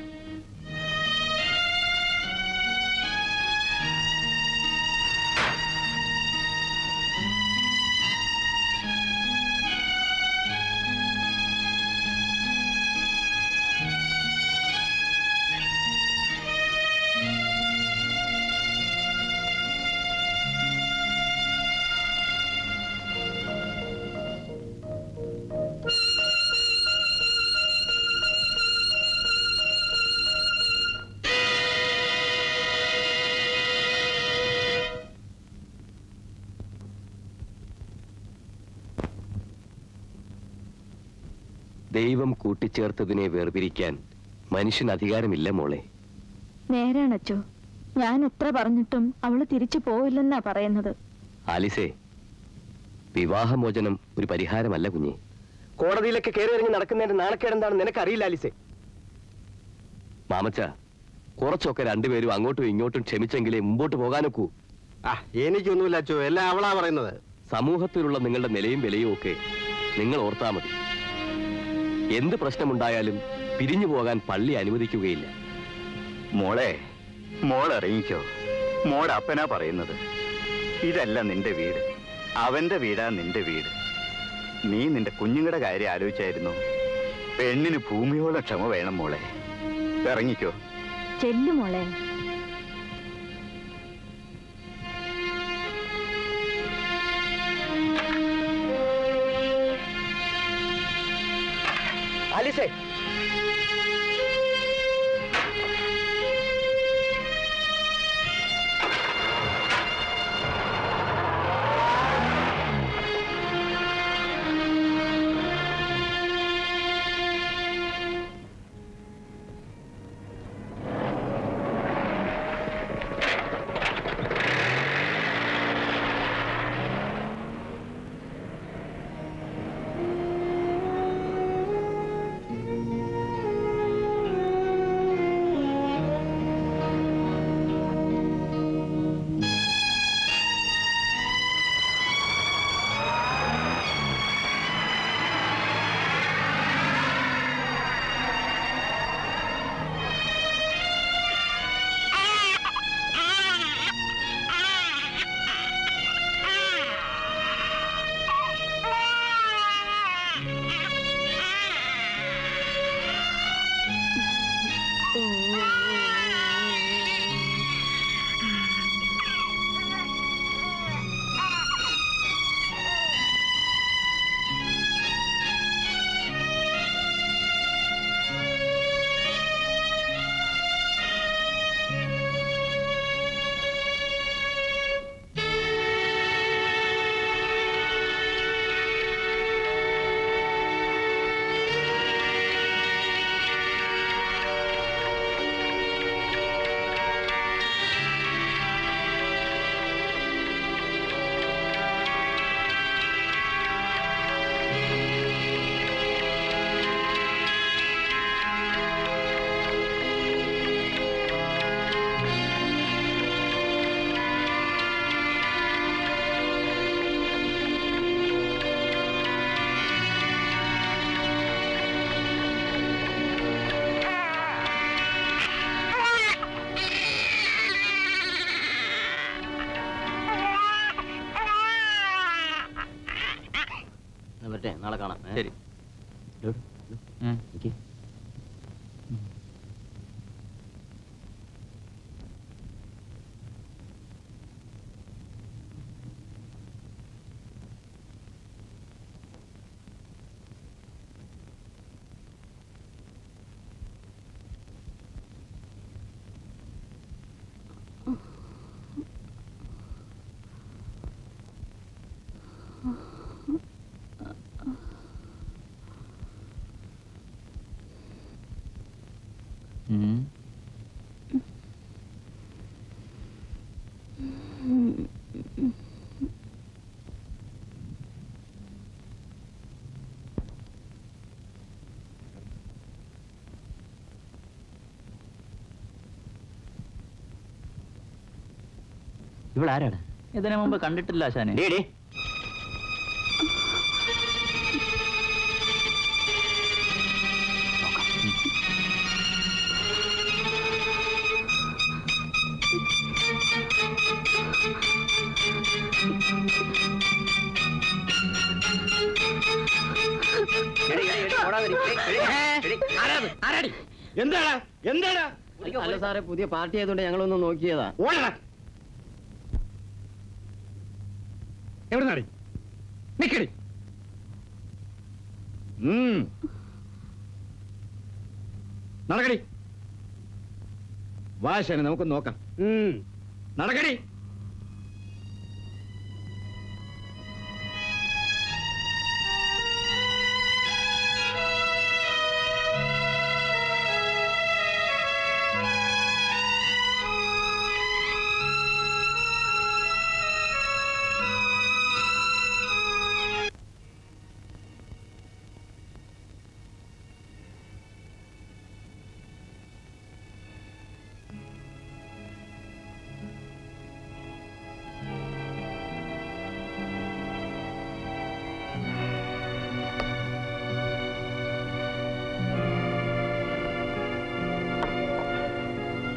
ദൈവം കൂട്ടിച്ചേർത്തതിനെ വേർപിരിക്കാൻ മനുഷ്യന് അധികാരമില്ല മോളെ നേരാണച്ചോ ഞാൻ എത്ര പറഞ്ഞിട്ടും അവള് തിരിച്ചു പോവില്ലെന്നാ പറയുന്നത് ആലിസേ വിവാഹമോചനം ഒരു പരിഹാരമല്ല കുഞ്ഞെ കോടതിയിലൊക്കെ കയറി ഇറങ്ങി നടക്കുന്നതിന്റെ നാണക്കേടെന്താണ് നിനക്കറിയില്ല ആലിസേ മാമച്ച കുറച്ചൊക്കെ രണ്ടുപേരും അങ്ങോട്ടും ഇങ്ങോട്ടും ക്ഷമിച്ചെങ്കിലേ മുമ്പോട്ട് പോകാനൊക്കൂ ആ എനിക്കൊന്നുമില്ല അച്ചോ എല്ലാം അവളാ പറയുന്നത് സമൂഹത്തിലുള്ള നിങ്ങളുടെ നിലയും വിലയും ഒക്കെ നിങ്ങൾ ഓർത്താ മതി എന്ത് പ്രശ്നമുണ്ടായാലും പിരിഞ്ഞു പോകാൻ പള്ളി അനുവദിക്കുകയില്ല മോളെ മോൾ ഇറങ്ങിക്കോ മോടെ അപ്പനാ പറയുന്നത് ഇതല്ല നിന്റെ വീട് അവന്റെ വീടാ നിന്റെ വീട് നീ നിന്റെ കുഞ്ഞുങ്ങളുടെ കാര്യം ആലോചിച്ചായിരുന്നു പെണ്ണിന് ഭൂമിയോളം ക്ഷമ വേണം മോളെ ഇറങ്ങിക്കോ ചെല്ലുമോളെ ആലിസേ വരട്ടെ നാളെ കാണാം ശരി ഇവളാരാണ് ഇതിനു മുമ്പ് കണ്ടിട്ടില്ല ആശാനെ എന്താടാ എന്താടാ അല്ല സാറേ പുതിയ പാർട്ടി ആയതുകൊണ്ട് ഞങ്ങളൊന്ന് നോക്കിയതാ ഓടടാ എവിടെ നടി നിക്കടി നടക്കടി വാശനെ നമുക്ക് നോക്കാം നടക്കടി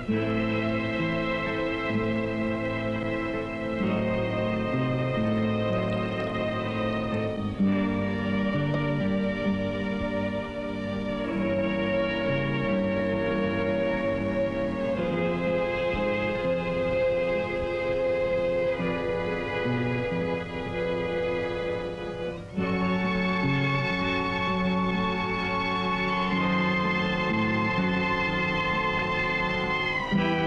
ആ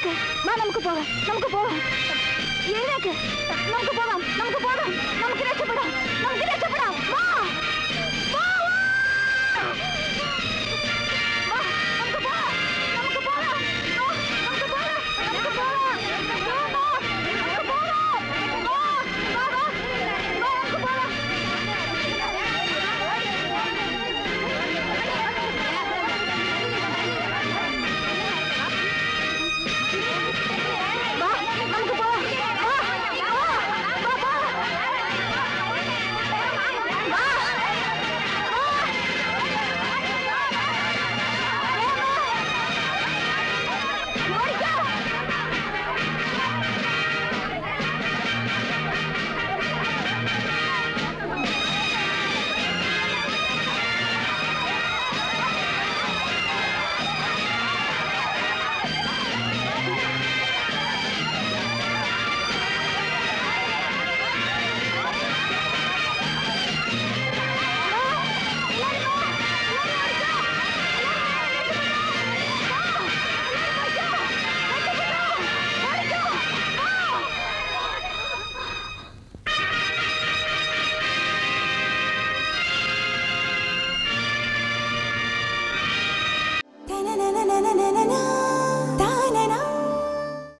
എഴുന്നേക്ക് വാ നമുക്ക് പോകാം നമുക്ക് പോകാം എഴുന്നേക്ക് നമുക്ക് പോകാം നമുക്ക് പോകാം നമുക്ക് രക്ഷപ്പെടാം നമുക്ക് രക്ഷപ്പെടാം വാ